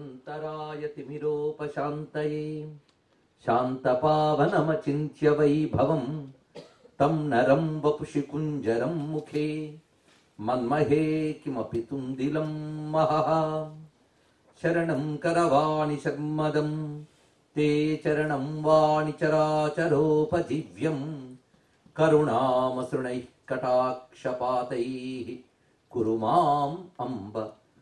అనంతరాయ తిమిరోపశాంతయే శాంతపావనమచింత్య వైభవం తం నరం వపుషి కుంజరం ముఖే మన్మహే కిమపి తుందిలం మహః శరణం కరవాణి శర్మదం తే చరణం వాణి చరాచరోపజీవ్యం కరుణామసృణైః కటాక్షపాతైः కురు మాం అంబ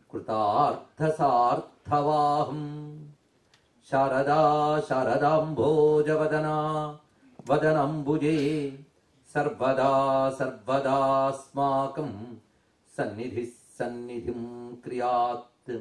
కృతార్థసార్థవాహం శారదా శారదాంభోజవదనా వదనంబుజే సర్వదా సర్వదాస్మాకం సన్నిధి సన్నిధిం క్రియాత్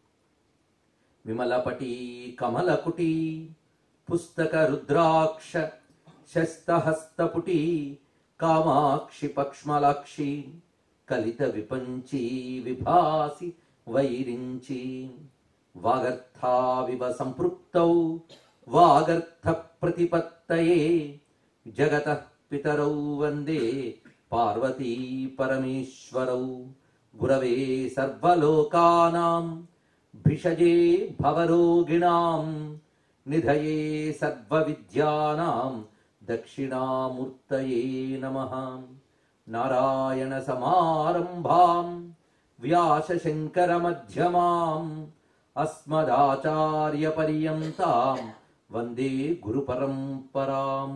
విమలపటీ కమలకుటీ పుస్తక రుద్రాక్ష శస్తహస్తపుటీ కామాక్షి పక్ష్మలాక్షి కలిత విపంచీ విభాసి వైరించి వాగర్థావివ సంపృక్తౌ వాగర్థ ప్రతిపత్తయే జగత పితరౌ వందే పార్వతీ పరమేశ్వరౌ గురవే సర్వలోకానాం భిషజే భవరోగిణాం నిధయే సర్వవిద్యానాం దక్షిణామూర్తయే నమః నారాయణ సమారంభాం వ్యాసశంకరమధ్యమాం అస్మదాచార్యపర్యంతాం వందే గురుపరంపరాం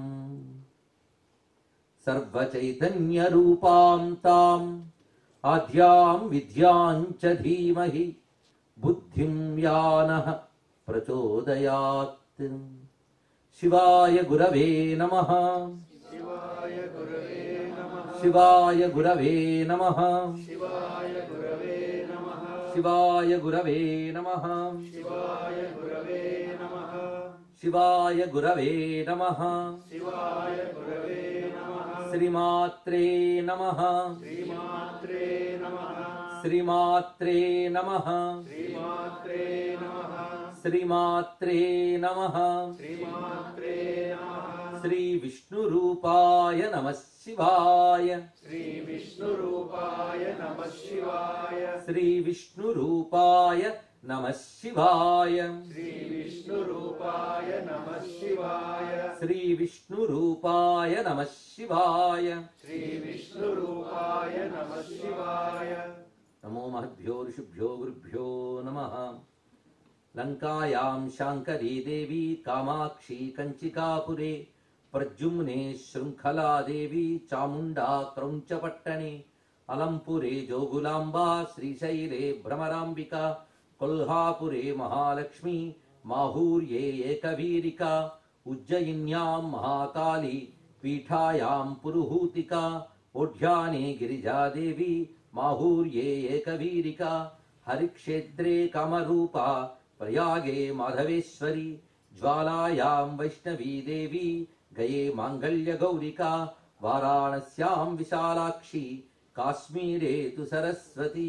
సర్వచైతన్యరూపాం తాం ఆద్యాం విద్యాం చ ధీమహి బుద్ధిం యానః ప్రచోదయాత్ శివాయ గురవే నమః శివాయ గురవే నమః శివాయ గురవే నమః శివాయ గురవే నమః శివాయ గురవే నమః శివాయ గురవే నమః శివాయ గురవే నమః శివాయ గురవే నమః శ్రీమాత్రే నమః శ్రీమాత్రే నమః శ్రీమాత్రే నమః శ్రీమాత్రే నమః శ్రీమాత్రే నమః శ్రీమాత్రే నమః శ్రీ విష్ణురూపాయ నమః శివాయ శ్రీ విష్ణురూపాయ నమః శివాయ శ్రీ విష్ణురూపాయ నమః శివాయ శ్రీ విష్ణురూపాయ నమః శివాయ శ్రీ విష్ణురూపాయ నమః శివాయ శ్రీ విష్ణురూపాయ నమః శివాయ నమో మహద్భ్యో ఋషిభ్యో గురుభ్యో నమ లంకాయాం శాంకరీ దేవి కామాక్షి కంచికాపురే ప్రద్యుమ్నే శృంఖలా దేవి చాముండా క్రౌంచపట్టణే అలంపురే జోగులాంబా శ్రీశైలే భ్రమరాంబిక కొల్హాపురే మహాలక్ష్మి మాహూర్యే ఏకవీరిక ఉజ్జయిన్యాం మహాకాళి పీఠాయాం పురుహూతిక ఓఢ్యానే గిరిజాదేవి మాహూర్యే ఏకవీరిక హరిక్షేత్రే కమరూప ప్రయాగే మాధవేశ్వరి జ్వాలాయాం వైష్ణవీ దేవి గయే మాంగళ్య గౌరిక వారాణస్యాం విశాలాక్షి కాశ్మీరే తు సరస్వతి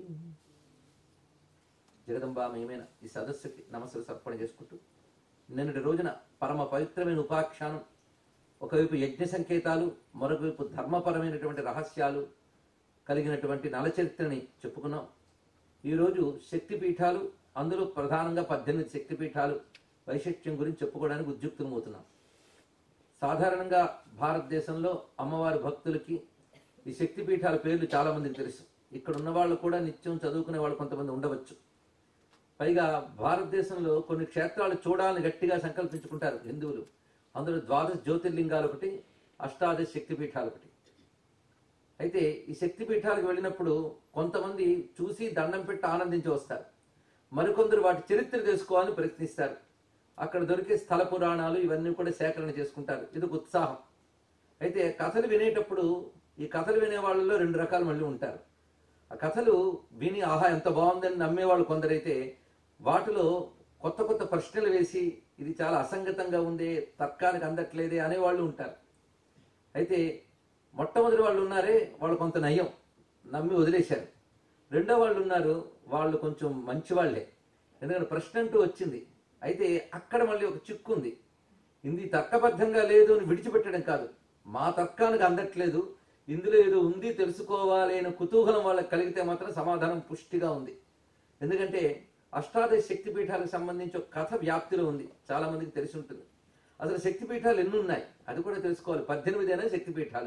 జగదంబా మేమైన ఈ సదస్సుకి నమస్సులు సమర్పణ చేసుకుంటూ నిన్నటి రోజున పరమ పవిత్రమైన ఉపాఖ్యానం ఒకవైపు యజ్ఞ సంకేతాలు మరొక వైపు ధర్మపరమైనటువంటి రహస్యాలు కలిగినటువంటి నలచరిత్రని చెప్పుకున్నాం ఈరోజు శక్తి పీఠాలు అందులో ప్రధానంగా పద్దెనిమిది శక్తి పీఠాలు వైశిష్ట్యం గురించి చెప్పుకోవడానికి ఉద్యుక్తమవుతున్నాం సాధారణంగా భారతదేశంలో అమ్మవారి భక్తులకి ఈ శక్తి పీఠాల పేర్లు చాలా మందికి తెలుసు ఇక్కడ ఉన్న వాళ్ళు కూడా నిత్యం చదువుకునే వాళ్ళు కొంతమంది ఉండవచ్చు పైగా భారతదేశంలో కొన్ని క్షేత్రాలు చూడాలని గట్టిగా సంకల్పించుకుంటారు హిందువులు అందులో ద్వాదశ జ్యోతిర్లింగాలు ఒకటి అష్టాదశ శక్తి పీఠాలు ఒకటి అయితే ఈ శక్తి పీఠాలకు వెళ్ళినప్పుడు కొంతమంది చూసి దండం పెట్టి ఆనందించి వస్తారు మరికొందరు వాటి చరిత్ర తెలుసుకోవాలని ప్రయత్నిస్తారు అక్కడ దొరికే స్థల పురాణాలు ఇవన్నీ కూడా సేకరణ చేసుకుంటారు ఇది ఒక ఉత్సాహం అయితే కథలు వినేటప్పుడు ఈ కథలు వినే వాళ్ళలో రెండు రకాలు మళ్ళీ ఉంటారు ఆ కథలు విని ఆహా ఎంత బాగుందని నమ్మేవాళ్ళు కొందరైతే వాటిలో కొత్త కొత్త ప్రశ్నలు వేసి ఇది చాలా అసంగతంగా ఉంది తర్కానికి అందట్లేదే అనేవాళ్ళు ఉంటారు అయితే మొట్టమొదటి వాళ్ళు ఉన్నారే వాళ్ళు కొంత నయం నమ్మి వదిలేశారు రెండో వాళ్ళు ఉన్నారు వాళ్ళు కొంచెం మంచి వాళ్ళే ఎందుకంటే ప్రశ్న అంటూ వచ్చింది అయితే అక్కడ మళ్ళీ ఒక చిక్కు ఉంది ఇది తర్కబద్ధంగా లేదు అని విడిచిపెట్టడం కాదు మా తర్కానికి అందట్లేదు ఇందులో ఏదో ఉంది తెలుసుకోవాలి అనే కుతూహలం వాళ్ళకి కలిగితే మాత్రం సమాధానం పుష్టిగా ఉంది ఎందుకంటే అష్టాదశ శక్తి పీఠాలకు సంబంధించి ఒక కథ వ్యాప్తిలో ఉంది చాలా మందికి తెలిసి ఉంటుంది అసలు శక్తి పీఠాలు ఎన్ని ఉన్నాయి అది కూడా తెలుసుకోవాలి పద్దెనిమిది అయినా శక్తి పీఠాలు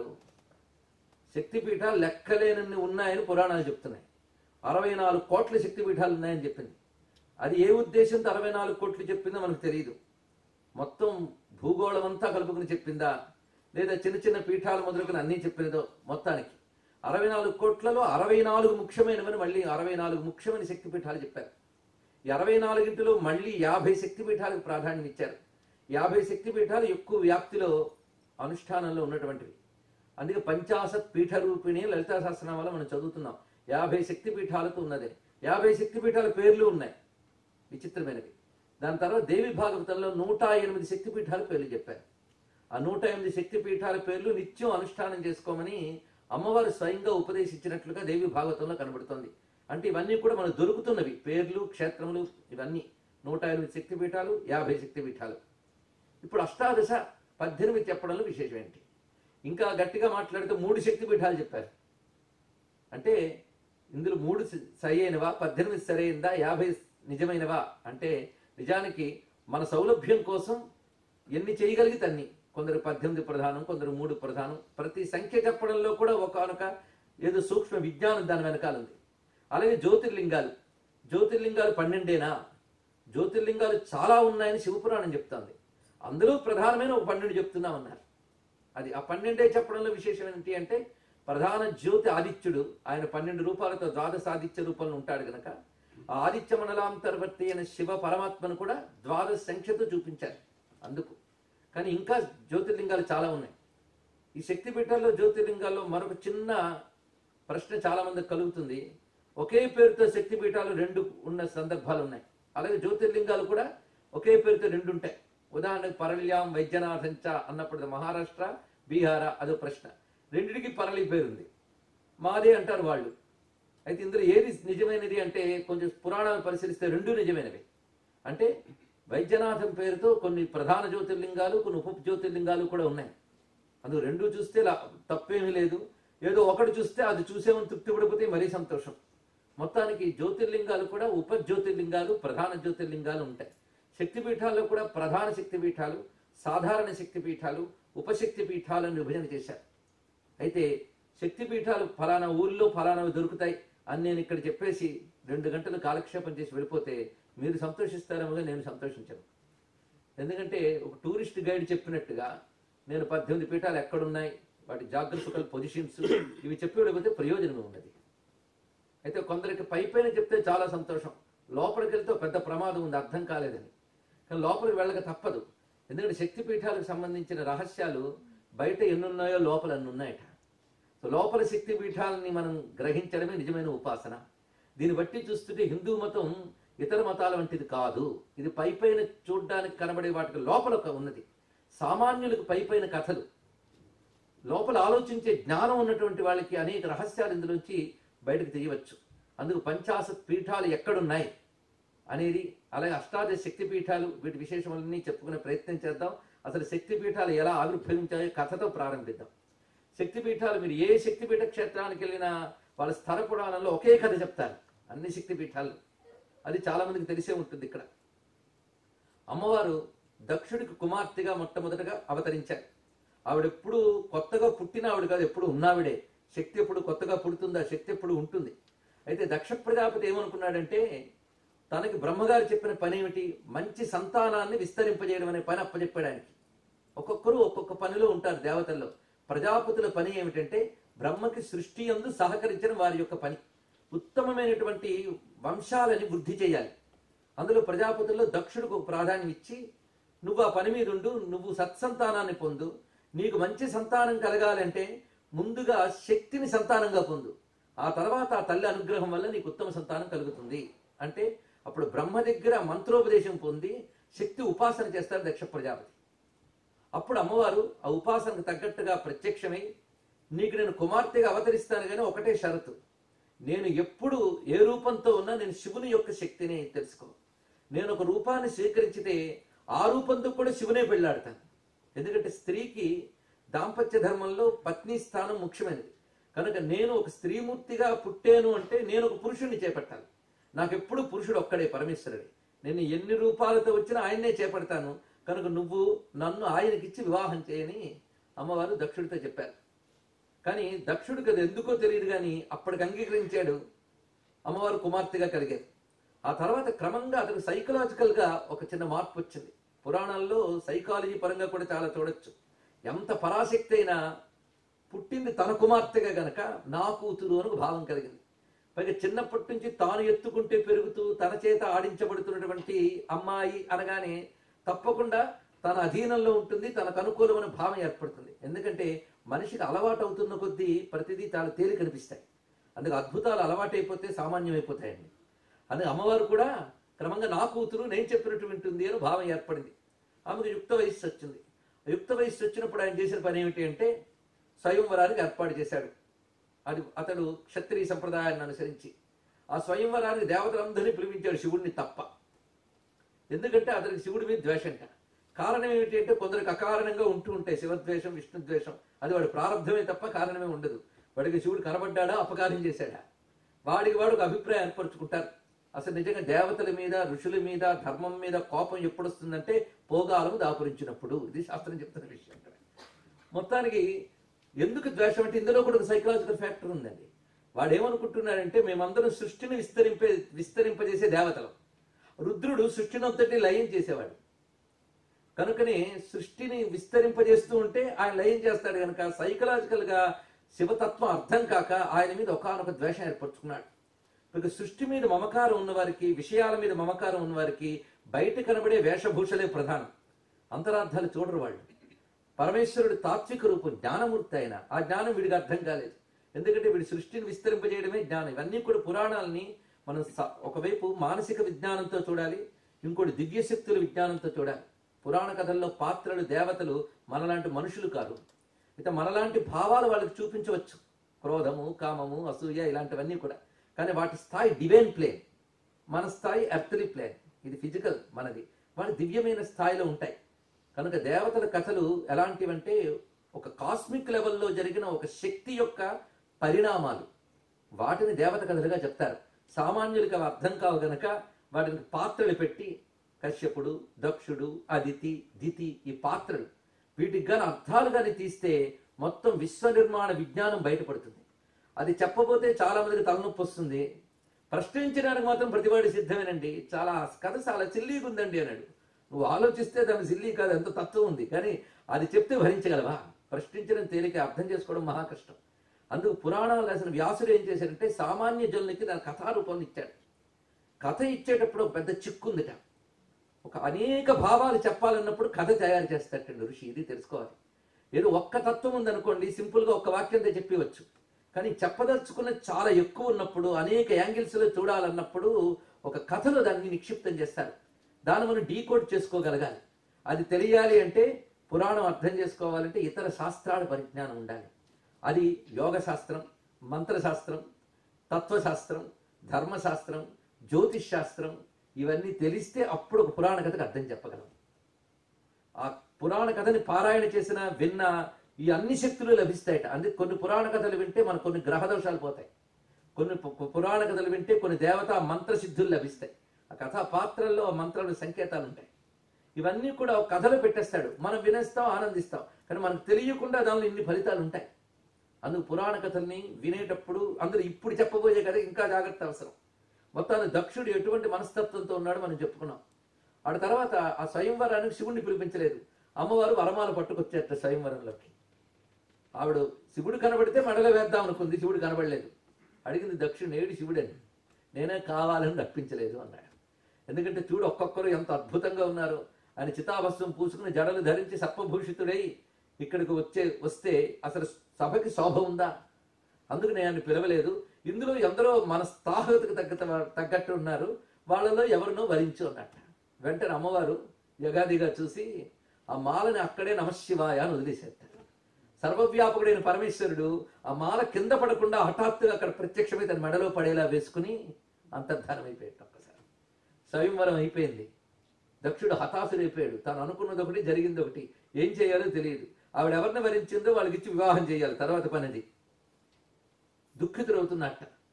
శక్తి పీఠాలు లెక్కలేనన్ని ఉన్నాయని పురాణాలు చెప్తున్నాయి అరవై నాలుగు కోట్ల శక్తి పీఠాలు ఉన్నాయని చెప్పింది అది ఏ ఉద్దేశంతో అరవై నాలుగు కోట్లు చెప్పిందో మనకు తెలియదు మొత్తం భూగోళం అంతా కలుపుకుని చెప్పిందా లేదా చిన్న చిన్న పీఠాలు మొదలుకొని అన్నీ చెప్పినదో మొత్తానికి అరవై నాలుగు కోట్లలో అరవై నాలుగు ముఖ్యమైనవని మళ్ళీ అరవై నాలుగు ముఖ్యమైన శక్తి పీఠాలు చెప్పారు ఈ అరవై నాలుగింటిలో మళ్ళీ యాభై శక్తి పీఠాలకు ప్రాధాన్యం ఇచ్చారు యాభై శక్తి పీఠాలు ఎక్కువ వ్యాప్తిలో అనుష్ఠానంలో ఉన్నటువంటివి అందుకే పంచాశత్ పీఠ రూపిణి లలితా సహస్రనామాలో మనం చదువుతున్నాం యాభై శక్తి పీఠాలకు ఉన్నది యాభై శక్తి పీఠాల పేర్లు ఉన్నాయి విచిత్రమైనవి దాని తర్వాత దేవి భాగవతంలో నూట ఎనిమిది శక్తి పీఠాల పేర్లు చెప్పారు ఆ నూట ఎనిమిది శక్తి పీఠాల పేర్లు నిత్యం అనుష్ఠానం చేసుకోమని అమ్మవారు స్వయంగా ఉపదేశించినట్లుగా దేవి భాగవతంలో కనబడుతోంది అంటే ఇవన్నీ కూడా మనకు దొరుకుతున్నవి పేర్లు క్షేత్రములు ఇవన్నీ నూట ఎనిమిది శక్తి పీఠాలు యాభై శక్తి పీఠాలు ఇప్పుడు అష్టాదశ పద్దెనిమిది చెప్పడంలో విశేషం ఏంటి ఇంకా గట్టిగా మాట్లాడితే మూడు శక్తి పీఠాలు చెప్పారు అంటే ఇందులో మూడు స- సరైనవా పద్దెనిమిది సరైనదా యాభై నిజమైనవా అంటే నిజానికి మన సౌలభ్యం కోసం ఎన్ని చేయగలిగితే అన్ని కొందరు పద్దెనిమిది ప్రధానం కొందరు మూడు ప్రధానం ప్రతి సంఖ్య చెప్పడంలో కూడా ఒకనొక ఏదో సూక్ష్మ విజ్ఞానం దాని వెనకాల ఉంది అలాగే జ్యోతిర్లింగాలు జ్యోతిర్లింగాలు పన్నెండేనా జ్యోతిర్లింగాలు చాలా ఉన్నాయని శివపురాణం చెప్తోంది అందులో ప్రధానమైన ఒక పన్నెండు చెప్తున్నామన్నారు అది ఆ పన్నెండే చెప్పడంలో విశేషం ఏంటి అంటే ప్రధాన జ్యోతి ఆదిత్యుడు ఆయన పన్నెండు రూపాలతో ద్వాదశ ఆదిత్య రూపంలో ఉంటాడు గనక ఆ ఆదిత్య మండలాంతర్వర్తి అయిన శివ పరమాత్మను కూడా ద్వాదశ సంఖ్యతో చూపించారు అందుకు కానీ ఇంకా జ్యోతిర్లింగాలు చాలా ఉన్నాయి ఈ శక్తి పీఠాల్లో జ్యోతిర్లింగాల్లో మరొక చిన్న ప్రశ్న చాలా మందికి కలుగుతుంది ఒకే పేరుతో శక్తి పీఠాలు రెండు ఉన్న సందర్భాలు ఉన్నాయి అలాగే జ్యోతిర్లింగాలు కూడా ఒకే పేరుతో రెండు ఉంటాయి ఉదాహరణకు పరళ్యాం వైద్యనాథంచ అన్నప్పుడు మహారాష్ట్ర బీహార అదో ప్రశ్న రెండిటికి పరళి పేరుంది మాదే అంటారు వాళ్ళు అయితే ఇందులో ఏది నిజమైనది అంటే కొంచెం పురాణాలు పరిశీలిస్తే రెండు నిజమైనవి అంటే వైద్యనాథం పేరుతో కొన్ని ప్రధాన జ్యోతిర్లింగాలు కొన్ని ఉప జ్యోతిర్లింగాలు కూడా ఉన్నాయి అందుకు రెండు చూస్తే లా- తప్పేమీ లేదు ఏదో ఒకటి చూస్తే అది చూసేమని తృప్తి పడిపోతే మరీ సంతోషం మొత్తానికి జ్యోతిర్లింగాలు కూడా ఉప జ్యోతిర్లింగాలు ప్రధాన జ్యోతిర్లింగాలు ఉంటాయి శక్తి పీఠాల్లో కూడా ప్రధాన శక్తి పీఠాలు సాధారణ శక్తి పీఠాలు ఉపశక్తి పీఠాలను విభజన చేశారు అయితే శక్తి పీఠాలు ఫలానా ఊళ్ళో ఫలానావి దొరుకుతాయి అని నేను ఇక్కడ చెప్పేసి రెండు గంటలు కాలక్షేపం చేసి వెళ్ళిపోతే మీరు సంతోషిస్తారేమో నేను సంతోషించను ఎందుకంటే ఒక టూరిస్ట్ గైడ్ చెప్పినట్టుగా నేను పద్దెనిమిది పీఠాలు ఎక్కడున్నాయి వాటి జాగ్రత్తకల్ పొజిషన్స్ ఇవి చెప్పి వెళ్ళిపోతే ప్రయోజనం ఉన్నది అయితే కొందరికి పై పైన చెప్తే చాలా సంతోషం లోపలికి వెళ్తే ఒక పెద్ద ప్రమాదం ఉంది అర్థం కాలేదని కానీ లోపలికి వెళ్ళక తప్పదు ఎందుకంటే శక్తి పీఠాలకు సంబంధించిన రహస్యాలు బయట ఎన్నున్నాయో లోపల అన్ని ఉన్నాయట సో లోపల శక్తి పీఠాలని మనం గ్రహించడమే నిజమైన ఉపాసన దీన్ని బట్టి చూస్తుంటే హిందూ మతం ఇతర మతాల వంటిది కాదు ఇది పై పైన చూడడానికి కనబడే వాటికి లోపల ఒక ఉన్నది సామాన్యులకు పై పైన కథలు లోపల ఆలోచించే జ్ఞానం ఉన్నటువంటి వాళ్ళకి అనేక రహస్యాలు ఇందులోంచి బయటకు తీయవచ్చు అందుకు పంచాశత్ పీఠాలు ఎక్కడున్నాయి అనేది అలాగే అష్టాదశ శక్తి పీఠాలు వీటి విశేషములన్నీ చెప్పుకునే ప్రయత్నం చేద్దాం అసలు శక్తి పీఠాలు ఎలా ఆవిర్భవించాయో కథతో ప్రారంభిద్దాం శక్తి పీఠాలు మీరు ఏ శక్తిపీఠ క్షేత్రానికి వెళ్ళినా వాళ్ళ స్థల పురాణంలో ఒకే కథ చెప్తారు అన్ని శక్తి పీఠాలు అది చాలా మందికి తెలిసే ఉంటుంది ఇక్కడ అమ్మవారు దక్షుడికి కుమార్తెగా మొట్టమొదటగా అవతరించారు ఆవిడెప్పుడు కొత్తగా పుట్టిన ఆవిడ కాదు ఎప్పుడు ఉన్నావిడే శక్తి ఎప్పుడు కొత్తగా పుడుతుందా శక్తి ఎప్పుడు ఉంటుంది అయితే దక్ష ప్రజాపతి ఏమనుకున్నాడంటే తనకి బ్రహ్మగారు చెప్పిన పని ఏమిటి మంచి సంతానాన్ని విస్తరింపజేయడం అనే పని అప్పచెప్పాడు ఆయనకి ఒక్కొక్కరు ఒక్కొక్క పనిలో ఉంటారు దేవతల్లో ప్రజాపతుల పని ఏమిటంటే బ్రహ్మకి సృష్టి యందు సహకరించడం వారి యొక్క పని ఉత్తమమైనటువంటి వంశాలని వృద్ధి చేయాలి అందులో ప్రజాపతుల్లో దక్షుడికి ఒక ప్రాధాన్యం ఇచ్చి నువ్వు ఆ పని మీద ఉండు నువ్వు సత్సంతానాన్ని పొందు నీకు మంచి సంతానం కలగాలంటే ముందుగా శక్తిని సంతానంగా పొందు ఆ తర్వాత ఆ తల్లి అనుగ్రహం వల్ల నీకు ఉత్తమ సంతానం కలుగుతుంది అంటే అప్పుడు బ్రహ్మ దగ్గర మంత్రోపదేశం పొంది శక్తి ఉపాసన చేస్తారు దక్ష ప్రజాపతి అప్పుడు అమ్మవారు ఆ ఉపాసనకు తగ్గట్టుగా ప్రత్యక్షమై నీకు నేను కుమార్తెగా అవతరిస్తాను కానీ ఒకటే షరతు నేను ఎప్పుడు ఏ రూపంతో ఉన్నా నేను శివుని యొక్క శక్తిని తెలుసుకో నేను ఒక రూపాన్ని స్వీకరించితే ఆ రూపంతో కూడా శివునే పెళ్ళాడతాను ఎందుకంటే స్త్రీకి దాంపత్య ధర్మంలో పత్ని స్థానం ముఖ్యమైనది కనుక నేను ఒక స్త్రీమూర్తిగా పుట్టాను అంటే నేను ఒక పురుషుణ్ణి చేపట్టాలి నాకెప్పుడు పురుషుడు ఒక్కడే పరమేశ్వరుడే నేను ఎన్ని రూపాలతో వచ్చినా ఆయన్నే చేపడతాను కనుక నువ్వు నన్ను ఆయనకిచ్చి వివాహం చేయని అమ్మవారు దక్షుడితో చెప్పారు కానీ దక్షుడికి అది ఎందుకో తెలియదు కానీ అప్పటికి అంగీకరించాడు అమ్మవారు కుమార్తెగా కలిగారు ఆ తర్వాత క్రమంగా అతను సైకలాజికల్ గా ఒక చిన్న మార్పు వచ్చింది పురాణాల్లో సైకాలజీ పరంగా కూడా చాలా చూడొచ్చు ఎంత పరాశక్తి అయినా పుట్టింది తన కుమార్తెగా గనక నా కూతురు అని ఒక భావం కలిగింది పైగా చిన్నప్పటి నుంచి తాను ఎత్తుకుంటే పెరుగుతూ తన చేత ఆడించబడుతున్నటువంటి అమ్మాయి అనగానే తప్పకుండా తన అధీనంలో ఉంటుంది తనకు అనుకూలమైన భావం ఏర్పడుతుంది ఎందుకంటే మనిషికి అలవాటు అవుతున్న కొద్దీ ప్రతిదీ చాలా తేలి కనిపిస్తాయి అందుకు అద్భుతాలు అలవాటైపోతే సామాన్యమైపోతాయండి అందుకే అమ్మవారు కూడా క్రమంగా నా కూతురు నేను చెప్పినట్టు వింటుంది అని భావం ఏర్పడింది ఆమెకు యుక్త వయస్సు వచ్చింది ఆ యుక్త వయస్సు వచ్చినప్పుడు ఆయన చేసిన పని ఏమిటి అంటే స్వయంవరానికి ఏర్పాటు చేశాడు అది అతడు క్షత్రియ సంప్రదాయాన్ని అనుసరించి ఆ స్వయంవరానికి దేవతలందరినీ పిలిపించాడు శివుడిని తప్ప ఎందుకంటే అతనికి శివుడి మీద ద్వేషంట కారణం ఏమిటి అంటే కొందరికి అకారణంగా ఉంటూ ఉంటాయి శివద్వేషం విష్ణుద్వేషం అది వాడి ప్రారంభమే తప్ప కారణమే ఉండదు వాడికి శివుడు కనబడ్డాడా అపకారం చేశాడా వాడికి వాడు ఒక అభిప్రాయం ఏర్పరచుకుంటారు అసలు నిజంగా దేవతల మీద ఋషుల మీద ధర్మం మీద కోపం ఎప్పుడు వస్తుందంటే పోగాలము దాపురించినప్పుడు ఇది శాస్త్రం చెప్తున్న విషయం ఇక్కడ మొత్తానికి ఎందుకు ద్వేషం అంటే ఇందులో కూడా ఒక సైకలాజికల్ ఫ్యాక్టర్ ఉందండి వాడు ఏమనుకుంటున్నాడంటే మేమందరం సృష్టిని విస్తరింపే విస్తరింపజేసే దేవతలం రుద్రుడు సృష్టినంతటి లయం చేసేవాడు కనుకనే సృష్టిని విస్తరింపజేస్తూ ఉంటే ఆయన లయం చేస్తాడు కనుక సైకలాజికల్ గా శివతత్వం అర్థం కాక ఆయన మీద ఒకనొక ద్వేషం ఏర్పరచుకున్నాడు ఇక సృష్టి మీద మమకారం ఉన్నవారికి విషయాల మీద మమకారం ఉన్నవారికి బయట కనబడే వేషభూషలే ప్రధానం అంతరార్థాలు చూడరు వాళ్ళు పరమేశ్వరుడు తాత్విక రూపం జ్ఞానమూర్తి ఆయన ఆ జ్ఞానం వీడికి అర్థం కాలేదు ఎందుకంటే వీడి సృష్టిని విస్తరింపజేయడమే జ్ఞానం ఇవన్నీ కూడా పురాణాలని మనం స- ఒకవైపు మానసిక విజ్ఞానంతో చూడాలి ఇంకోటి దివ్య శక్తుల విజ్ఞానంతో చూడాలి పురాణ కథల్లో పాత్రలు దేవతలు మనలాంటి మనుషులు కాదు ఇక మనలాంటి భావాలు వాళ్ళకి చూపించవచ్చు క్రోధము కామము అసూయ ఇలాంటివన్నీ కూడా కానీ వాటి స్థాయి డివైన్ ప్లేన్ మన స్థాయి ఎర్త్లీ ప్లేన్ ఇది ఫిజికల్ మనది వాడి దివ్యమైన స్థాయిలో ఉంటాయి కనుక దేవతల కథలు ఎలాంటివంటే ఒక కాస్మిక్ లెవెల్లో జరిగిన ఒక శక్తి యొక్క పరిణామాలు వాటిని దేవత కథలుగా చెప్తారు సామాన్యులకు అవి అర్థం కావు గనక వాటిని పాత్రలు పెట్టి కశ్యపుడు దక్షుడు అదితి దితి ఈ పాత్రలు వీటికి గాని అర్థాలు గాని తీస్తే మొత్తం విశ్వ నిర్మాణ విజ్ఞానం బయటపడుతుంది అది చెప్పబోతే చాలా మందికి తలనొప్పి వస్తుంది ప్రశ్నించడానికి మాత్రం ప్రతివాడి సిద్ధమేనండి చాలా కథ చాలా సిల్లీగా ఉందండి అన్నాడు నువ్వు ఆలోచిస్తే దాని సిల్లీ కాదు ఎంత తత్వం ఉంది కానీ అది చెప్తే భరించగలవా ప్రశ్నించడం తేలిక అర్థం చేసుకోవడం మహా కష్టం అందుకు పురాణాలు అసలు వ్యాసుడు ఏం చేశాడంటే సామాన్య జనులకి దాని కథారూపాన్ని ఇచ్చాడు కథ ఇచ్చేటప్పుడు ఒక పెద్ద చిక్కుందిట ఒక అనేక భావాలు చెప్పాలన్నప్పుడు కథ తయారు చేస్తాడండి ఋషి ఇది తెలుసుకోవాలి ఏదో ఒక్క తత్వం ఉందనుకోండి సింపుల్గా ఒక్క వాక్యంతో చెప్పవచ్చు కానీ చెప్పదలుచుకున్నది చాలా ఎక్కువ ఉన్నప్పుడు అనేక యాంగిల్స్లో చూడాలన్నప్పుడు ఒక కథలో దాన్ని నిక్షిప్తం చేస్తారు దాన్ని మనం డీకోడ్ చేసుకోగలగాలి అది తెలియాలి అంటే పురాణం అర్థం చేసుకోవాలంటే ఇతర శాస్త్రాల పరిజ్ఞానం ఉండాలి అది యోగ శాస్త్రం మంత్రశాస్త్రం తత్వశాస్త్రం ధర్మశాస్త్రం జ్యోతిష్ శాస్త్రం ఇవన్నీ తెలిస్తే అప్పుడు ఒక పురాణ కథకు అర్థం చెప్పగలం ఆ పురాణ కథని పారాయణ చేసిన విన్న ఈ అన్ని శక్తులు లభిస్తాయట అందుకే కొన్ని పురాణ కథలు వింటే మనకు కొన్ని గ్రహ దోషాలు పోతాయి కొన్ని పు- పు- పురాణ కథలు వింటే కొన్ని దేవతా మంత్ర సిద్ధులు లభిస్తాయి ఆ కథా పాత్రల్లో ఆ మంత్రాలు సంకేతాలు ఉంటాయి ఇవన్నీ కూడా ఒక కథలు పెట్టేస్తాడు మనం వినేస్తాం ఆనందిస్తాం కానీ మనకు తెలియకుండా దానిలో ఇన్ని ఫలితాలు ఉంటాయి అందుకు పురాణ కథల్ని వినేటప్పుడు అందరూ ఇప్పుడు చెప్పబోయే కథ ఇంకా జాగ్రత్త అవసరం మొత్తాన్ని దక్షుడు ఎటువంటి మనస్తత్వంతో ఉన్నాడో మనం చెప్పుకున్నాం ఆడ తర్వాత ఆ స్వయంవరానికి శివుణ్ణి పిలిపించలేదు అమ్మవారు వరమాల పట్టుకొచ్చేట స్వయంవరంలోకి ఆవిడ శివుడు కనబడితే మెడలో వేద్దాం అనుకుంది శివుడు కనబడలేదు అడిగింది దక్షుడు నేడు శివుడని నేనే కావాలని రప్పించలేదు అన్నాడు ఎందుకంటే చూడు ఒక్కొక్కరు ఎంత అద్భుతంగా ఉన్నారు ఆయన చితాభస్వం పూసుకుని జడలు ధరించి సర్పభూషితుడై ఇక్కడికి వచ్చే వస్తే అసలు సభకి శోభ ఉందా అందుకు నేను ఆయన పిలవలేదు ఇందులో ఎందరో మన స్థాహతకు తగ్గ తగ్గట్టు ఉన్నారు వాళ్ళలో ఎవరినో వరించు అన్నట్ట వెంటనే అమ్మవారు యగాదిగా చూసి ఆ మాలని అక్కడే నమశివాయ అని వదిలేసేస్తారు సర్వవ్యాపకుడైన పరమేశ్వరుడు ఆ మాల కింద పడకుండా హఠాత్తుగా అక్కడ ప్రత్యక్షమై తన మెడలో పడేలా వేసుకుని అంతర్ధానం అయిపోయాడు ఒక్కసారి స్వయంవరం అయిపోయింది దక్షుడు హతాశుడైపోయాడు తాను అనుకున్నది ఒకటి జరిగింది ఒకటి ఏం చేయాలో తెలియదు ఆవిడ ఎవరిని వరించిందో వాళ్ళకి ఇచ్చి వివాహం చేయాలి తర్వాత పనిది దుఃఖితుడవుతున్నట్ట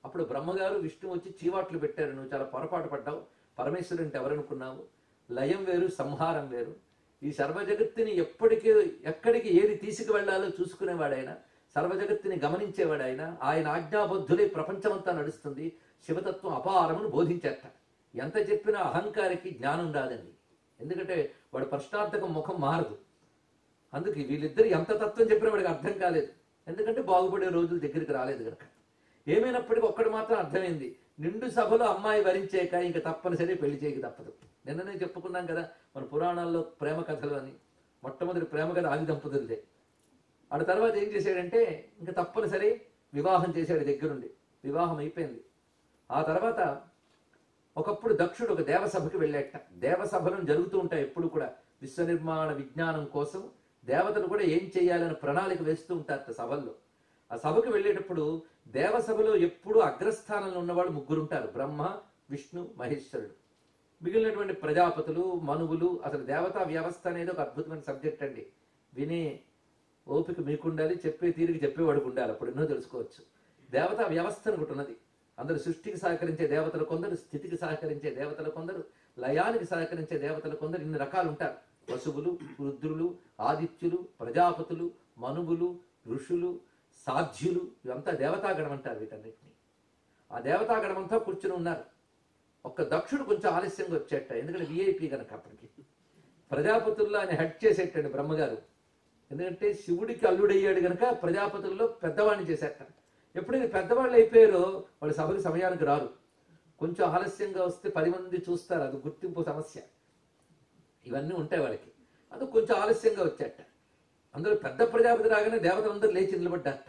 అప్పుడు బ్రహ్మగారు విష్ణు వచ్చి చీవాట్లు పెట్టారు నువ్వు చాలా పొరపాటు పడ్డావు పరమేశ్వరుడు అంటే ఎవరనుకున్నావు లయం వేరు సంహారం వేరు ఈ సర్వజగత్తుని ఎప్పటికీ ఎక్కడికి ఏది తీసుకువెళ్లాలో చూసుకునేవాడైనా సర్వజగత్తుని గమనించేవాడైనా ఆయన ఆజ్ఞాబద్ధులే ప్రపంచమంతా నడుస్తుంది శివతత్వం అపారమును బోధించేట ఎంత చెప్పినా అహంకారికి జ్ఞానం రాదండి ఎందుకంటే వాడు ప్రశ్నార్థకం ముఖం మారదు అందుకే వీళ్ళిద్దరు ఎంత తత్వం చెప్పినా వాడికి అర్థం కాలేదు ఎందుకంటే బాగుపడే రోజులు దగ్గరికి రాలేదు కనుక ఏమైనప్పటికీ ఒక్కటి మాత్రం అర్థమైంది నిండు సభలో అమ్మాయి వరించాక ఇంక తప్పనిసరి పెళ్లి చేయక తప్పదు నిన్ననే చెప్పుకున్నాం కదా మన పురాణాల్లో ప్రేమ కథలు అని మొట్టమొదటి ప్రేమ కథ ఆది దంపతులదే ఆడ తర్వాత ఏం చేశాడంటే ఇంకా తప్పనిసరి వివాహం చేశాడు దగ్గరుండి వివాహం అయిపోయింది ఆ తర్వాత ఒకప్పుడు దక్షుడు ఒక దేవసభకి వెళ్ళాట దేవసభలు జరుగుతూ ఉంటాయి ఎప్పుడు కూడా విశ్వ నిర్మాణ విజ్ఞానం కోసం దేవతలు కూడా ఏం చేయాలని ప్రణాళిక వేస్తూ ఉంటారట సభల్లో ఆ సభకు వెళ్ళేటప్పుడు దేవసభలో ఎప్పుడు అగ్రస్థానంలో ఉన్నవాడు ముగ్గురు ఉంటారు బ్రహ్మ విష్ణు మహేశ్వరుడు మిగిలినటువంటి ప్రజాపతులు మనువులు అసలు దేవతా వ్యవస్థ అనేది ఒక అద్భుతమైన సబ్జెక్ట్ అండి వినే ఓపిక మీకుండాలి చెప్పే తీరికి చెప్పేవాడికి ఉండాలి అప్పుడు ఎన్నో తెలుసుకోవచ్చు దేవతా వ్యవస్థ అని ఒకటి ఉన్నది అందరు సృష్టికి సహకరించే దేవతలు కొందరు స్థితికి సహకరించే దేవతలు కొందరు లయానికి సహకరించే దేవతలు కొందరు ఇన్ని రకాలు ఉంటారు పశువులు రుద్రులు ఆదిత్యులు ప్రజాపతులు మనువులు ఋషులు సాధ్యులు ఇవంతా దేవతాగణం అంటారు వీటన్నిటిని ఆ దేవతాగణమంతా కూర్చుని ఉన్నారు ఒక్క దక్షుడు కొంచెం ఆలస్యంగా వచ్చేట ఎందుకంటే విఐపి కనుక అప్పటికి ప్రజాపతుల్లో ఆయన హెడ్ చేసేటండి బ్రహ్మగారు ఎందుకంటే శివుడికి అల్లుడయ్యాడు గనక ప్రజాపతుల్లో పెద్దవాడిని చేసేట ఎప్పుడైతే పెద్దవాళ్ళు అయిపోయారో వాళ్ళు సభకి సమయానికి రారు కొంచెం ఆలస్యంగా వస్తే పది మంది చూస్తారు అది గుర్తింపు సమస్య ఇవన్నీ ఉంటాయి వాళ్ళకి అది కొంచెం ఆలస్యంగా వచ్చాట అందులో పెద్ద ప్రజాపతి రాగానే దేవతలందరూ లేచి నిలబడ్డారట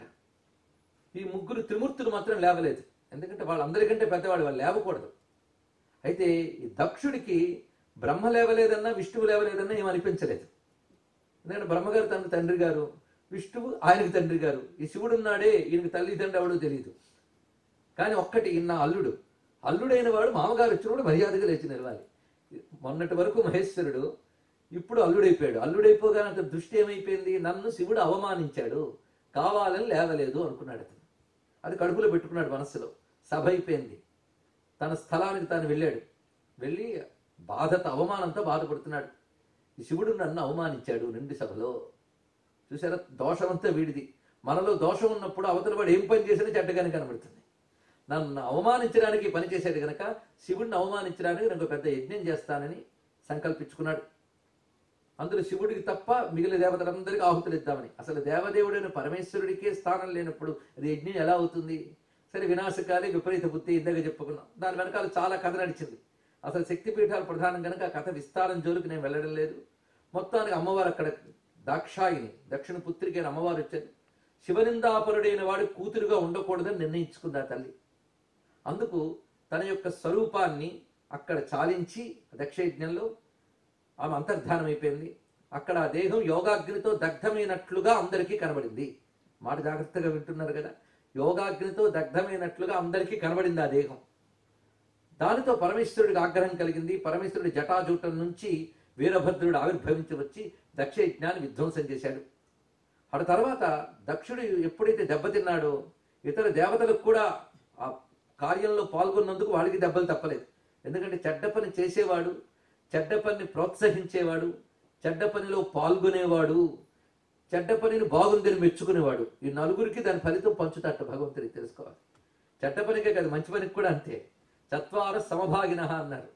ఈ ముగ్గురు త్రిమూర్తులు మాత్రం లేవలేదు ఎందుకంటే వాళ్ళందరికంటే పెద్దవాడు వాళ్ళు లేవకూడదు అయితే ఈ దక్షుడికి బ్రహ్మ లేవలేదన్నా విష్ణువు లేవలేదన్నా ఏం అనిపించలేదు ఎందుకంటే బ్రహ్మగారు తన తండ్రి గారు విష్ణువు ఆయనకి తండ్రి గారు ఈ శివుడు ఉన్నాడే ఈయనకి తల్లి తండ్రి ఎవడో తెలియదు కానీ ఒక్కటి ఈయన నా అల్లుడు అల్లుడైన వాడు మామగారు వచ్చినప్పుడు మర్యాదగా లేచి నిలవాలి మొన్నటి వరకు మహేశ్వరుడు ఇప్పుడు అల్లుడైపోయాడు అల్లుడైపోగానే అతని దృష్టి ఏమైపోయింది నన్ను శివుడు అవమానించాడు కావాలని లేవలేదు అనుకున్నాడు అతను అది కడుపులో పెట్టుకున్నాడు మనస్సులో సభ అయిపోయింది తన స్థలానికి తాను వెళ్ళాడు వెళ్ళి బాధతో అవమానంతో బాధపడుతున్నాడు ఈ శివుడు నన్ను అవమానించాడు నిండు సభలో చూసారా దోషమంతా వీడిది మనలో దోషం ఉన్నప్పుడు అవతల వాడు ఏం పని చేసినా చెడ్డగానే కనబడుతుంది నన్ను అవమానించడానికి ఈ పని చేశాడు గనక శివుడిని అవమానించడానికి నేను ఒక పెద్ద యజ్ఞం చేస్తానని సంకల్పించుకున్నాడు అందులో శివుడికి తప్ప మిగిలిన దేవతలందరికీ ఆహుతులు ఇద్దామని అసలు దేవదేవుడైన పరమేశ్వరుడికే స్థానం లేనప్పుడు అది యజ్ఞం ఎలా అవుతుంది సరే వినాశకాలి విపరీత బుద్ధి ఇందాక చెప్పుకున్నాం దాని వెనకాల చాలా కథ నడిచింది అసలు శక్తిపీఠాలు ప్రధానం కనుక ఆ కథ విస్తారం జోలికి నేను వెళ్ళడం లేదు మొత్తానికి అమ్మవారు అక్కడ దాక్షాయిని దక్షిణ పుత్రిక అయిన అమ్మవారు వచ్చారు శివనిందాపరుడైన వాడు కూతురుగా ఉండకూడదని నిర్ణయించుకుంది ఆ తల్లి అందుకు తన యొక్క స్వరూపాన్ని అక్కడ చాలించి దక్షయజ్ఞంలో ఆమె అంతర్ధానం అయిపోయింది అక్కడ ఆ దేహం యోగాగ్నితో దగ్ధమైనట్లుగా అందరికీ కనబడింది మాట జాగ్రత్తగా వింటున్నారు కదా యోగాగ్నితో దగ్ధమైనట్లుగా అందరికీ కనబడింది ఆ దేహం దానితో పరమేశ్వరుడికి ఆగ్రహం కలిగింది పరమేశ్వరుడి జటాజూటం నుంచి వీరభద్రుడు ఆవిర్భవించి వచ్చి దక్ష యజ్ఞాన్ని విధ్వంసం చేశాడు ఆ తర్వాత దక్షుడు ఎప్పుడైతే దెబ్బతిన్నాడో ఇతర దేవతలకు కూడా ఆ కార్యంలో పాల్గొన్నందుకు వాడికి దెబ్బలు తప్పలేదు ఎందుకంటే చెడ్డ పని చేసేవాడు చెడ్డ పనిని ప్రోత్సహించేవాడు చెడ్డ పనిలో పాల్గొనేవాడు చెడ్డ పనిని బాగుందని మెచ్చుకునేవాడు ఈ నలుగురికి దాని ఫలితం పంచుతాట భగవంతుడికి తెలుసుకోవాలి చెడ్డ పనికే కాదు మంచి పనికి కూడా అంతే చత్వార సమభాగిన అన్నారు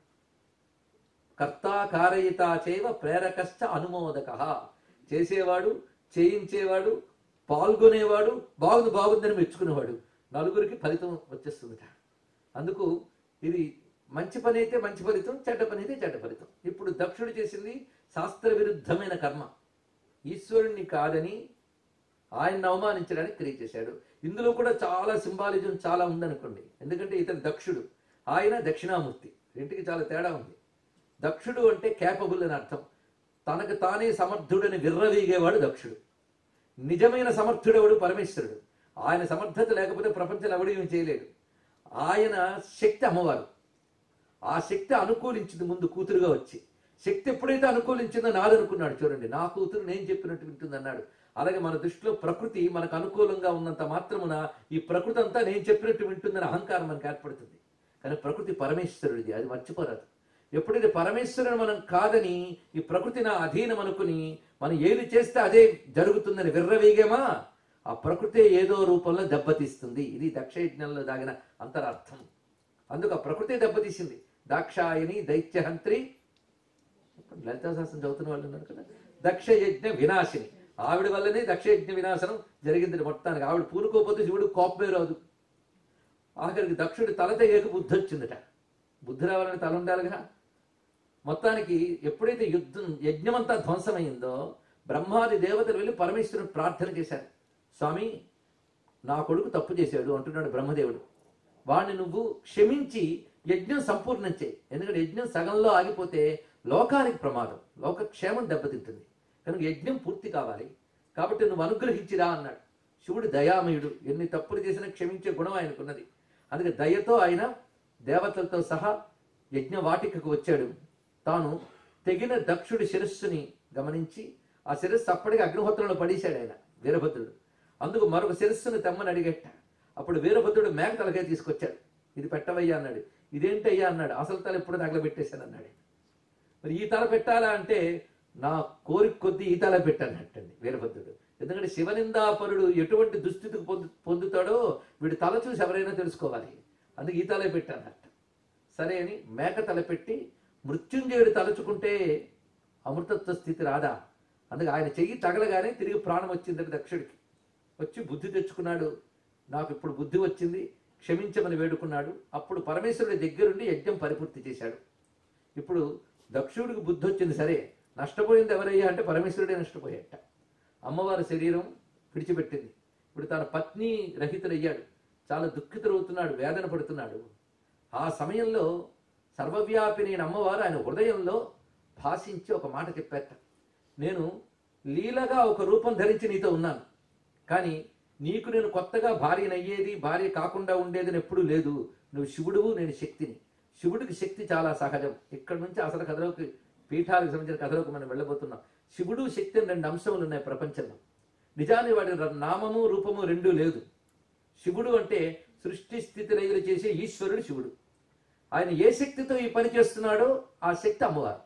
కర్త కారయిత చేవ ప్రేరకశ్చ అనుమోదక చేసేవాడు చేయించేవాడు పాల్గొనేవాడు బాగుంది బాగుందని మెచ్చుకునేవాడు నలుగురికి ఫలితం వచ్చేస్తుందిట అందుకు ఇది మంచి పని అయితే మంచి ఫలితం చెడ్డ పని అయితే చెడ్డ ఫలితం ఇప్పుడు దక్షుడు చేసింది శాస్త్ర విరుద్ధమైన కర్మ ఈశ్వరుణ్ణి కాదని ఆయన్ని అవమానించడానికి క్రియ చేశాడు ఇందులో కూడా చాలా సింబాలిజం చాలా ఉందనుకోండి ఎందుకంటే ఇతను దక్షుడు ఆయన దక్షిణామూర్తి రెంటికి చాలా తేడా ఉంది దక్షుడు అంటే క్యాపబుల్ అని అర్థం తనకు తానే సమర్థుడని విర్రవీగేవాడు దక్షుడు నిజమైన సమర్థుడెవడు పరమేశ్వరుడు ఆయన సమర్థత లేకపోతే ప్రపంచంలో ఎవడు ఏమి చేయలేడు ఆయన శక్తి అమ్మవారు ఆ శక్తి అనుకూలించింది ముందు కూతురుగా వచ్చి శక్తి ఎప్పుడైతే అనుకూలించిందో నాదనుకున్నాడు చూడండి నా కూతురు నేను చెప్పినట్టు వింటుంది అన్నాడు అలాగే మన దృష్టిలో ప్రకృతి మనకు అనుకూలంగా ఉన్నంత మాత్రమున ఈ ప్రకృతి అంతా నేను చెప్పినట్టు వింటుందని అహంకారం మనకు ఏర్పడుతుంది కానీ ప్రకృతి పరమేశ్వరుడిది అది మర్చిపోరాదు ఎప్పుడైతే పరమేశ్వరుని మనం కాదని ఈ ప్రకృతి నా అధీనం అనుకుని మనం ఏది చేస్తే అదే జరుగుతుందని విర్రవీగేమా ఆ ప్రకృతే ఏదో రూపంలో దెబ్బతీస్తుంది ఇది దక్షయజ్ఞంలో దాగిన అంతరార్థం అందుకు ఆ ప్రకృతే దెబ్బతీసింది దాక్షాయని దైత్యహంత్రి లలితా శాస్త్రం చదువుతున్న వాళ్ళు ఉన్నారు కదా దక్షయజ్ఞ వినాశిని ఆవిడ వల్లనే దక్షయజ్ఞ వినాశనం జరిగింది మొత్తానికి ఆవిడ పూనుకోపోతే శివుడు కోపమే రాదు ఆఖరికి దక్షుడి తల తెగక బుద్ధి వచ్చిందట బుద్ధి రావాలని తల ఉండాలిగా మొత్తానికి ఎప్పుడైతే యుద్ధం యజ్ఞమంతా ధ్వంసమైందో బ్రహ్మాది దేవతలు వెళ్ళి పరమేశ్వరుని ప్రార్థన చేశారు స్వామి నా కొడుకు తప్పు చేశాడు అంటున్నాడు బ్రహ్మదేవుడు వాడిని నువ్వు క్షమించి యజ్ఞం సంపూర్ణం చేయి ఎందుకంటే యజ్ఞం సగంలో ఆగిపోతే లోకానికి ప్రమాదం లోక క్షేమం దెబ్బతింటుంది కనుక యజ్ఞం పూర్తి కావాలి కాబట్టి నువ్వు అనుగ్రహించిరా అన్నాడు శివుడు దయామయుడు ఎన్ని తప్పులు చేసినా క్షమించే గుణం ఆయనకున్నది అందుకే దయతో ఆయన దేవతలతో సహా యజ్ఞ వాటికకు వచ్చాడు తాను తెగిన దక్షుడి శిరస్సుని గమనించి ఆ శిరస్సు అప్పటికి అగ్నిహోత్రంలో పడేశాడు ఆయన వీరభద్రుడు అందుకు మరొక శిరస్సును తెమ్మని అడిగట్ట అప్పుడు వీరభద్రుడు మేక తలకాయ తీసుకొచ్చాడు ఇది పెట్టవయ్యా అన్నాడు ఇదేంటయ్యా అన్నాడు అసలు తల ఎప్పుడు తగలబెట్టేశాను అన్నాడు మరి ఈ తల పెట్టాలా అంటే నా కోరిక కొద్దీ ఈ తల పెట్టానట్టండి వీరభద్రుడు ఎందుకంటే శివనిందాపరుడు ఎటువంటి దుస్థితికి పొందు పొందుతాడో వీడు తల చూసి ఎవరైనా తెలుసుకోవాలి అందుకే ఈ తలే పెట్టానట్ట సరే అని మేక తల పెట్టి మృత్యుంజయుడు తలుచుకుంటే అమృతత్వ స్థితి రాదా అందుకే ఆయన చెయ్యి తగలగానే తిరిగి ప్రాణం వచ్చిందని దక్షుడికి వచ్చి బుద్ధి తెచ్చుకున్నాడు నాకు ఇప్పుడు బుద్ధి వచ్చింది క్షమించమని వేడుకున్నాడు అప్పుడు పరమేశ్వరుడి దగ్గరుండి యజ్ఞం పరిపూర్తి చేశాడు ఇప్పుడు దక్షుడికి బుద్ధి వచ్చింది సరే నష్టపోయింది ఎవరయ్యా అంటే పరమేశ్వరుడే నష్టపోయాట అమ్మవారి శరీరం విడిచిపెట్టింది ఇప్పుడు తన పత్ని రహితుడయ్యాడు చాలా దుఃఖితుడవుతున్నాడు వేదన పడుతున్నాడు ఆ సమయంలో సర్వవ్యాపిని అమ్మవారు ఆయన హృదయంలో భాషించి ఒక మాట చెప్పారట నేను లీలగా ఒక రూపం ధరించి నీతో ఉన్నాను కానీ నీకు నేను కొత్తగా భార్యనయ్యేది భార్య కాకుండా ఉండేది ఎప్పుడూ లేదు నువ్వు శివుడువు నేను శక్తిని శివుడికి శక్తి చాలా సహజం ఇక్కడ నుంచి అసలు కథలోకి పీఠాలకు సంబంధించిన కథలోకి మనం వెళ్ళబోతున్నాం శివుడు శక్తి అని రెండు అంశములు ఉన్నాయి ప్రపంచంలో నిజానికి వాడి ర- నామము రూపము రెండూ లేదు శివుడు అంటే సృష్టి స్థితి లయలు చేసే ఈశ్వరుడు శివుడు ఆయన ఏ శక్తితో ఈ పని చేస్తున్నాడో ఆ శక్తి అమ్మవారు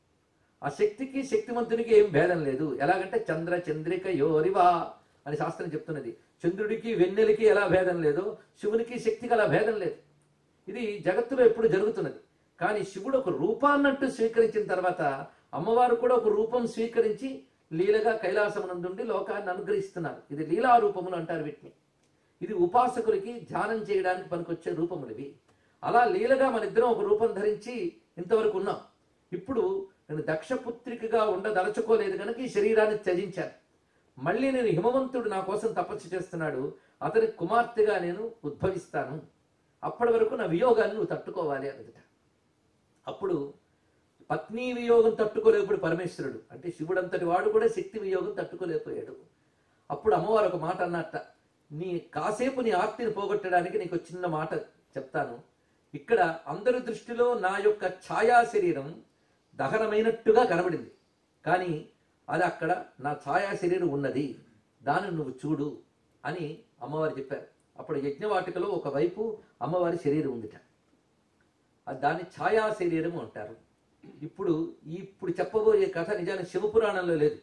ఆ శక్తికి శక్తిమంతునికి ఏం భేదం లేదు ఎలాగంటే చంద్ర చంద్రిక యోరివా అని శాస్త్రం చెప్తున్నది చంద్రుడికి వెన్నెలకి ఎలా భేదం లేదో శివునికి శక్తికి అలా భేదం లేదు ఇది జగత్తులో ఎప్పుడు జరుగుతున్నది కానీ శివుడు ఒక రూపాన్నట్టు స్వీకరించిన తర్వాత అమ్మవారు కూడా ఒక రూపం స్వీకరించి లీలగా కైలాసమునందుండి లోకాన్ని అనుగ్రహిస్తున్నారు ఇది లీలా రూపములు అంటారు వీటిని ఇది ఉపాసకులకి ధ్యానం చేయడానికి పనికొచ్చే రూపములు ఇవి అలా లీలగా మన ఇద్దరం ఒక రూపం ధరించి ఇంతవరకు ఉన్నాం ఇప్పుడు నేను దక్షపుత్రికగా ఉండదలుచుకోలేదు కనుక ఈ శరీరాన్ని త్యజించాను మళ్ళీ నేను హిమవంతుడు నా కోసం తపస్సు చేస్తున్నాడు అతని కుమార్తెగా నేను ఉద్భవిస్తాను అప్పటి వరకు నా వియోగాన్ని నువ్వు తట్టుకోవాలి అన్నదట అప్పుడు పత్ని వియోగం తట్టుకోలేకపోయాడు పరమేశ్వరుడు అంటే శివుడు అంతటి వాడు కూడా శక్తి వియోగం తట్టుకోలేకపోయాడు అప్పుడు అమ్మవారు ఒక మాట అన్నట్ట నీ కాసేపు నీ ఆర్తిని పోగొట్టడానికి నీకు ఒక చిన్న మాట చెప్తాను ఇక్కడ అందరి దృష్టిలో నా యొక్క ఛాయా శరీరం దహనమైనట్టుగా కనబడింది కానీ అది అక్కడ నా ఛాయా శరీరం ఉన్నది దాన్ని నువ్వు చూడు అని అమ్మవారు చెప్పారు అప్పుడు యజ్ఞవాటికలో ఒకవైపు అమ్మవారి శరీరం ఉందిట అది దాన్ని ఛాయా శరీరం అంటారు ఇప్పుడు ఇప్పుడు చెప్పబోయే కథ నిజానికి శివపురాణంలో లేదు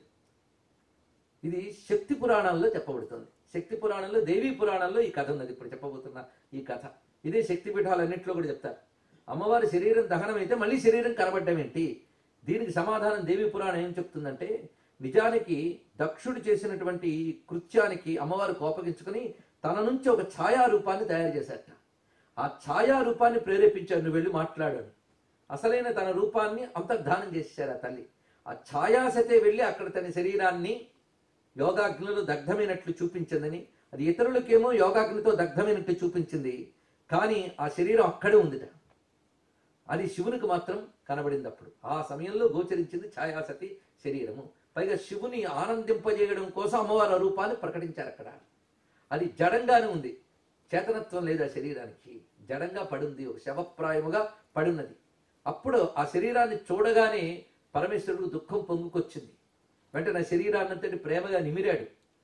ఇది శక్తి పురాణాల్లో చెప్పబడుతుంది శక్తి పురాణంలో దేవీ పురాణంలో ఈ కథ ఉన్నది ఇప్పుడు చెప్పబోతున్న ఈ కథ ఇదే శక్తి పీఠాలన్నింటిలో కూడా చెప్తారు అమ్మవారి శరీరం దహనం అయితే మళ్ళీ శరీరం కనబడ్డం ఏంటి దీనికి సమాధానం దేవీ పురాణం ఏం చెప్తుందంటే నిజానికి దక్షుడు చేసినటువంటి ఈ కృత్యానికి అమ్మవారు కోపగించుకుని తన నుంచి ఒక ఛాయా రూపాన్ని తయారు చేశారట ఆ ఛాయా రూపాన్ని ప్రేరేపించారు నువ్వు వెళ్ళి మాట్లాడాడు అసలైన తన రూపాన్ని అంతర్ధానం చేశారు ఆ తల్లి ఆ ఛాయాసతే వెళ్ళి అక్కడ తన శరీరాన్ని యోగాగ్నిలో దగ్ధమైనట్లు చూపించిందని అది ఇతరులకేమో యోగాగ్నితో దగ్ధమైనట్లు చూపించింది కానీ ఆ శరీరం అక్కడే ఉందిట అది శివునికి మాత్రం కనబడింది అప్పుడు ఆ సమయంలో గోచరించింది ఛాయాసతి శరీరము పైగా శివుని ఆనందింపజేయడం కోసం అమ్మవారి ఆ రూపాన్ని ప్రకటించారు అక్కడ అది జడంగానే ఉంది చేతనత్వం లేదు ఆ శరీరానికి జడంగా పడుంది ఒక శవప్రాయముగా పడున్నది అప్పుడు ఆ శరీరాన్ని చూడగానే పరమేశ్వరుడు దుఃఖం పొంగుకొచ్చింది వెంటనే ఆ శరీరాన్నంతటి ప్రేమగా నిమిరాడు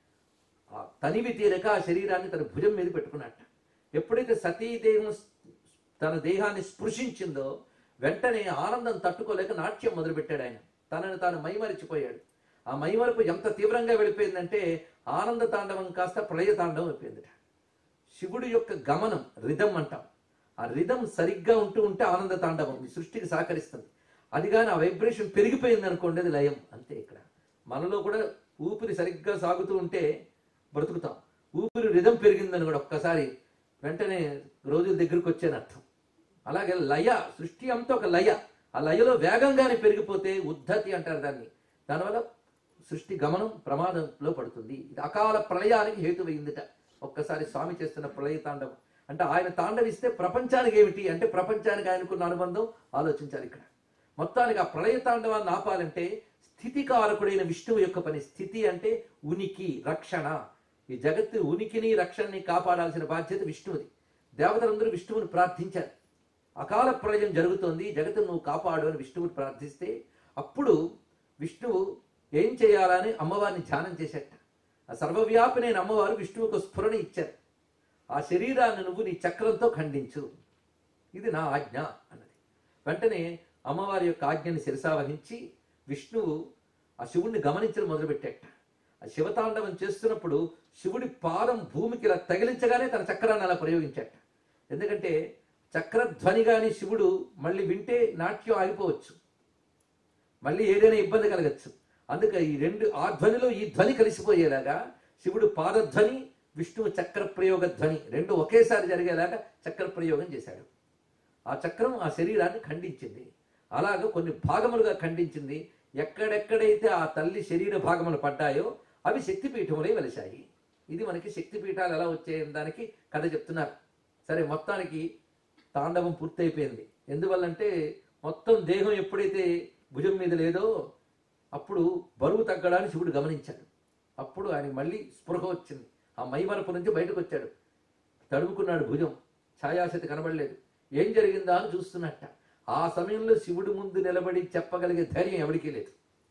ఆ తనివి తీరక ఆ శరీరాన్ని తన భుజం మీద పెట్టుకున్నట్ట ఎప్పుడైతే సతీదేహం తన దేహాన్ని స్పృశించిందో వెంటనే ఆనందం తట్టుకోలేక నాట్యం మొదలుపెట్టాడు ఆయన తనని తాను మైమరిచిపోయాడు ఆ మైమరుపు ఎంత తీవ్రంగా వెళ్ళిపోయిందంటే ఆనంద తాండవం కాస్త ప్రళయ తాండవం అయిపోయిందిట శివుడి యొక్క గమనం రిధం అంటాం ఆ రిధం సరిగ్గా ఉంటూ ఉంటే ఆనంద తాండవం ఈ సృష్టికి సహకరిస్తుంది అది కానీ ఆ వైబ్రేషన్ పెరిగిపోయింది అనుకోండి అది లయం అంతే ఇక్కడ మనలో కూడా ఊపిరి సరిగ్గా సాగుతూ ఉంటే బ్రతుకుతాం ఊపిరి రిధం పెరిగిందని కూడా ఒక్కసారి వెంటనే రోజుల దగ్గరికి వచ్చేని అర్థం అలాగే లయ సృష్టి అంతా ఒక లయ ఆ లయలో వేగంగానే పెరిగిపోతే ఉద్ధతి అంటారు దాన్ని దానివల్ల సృష్టి గమనం ప్రమాదంలో పడుతుంది ఇది అకాల ప్రళయానికి హేతువైందిట ఒక్కసారి స్వామి చేస్తున్న ప్రళయ తాండవం అంటే ఆయన తాండవిస్తే ప్రపంచానికి ఏమిటి అంటే ప్రపంచానికి ఆయనకున్న అనుబంధం ఆలోచించాలి ఇక్కడ మొత్తానికి ఆ ప్రళయ తాండవాన్ని ఆపాలంటే స్థితికారకుడైన విష్ణువు యొక్క పని స్థితి అంటే ఉనికి రక్షణ ఈ జగత్తు ఉనికిని రక్షణని కాపాడాల్సిన బాధ్యత విష్ణువుది దేవతలందరూ విష్ణువుని ప్రార్థించారు అకాల ప్రళయం జరుగుతోంది జగత్తును నువ్వు కాపాడు అని విష్ణువుని ప్రార్థిస్తే అప్పుడు విష్ణువు ఏం చేయాలని అమ్మవారిని ధ్యానం చేసేట ఆ సర్వవ్యాపినైన అమ్మవారు విష్ణువుకు స్ఫురణ ఇచ్చారు ఆ శరీరాన్ని నువ్వు నీ చక్రంతో ఖండించు ఇది నా ఆజ్ఞ అన్నది వెంటనే అమ్మవారి యొక్క ఆజ్ఞని శిరసావహించి విష్ణువు ఆ శివుణ్ణి గమనించడం మొదలుపెట్టాట ఆ శివతాండవం చేస్తున్నప్పుడు శివుడి పాదం భూమికి ఇలా తగిలించగానే తన చక్రాన్ని అలా ప్రయోగించాట ఎందుకంటే చక్రధ్వని గాని శివుడు మళ్ళీ వింటే నాట్యం ఆగిపోవచ్చు మళ్ళీ ఏదైనా ఇబ్బంది కలగచ్చు అందుకే ఈ రెండు ఆ ధ్వనిలో ఈ ధ్వని కలిసిపోయేలాగా శివుడు పాదధ్వని విష్ణువు చక్ర ప్రయోగ ధ్వని రెండు ఒకేసారి జరిగేలాగా చక్ర ప్రయోగం చేశాడు ఆ చక్రం ఆ శరీరాన్ని ఖండించింది అలాగ కొన్ని భాగములుగా ఖండించింది ఎక్కడెక్కడైతే ఆ తల్లి శరీర భాగములు పడ్డాయో అవి శక్తిపీఠములై వెలిశాయి ఇది మనకి శక్తిపీఠాలు ఎలా వచ్చాయని దానికి కథ చెప్తున్నారు సరే మొత్తానికి తాండవం పూర్తయిపోయింది ఎందువల్లంటే మొత్తం దేహం ఎప్పుడైతే భుజం మీద లేదో అప్పుడు బరువు తగ్గడాన్ని శివుడు గమనించాడు అప్పుడు ఆయన మళ్ళీ స్పృహ వచ్చింది ఆ మైమరపు నుంచి బయటకు వచ్చాడు తడుముకున్నాడు భుజం ఛాయాశతి కనబడలేదు ఏం జరిగిందా అని చూస్తున్నట్ట ఆ సమయంలో శివుడి ముందు నిలబడి చెప్పగలిగే ధైర్యం ఎవరికీ లేదు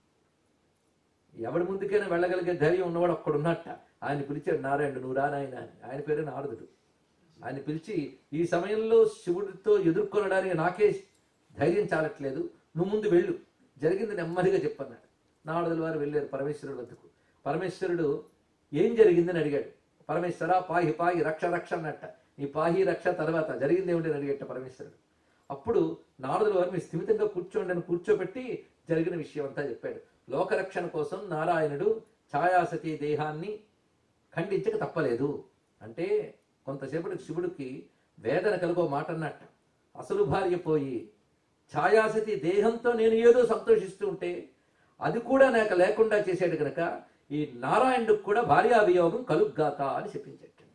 ఎవడి ముందుకైనా వెళ్ళగలిగే ధైర్యం ఉన్నవాడు ఒక్కడున్నట్ట ఆయన పిలిచాడు నారాయణుడు నువ్వు రా నాయన అని ఆయన పేరే నారదుడు ఆయన పిలిచి ఈ సమయంలో శివుడితో ఎదుర్కొనడానికి నాకే ధైర్యం చాలట్లేదు నువ్వు ముందు వెళ్ళు జరిగింది నెమ్మదిగా చెప్పన్నాడు నారదుల వారు వెళ్ళారు పరమేశ్వరుడు వద్దకు పరమేశ్వరుడు ఏం జరిగిందని అడిగాడు పరమేశ్వర పాహి పాహి రక్ష రక్ష అన్నట్ట నీ పాహి రక్ష తర్వాత జరిగింది ఏమిటి అడిగేట పరమేశ్వరుడు అప్పుడు నారదుల వారు మీరు స్థిమితంగా కూర్చోండి అని కూర్చోబెట్టి జరిగిన విషయం అంతా చెప్పాడు లోకరక్షణ కోసం నారాయణుడు ఛాయాసతి దేహాన్ని ఖండించక తప్పలేదు అంటే కొంతసేపటికి శివుడికి వేదన కలుగో మాట అన్నట్ట అసలు భార్య పోయి ఛాయాసతి దేహంతో నేను ఏదో సంతోషిస్తూ ఉంటే అది కూడా నాకు లేకుండా చేశాడు కనుక ఈ నారాయణుడికి కూడా భార్యాభియోగం కలుగ్గాక అని చెప్పించట్టండి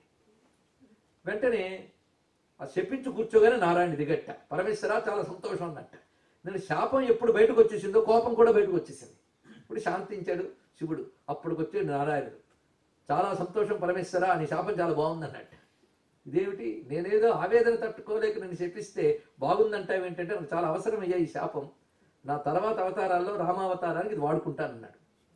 వెంటనే ఆ చెప్పించి కూర్చోగానే నారాయణ దిగట్ట పరమేశ్వర చాలా సంతోషం అన్నట్ట నేను శాపం ఎప్పుడు బయటకు వచ్చేసిందో కోపం కూడా బయటకు వచ్చేసింది ఇప్పుడు శాంతించాడు శివుడు అప్పటికి వచ్చాడు నారాయణుడు చాలా సంతోషం పరమేశ్వర నీ శాపం చాలా బాగుంది అన్నట్టు ఇదేమిటి నేనేదో ఆవేదన తట్టుకోలేక నేను శపిస్తే బాగుందంటావు ఏంటంటే నాకు చాలా అవసరమయ్యా ఈ శాపం నా తర్వాత అవతారాల్లో రామావతారానికి ఇది వాడుకుంటానన్నాడు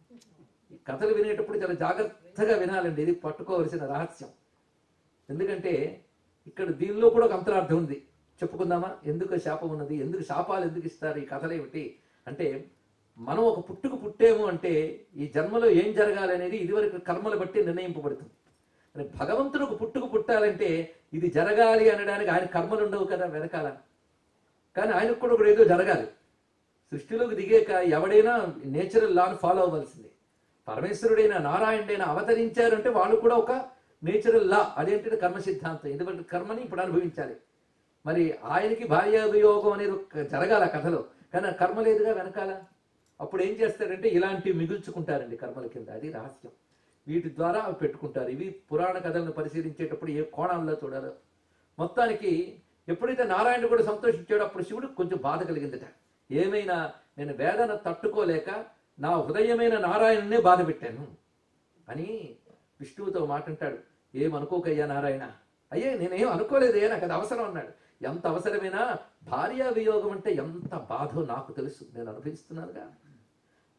ఈ కథలు వినేటప్పుడు చాలా జాగ్రత్తగా వినాలండి ఇది పట్టుకోవలసిన రహస్యం ఎందుకంటే ఇక్కడ దీనిలో కూడా ఒక అంతరార్థం ఉంది చెప్పుకుందామా ఎందుకు శాపం ఉన్నది ఎందుకు శాపాలు ఎందుకు ఇస్తారు ఈ కథలు ఏమిటి అంటే మనం ఒక పుట్టుకు పుట్టేము అంటే ఈ జన్మలో ఏం జరగాలి అనేది ఇదివరకు కర్మలు బట్టి నిర్ణయింపబడుతుంది కానీ భగవంతుడు ఒక పుట్టుకు పుట్టాలంటే ఇది జరగాలి అనడానికి ఆయన కర్మలు ఉండవు కదా వెనకాల కానీ ఆయనకు కూడా ఒకటి ఏదో జరగాలి సృష్టిలోకి దిగాక ఎవడైనా నేచురల్ లాను ఫాలో అవ్వాల్సిందే పరమేశ్వరుడైన నారాయణుడైనా అవతరించారంటే వాళ్ళు కూడా ఒక నేచురల్ లా అదేంటంటే కర్మ సిద్ధాంతం ఎందుకంటే కర్మని ఇప్పుడు అనుభవించాలి మరి ఆయనకి భార్యాభియోగం అనేది ఒక జరగాల కథలో కానీ ఆ కర్మ లేదుగా వెనకాల అప్పుడు ఏం చేస్తారంటే ఇలాంటివి మిగుల్చుకుంటారండి కర్మల కింద అది రహస్యం వీటి ద్వారా అవి పెట్టుకుంటారు ఇవి పురాణ కథలను పరిశీలించేటప్పుడు ఏ కోణంలో చూడాలో మొత్తానికి ఎప్పుడైతే నారాయణుడు కూడా సంతోషించాడో అప్పుడు శివుడు కొంచెం బాధ కలిగిందట ఏమైనా నేను వేదన తట్టుకోలేక నా హృదయమైన నారాయణునే బాధ పెట్టాను అని విష్ణువుతో మాట్లాంటాడు ఏమనుకోకయ్యా నారాయణ అయ్యే నేనేం అనుకోలేదే నాకు అది అవసరం అన్నాడు ఎంత అవసరమైనా భార్యా వియోగం అంటే ఎంత బాధో నాకు తెలుసు నేను అనుభవిస్తున్నానుగా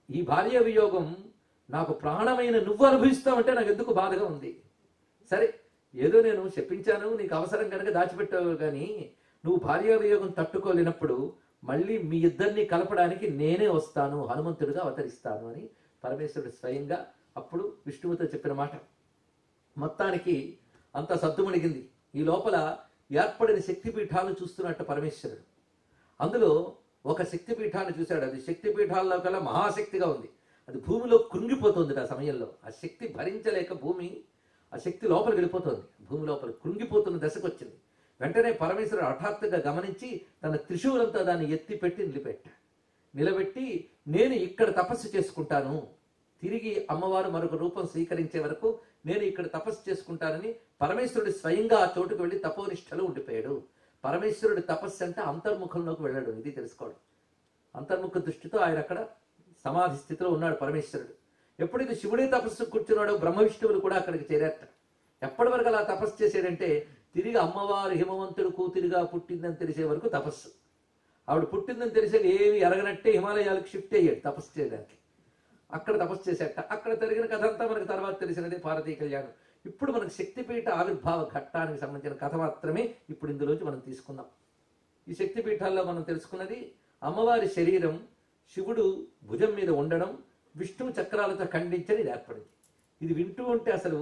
ఈ భార్య వియోగం నాకు ప్రాణమైన నువ్వు అనుభవిస్తావంటే నాకు ఎందుకు బాధగా ఉంది సరే ఏదో నేను చెప్పించాను నీకు అవసరం కనుక దాచిపెట్టావు కానీ నువ్వు భార్య వియోగం తట్టుకోలేనప్పుడు మళ్ళీ మీ ఇద్దరిని కలపడానికి నేనే వస్తాను హనుమంతుడిగా అవతరిస్తాను అని పరమేశ్వరుడు స్వయంగా అప్పుడు విష్ణువుతో చెప్పిన మాట మొత్తానికి అంత సద్దుమణిగింది ఈ లోపల ఏర్పడిన శక్తిపీఠాలను చూస్తున్నట్టు పరమేశ్వరుడు అందులో ఒక శక్తిపీఠాన్ని చూశాడు అది శక్తిపీఠాల్లో కల్లా మహాశక్తిగా ఉంది అది భూమిలో కృంగిపోతుంది ఆ సమయంలో ఆ శక్తి భరించలేక భూమి ఆ శక్తి లోపలికి వెళ్ళిపోతుంది భూమి లోపల కృంగిపోతున్న దశకు వచ్చింది వెంటనే పరమేశ్వరుడు హఠాత్తుగా గమనించి తన త్రిశూలంతో దాన్ని ఎత్తి పెట్టి నిలబెట్టాడు నిలబెట్టి నేను ఇక్కడ తపస్సు చేసుకుంటాను తిరిగి అమ్మవారు మరొక రూపం స్వీకరించే వరకు నేను ఇక్కడ తపస్సు చేసుకుంటానని పరమేశ్వరుడు స్వయంగా ఆ చోటుకు వెళ్ళి తపోనిష్టలో ఉండిపోయాడు పరమేశ్వరుడి తపస్సు అంటే అంతర్ముఖంలోకి వెళ్ళాడు ఇది తెలుసుకోవడం అంతర్ముఖ దృష్టితో ఆయన అక్కడ సమాధి స్థితిలో ఉన్నాడు పరమేశ్వరుడు ఎప్పుడైతే శివుడే తపస్సు కూర్చున్నాడో బ్రహ్మ విష్ణువులు కూడా అక్కడికి చేరారట ఎప్పటి వరకు అలా తపస్సు చేశాడంటే తిరిగి అమ్మవారు హిమవంతుడు కూతురిగా పుట్టిందని తెలిసే వరకు తపస్సు ఆవిడ పుట్టిందని తెలిసాక ఏమి ఎరగనట్టే హిమాలయాలకు షిఫ్ట్ అయ్యాడు తపస్సు చేయడానికి అక్కడ తపస్సు చేశాట అక్కడ జరిగిన కథ అంతా మనకు తర్వాత తెలిసినదే భారతీయ కళ్యాణం ఇప్పుడు మనకు శక్తిపీఠ ఆవిర్భావ ఘట్టానికి సంబంధించిన కథ మాత్రమే ఇప్పుడు ఇందులోంచి మనం తీసుకుందాం ఈ శక్తిపీఠాల్లో మనం తెలుసుకున్నది అమ్మవారి శరీరం శివుడు భుజం మీద ఉండడం విష్ణువు చక్రాలతో ఖండించని ఇది ఏర్పడింది ఇది వింటూ ఉంటే అసలు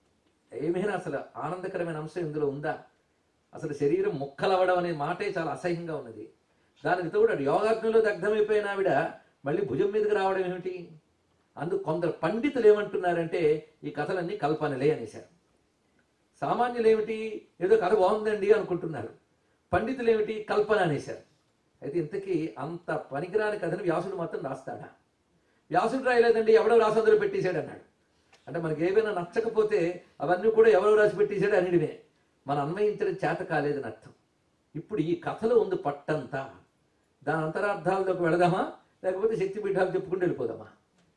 ఏమైనా అసలు ఆనందకరమైన అంశం ఇందులో ఉందా అసలు శరీరం ముక్కలవ్వడం అనే మాటే చాలా అసహ్యంగా ఉన్నది దానికి తోడు యోగాగ్నిలో దగ్ధమైపోయిన ఆవిడ మళ్ళీ భుజం మీదకి రావడం ఏమిటి అందుకు కొందరు పండితులు ఏమంటున్నారంటే ఈ కథలన్నీ కల్పనలే అనేశారు సామాన్యులు ఏమిటి ఏదో కథ బాగుందండి అనుకుంటున్నారు పండితులు ఏమిటి కల్పన అనేశారు అయితే ఇంతకీ అంత పనికిరాని కథను వ్యాసుడు మాత్రం రాస్తాడా వ్యాసుడు రాయలేదండి ఎవడో రాసి అందులో పెట్టేశాడు అన్నాడు అంటే మనకి ఏమైనా నచ్చకపోతే అవన్నీ కూడా ఎవరో రాసి పెట్టేశాడు అనిడివే మన అన్వయించడం చేత కాలేదని అర్థం ఇప్పుడు ఈ కథలో ఉంది పట్టంతా దాని అంతరార్థాల్లోకి వెళదామా లేకపోతే శక్తి పీఠాలు చెప్పుకుంటూ వెళ్ళిపోదామా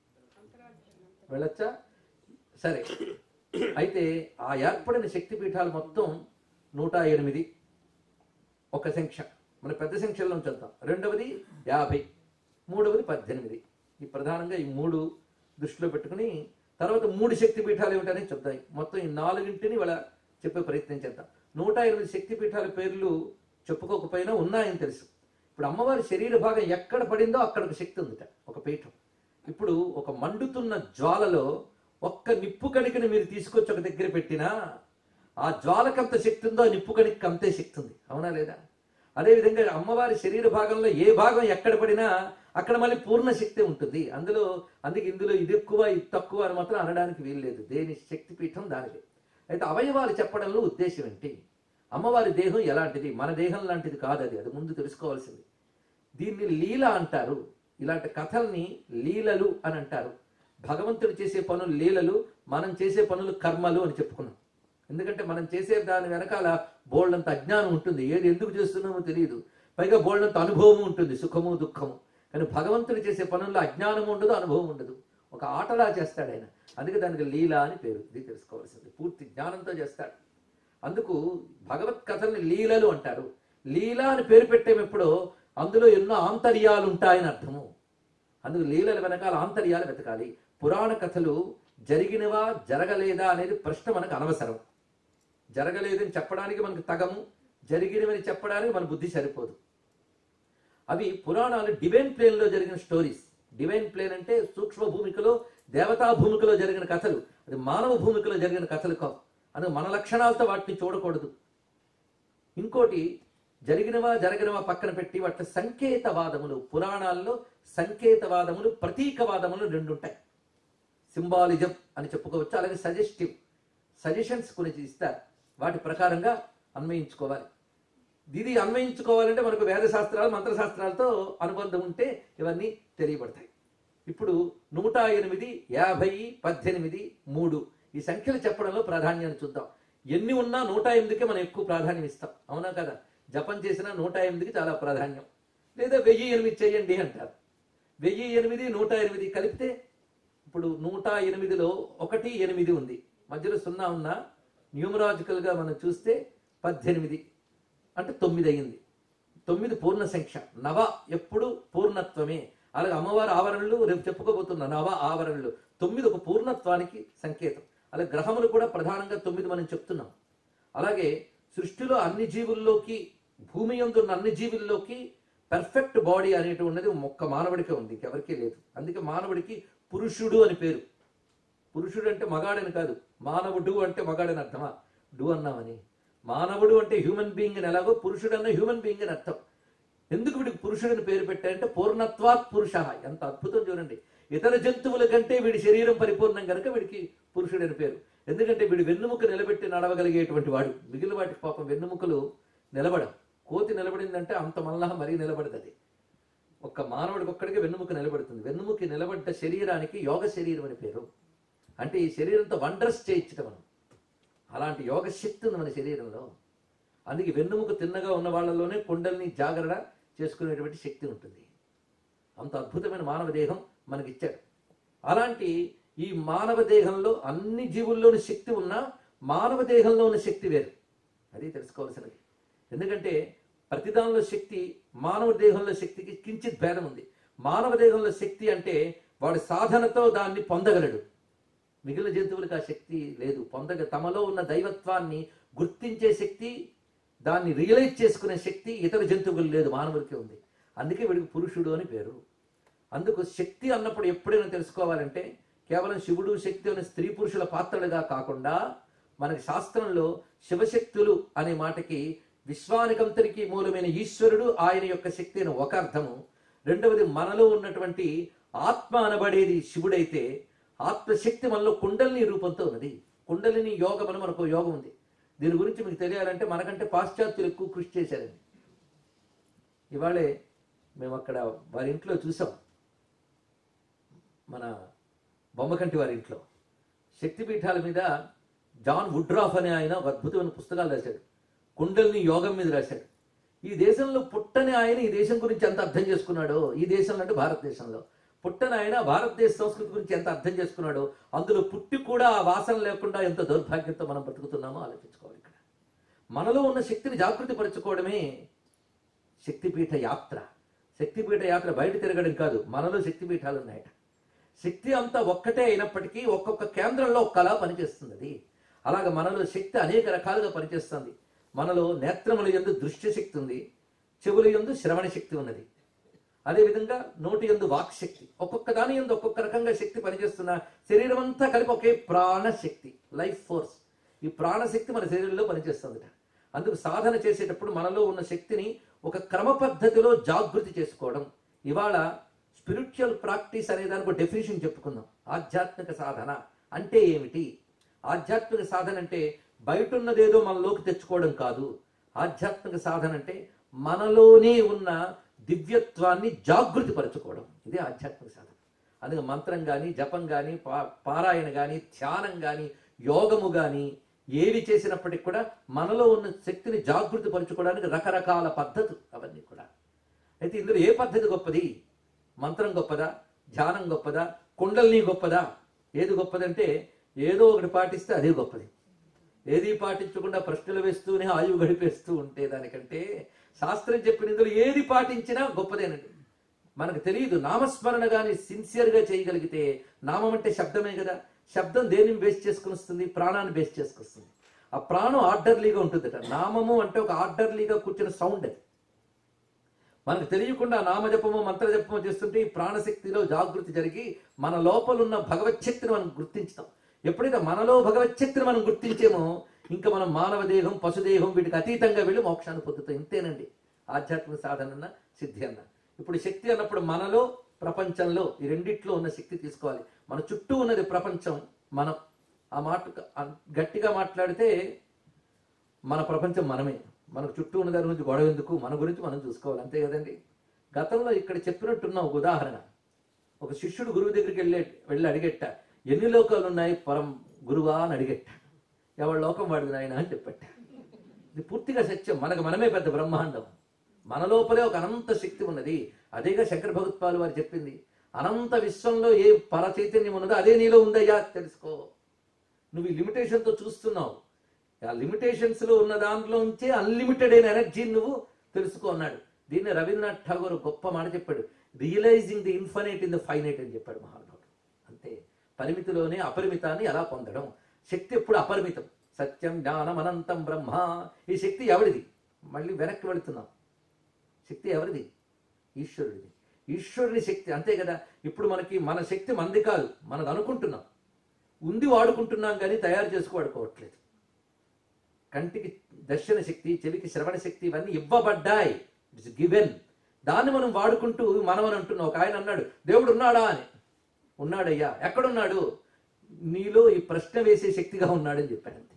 వెళ్ళొచ్చా సరే అయితే ఆ ఏర్పడిన శక్తి పీఠాలు మొత్తం నూట ఎనిమిది ఒక సంఖ్య మన పెద్ద సంఖ్యలో చూద్దాం రెండవది యాభై మూడవది పద్దెనిమిది ఈ ప్రధానంగా ఈ మూడు దృష్టిలో పెట్టుకుని తర్వాత మూడు శక్తి పీఠాలు ఏమిటని చెప్తాయి మొత్తం ఈ నాలుగింటిని వాళ్ళ చెప్పే ప్రయత్నం చేద్దాం నూట ఎనిమిది శక్తి పీఠాల పేర్లు చెప్పుకోకపోయినా ఉన్నాయని తెలుసు ఇప్పుడు అమ్మవారి శరీర భాగం ఎక్కడ పడిందో అక్కడ ఒక శక్తి ఉందిట ఒక పీఠం ఇప్పుడు ఒక మండుతున్న జ్వాలలో ఒక్క నిప్పు కణికని మీరు తీసుకొచ్చి ఒక దగ్గర పెట్టినా ఆ జ్వాలకంత శక్తి ఉందో ఆ నిప్పు కణికి అంతే శక్తి ఉంది అవునా లేదా అదేవిధంగా అమ్మవారి శరీర భాగంలో ఏ భాగం ఎక్కడ పడినా అక్కడ మళ్ళీ పూర్ణ శక్తి ఉంటుంది అందులో అందుకే ఇందులో ఇది ఎక్కువ ఇది తక్కువ అని మాత్రం అనడానికి వీల్లేదు దేని శక్తి పీఠం దానిది అయితే అవయవాలు చెప్పడంలో ఉద్దేశం ఏంటి అమ్మవారి దేహం ఎలాంటిది మన దేహం లాంటిది కాదు అది అది ముందు తెలుసుకోవాల్సింది దీన్ని లీల అంటారు ఇలాంటి కథల్ని లీలలు అని అంటారు భగవంతుడు చేసే పనులు లీలలు మనం చేసే పనులు కర్మలు అని చెప్పుకున్నాం ఎందుకంటే మనం చేసే దాని వెనకాల బోల్డంత అజ్ఞానం ఉంటుంది ఏది ఎందుకు చేస్తున్నామో తెలియదు పైగా బోల్డంత అనుభవం ఉంటుంది సుఖము దుఃఖము కానీ భగవంతుడు చేసే పనుల్లో అజ్ఞానం ఉండదు అనుభవం ఉండదు ఒక ఆటలా చేస్తాడు ఆయన అందుకే దానికి లీల అని పేరు ఇది తెలుసుకోవాల్సింది పూర్తి జ్ఞానంతో చేస్తాడు అందుకు భగవత్ కథల్ని లీలలు అంటారు లీల అని పేరు పెట్టేమెప్పుడో అందులో ఎన్నో ఆంతర్యాలు ఉంటాయని అర్థము అందుకు లీలల వెనకాల ఆంతర్యాలు వెతకాలి పురాణ కథలు జరిగినవా జరగలేదా అనేది ప్రశ్న మనకు అనవసరం జరగలేదని చెప్పడానికి మనకు తగము జరిగినవని చెప్పడానికి మన బుద్ధి సరిపోదు అవి పురాణాలు డివైన్ ప్లేన్లో జరిగిన స్టోరీస్ డివైన్ ప్లేన్ అంటే సూక్ష్మ భూమికలో దేవతా భూమికలో జరిగిన కథలు అది మానవ భూమికలో జరిగిన కథలు కావు అందుకు మన లక్షణాలతో వాటిని చూడకూడదు ఇంకోటి జరిగినవా జరగనివా పక్కన పెట్టి వాటి సంకేతవాదములు పురాణాల్లో సంకేతవాదములు ప్రతీకవాదములు రెండు ఉంటాయి సింబాలిజం అని చెప్పుకోవచ్చు అలాగే సజెస్టివ్ సజెషన్స్ గురించి ఇస్తారు వాటి ప్రకారంగా అన్వయించుకోవాలి ఇది అన్వయించుకోవాలంటే మనకు వేద శాస్త్రాలు మంత్రశాస్త్రాలతో అనుబంధం ఉంటే ఇవన్నీ తెలియబడతాయి ఇప్పుడు నూట ఎనిమిది యాభై పద్దెనిమిది మూడు ఈ సంఖ్యలు చెప్పడంలో ప్రాధాన్యాన్ని చూద్దాం ఎన్ని ఉన్నా నూట ఎనిమిదికి మనం ఎక్కువ ప్రాధాన్యం ఇస్తాం అవునా కదా జపం చేసిన నూట ఎనిమిదికి చాలా ప్రాధాన్యం లేదా వెయ్యి ఎనిమిది చేయండి అంటారు వెయ్యి ఎనిమిది నూట ఎనిమిది కలిపితే ఇప్పుడు నూట ఎనిమిదిలో ఒకటి ఎనిమిది ఉంది మధ్యలో సున్నా ఉన్నా న్యూమరాజికల్ గా మనం చూస్తే పద్దెనిమిది అంటే తొమ్మిది అయింది తొమ్మిది పూర్ణ సంఖ్య నవ ఎప్పుడు పూర్ణత్వమే అలాగే అమ్మవారి ఆవరణలు రేపు చెప్పుకోబోతున్నాను నవ ఆవరణలు తొమ్మిది ఒక పూర్ణత్వానికి సంకేతం అలాగే గ్రహములు కూడా ప్రధానంగా తొమ్మిది మనం చెప్తున్నాం అలాగే సృష్టిలో అన్ని జీవుల్లోకి భూమి యందున్న అన్ని జీవుల్లోకి పెర్ఫెక్ట్ బాడీ అనేటువంటిది ఒక్క మానవుడికే ఉంది ఇంకెవరికీ లేదు అందుకే మానవుడికి పురుషుడు అని పేరు పురుషుడు అంటే మగాడని కాదు మానవుడు అంటే మగాడని అర్థమా డు అన్నామని మానవుడు అంటే హ్యూమన్ బీయింగ్ అని ఎలాగో పురుషుడు అన్న హ్యూమన్ బీయింగ్ అని అర్థం ఎందుకు వీడికి పురుషుడిని పేరు పెట్టారంటే పూర్ణత్వాత్ పురుష ఎంత అద్భుతం చూడండి ఇతర జంతువుల కంటే వీడి శరీరం పరిపూర్ణం కనుక వీడికి పురుషుడని పేరు ఎందుకంటే వీడు వెన్నుముక నిలబెట్టి నడవగలిగేటువంటి వాడు మిగిలిన వాటికి పాపం వెన్నుముకలు నిలబడం కోతి నిలబడిందంటే అంత మళ్ళా మరీ నిలబడదు అది ఒక్క మానవుడికి ఒక్కడికి వెన్నుముక నిలబడుతుంది వెన్నుముకి నిలబడ్డ శరీరానికి యోగ శరీరం అని పేరు అంటే ఈ శరీరంతో వండర్స్ చేయించటం మనం అలాంటి యోగ శక్తి ఉంది మన శరీరంలో అందుకే వెన్నుముక తిన్నగా ఉన్న వాళ్ళలోనే కుండల్ని జాగరణ చేసుకునేటువంటి శక్తి ఉంటుంది అంత అద్భుతమైన మానవ దేహం మనకిచ్చాడు అలాంటి ఈ మానవ దేహంలో అన్ని జీవుల్లోని శక్తి ఉన్నా మానవ దేహంలో ఉన్న శక్తి వేరు అది తెలుసుకోవాల్సినది ఎందుకంటే ప్రతిదానిలో శక్తి మానవ దేహంలో శక్తికి కించిత్ భేదం ఉంది మానవ దేహంలో శక్తి అంటే వాడి సాధనతో దాన్ని పొందగలడు మిగిలిన జంతువులకు ఆ శక్తి లేదు పొందగ తమలో ఉన్న దైవత్వాన్ని గుర్తించే శక్తి దాన్ని రియలైజ్ చేసుకునే శక్తి ఇతర జంతువులు లేదు మానవుడికి ఉంది అందుకే వీడికి పురుషుడు అని పేరు అందుకు శక్తి అన్నప్పుడు ఎప్పుడైనా తెలుసుకోవాలంటే కేవలం శివుడు శక్తి అనే స్త్రీ పురుషుల పాత్రలుగా కాకుండా మనకి శాస్త్రంలో శివశక్తులు అనే మాటకి విశ్వానికంతరికి మూలమైన ఈశ్వరుడు ఆయన యొక్క శక్తి అని ఒక అర్థము రెండవది మనలో ఉన్నటువంటి ఆత్మ అనబడేది శివుడైతే ఆత్మశక్తి మనలో కుండలిని రూపంతో ఉన్నది కుండలిని యోగం అని మనకు యోగం ఉంది దీని గురించి మీకు తెలియాలంటే మనకంటే పాశ్చాత్యులు ఎక్కువ కృషి చేశారండి ఇవాళే మేము అక్కడ వారి ఇంట్లో చూసాం మన బొమ్మకంటి వారి ఇంట్లో శక్తిపీఠాల మీద జాన్ వుడ్రాఫ్ అనే ఆయన ఒక అద్భుతమైన పుస్తకాలు రాశాడు కుండల్ని యోగం మీద రాశాడు ఈ దేశంలో పుట్టని ఆయన ఈ దేశం గురించి ఎంత అర్థం చేసుకున్నాడో ఈ దేశంలో అంటే భారతదేశంలో పుట్టని ఆయన భారతదేశ సంస్కృతి గురించి ఎంత అర్థం చేసుకున్నాడో అందులో పుట్టి కూడా ఆ వాసన లేకుండా ఎంత దౌర్భాగ్యంతో మనం బతుకుతున్నామో ఆలోచించుకోవాలి ఇక్కడ మనలో ఉన్న శక్తిని జాగృతి పరచుకోవడమే శక్తిపీఠ యాత్ర శక్తిపీఠ యాత్ర బయట తిరగడం కాదు మనలో శక్తిపీఠాలు ఉన్నాయట శక్తి అంతా ఒక్కటే అయినప్పటికీ ఒక్కొక్క కేంద్రంలో ఒక్కలా పనిచేస్తుంది అది అలాగే మనలో శక్తి అనేక రకాలుగా పనిచేస్తుంది మనలో నేత్రముల యందు దృశ్య శక్తి ఉంది చెవుల యందు శ్రవణ శక్తి ఉన్నది అదేవిధంగా నోటి యందు వాక్ శక్తి ఒక్కొక్క దాని యందు ఒక్కొక్క రకంగా శక్తి పనిచేస్తున్న శరీరం అంతా కలిపి ఒకే ప్రాణశక్తి లైఫ్ ఫోర్స్ ఈ ప్రాణశక్తి మన శరీరంలో పనిచేస్తుందిట అందుకు సాధన చేసేటప్పుడు మనలో ఉన్న శక్తిని ఒక క్రమ పద్ధతిలో జాగృతి చేసుకోవడం ఇవాళ స్పిరిచువల్ ప్రాక్టీస్ అనే దానికి ఒక డెఫినేషన్ చెప్పుకుందాం ఆధ్యాత్మిక సాధన అంటే ఏమిటి ఆధ్యాత్మిక సాధన అంటే బయట ఉన్నదేదో మనలోకి తెచ్చుకోవడం కాదు ఆధ్యాత్మిక సాధన అంటే మనలోనే ఉన్న దివ్యత్వాన్ని జాగృతి పరచుకోవడం ఇది ఆధ్యాత్మిక సాధన అందుకే మంత్రం కానీ జపం కానీ పా పారాయణ కానీ ధ్యానం కానీ యోగము కానీ ఏవి చేసినప్పటికి కూడా మనలో ఉన్న శక్తిని జాగృతి పరచుకోవడానికి రకరకాల పద్ధతులు అవన్నీ కూడా అయితే ఇందులో ఏ పద్ధతి గొప్పది మంత్రం గొప్పదా ధ్యానం గొప్పదా కుండల్ని గొప్పదా ఏది గొప్పదంటే ఏదో ఒకటి పాటిస్తే అదే గొప్పది ఏది పాటించకుండా ప్రశ్నలు వేస్తూనే ఆయువు గడిపేస్తూ ఉంటే దానికంటే శాస్త్రం చెప్పిన ఇందులో ఏది పాటించినా గొప్పదేనండి మనకు తెలియదు నామస్మరణ కానీ సిన్సియర్గా చేయగలిగితే నామం అంటే శబ్దమే కదా శబ్దం దేనిని బేస్ చేసుకుని వస్తుంది ప్రాణాన్ని బేస్ చేసుకొస్తుంది ఆ ప్రాణం ఆర్డర్లీగా ఉంటుందట నామము అంటే ఒక ఆర్డర్లీగా కూర్చున్న సౌండ్ అది మనకు తెలియకుండా నామజపము మంత్రజపము చేస్తుంటే ఈ ప్రాణశక్తిలో జాగృతి జరిగి మన లోపల ఉన్న భగవత్ శక్తిని మనం గుర్తించుతాం ఎప్పుడైతే మనలో భగవత్ శక్తిని మనం గుర్తించేమో ఇంకా మనం మానవ దేహం పశుదేహం వీటికి అతీతంగా వెళ్ళి మోక్షాన్ని పొందుతాం ఇంతేనండి ఆధ్యాత్మిక సాధన అన్న సిద్ధి అన్న ఇప్పుడు శక్తి అన్నప్పుడు మనలో ప్రపంచంలో ఈ రెండిట్లో ఉన్న శక్తి తీసుకోవాలి మన చుట్టూ ఉన్నది ప్రపంచం మనం ఆ మాట గట్టిగా మాట్లాడితే మన ప్రపంచం మనమే మనకు చుట్టూ ఉన్న దాని గురించి గొడవ ఎందుకు మన గురించి మనం చూసుకోవాలి అంతే కదండి గతంలో ఇక్కడ చెప్పినట్టున్న ఒక ఉదాహరణ ఒక శిష్యుడు గురువు దగ్గరికి వెళ్ళే వెళ్ళి అడిగెట్ట ఎన్ని లోకాలు ఉన్నాయి పరం గురువా అని అడిగెట్ట ఎవరి లోకం వాడిది నాయన అని చెప్పట్ట ఇది పూర్తిగా సత్యం మనకు మనమే పెద్ద బ్రహ్మాండం మన లోపలే ఒక అనంత శక్తి ఉన్నది అదేగా శంకర భగవత్పాలు వారు చెప్పింది అనంత విశ్వంలో ఏ పర చైతన్యం ఉన్నదో అదే నీలో ఉందయ్యా తెలుసుకో నువ్వు ఈ లిమిటేషన్తో చూస్తున్నావు ఆ లిమిటేషన్స్ లో ఉన్న దాంట్లో ఉంచే అన్లిమిటెడ్ అయిన ఎనర్జీని నువ్వు తెలుసుకో అన్నాడు దీన్ని రవీంద్రనాథ్ ఠాగూర్ గొప్ప మాట చెప్పాడు realizing the infinite in the finite అని చెప్పాడు మహానుభావుడు అంతే పరిమితిలోనే అపరిమితాన్ని ఎలా పొందడం శక్తి ఎప్పుడు అపరిమితం సత్యం జ్ఞానం అనంతం బ్రహ్మ ఈ శక్తి ఎవరిది మళ్ళీ వెనక్కి వెళుతున్నాం శక్తి ఎవరిది ఈశ్వరుడిది ఈశ్వరుని శక్తి అంతే కదా ఇప్పుడు మనకి మన శక్తి మనది కాదు మనది అనుకుంటున్నాం ఉంది వాడుకుంటున్నాం కానీ తయారు చేసుకోవాడుకోవట్లేదు కంటికి దర్శన శక్తి చెవికి శ్రవణ శక్తి ఇవన్నీ ఇవ్వబడ్డాయి ఇట్స్ గివెన్ దాన్ని మనం వాడుకుంటూ మనం అని అంటున్నాం ఒక ఆయన అన్నాడు దేవుడు ఉన్నాడా అని ఉన్నాడయ్యా ఎక్కడున్నాడు నీలో ఈ ప్రశ్న వేసే శక్తిగా ఉన్నాడని చెప్పాడు అంతే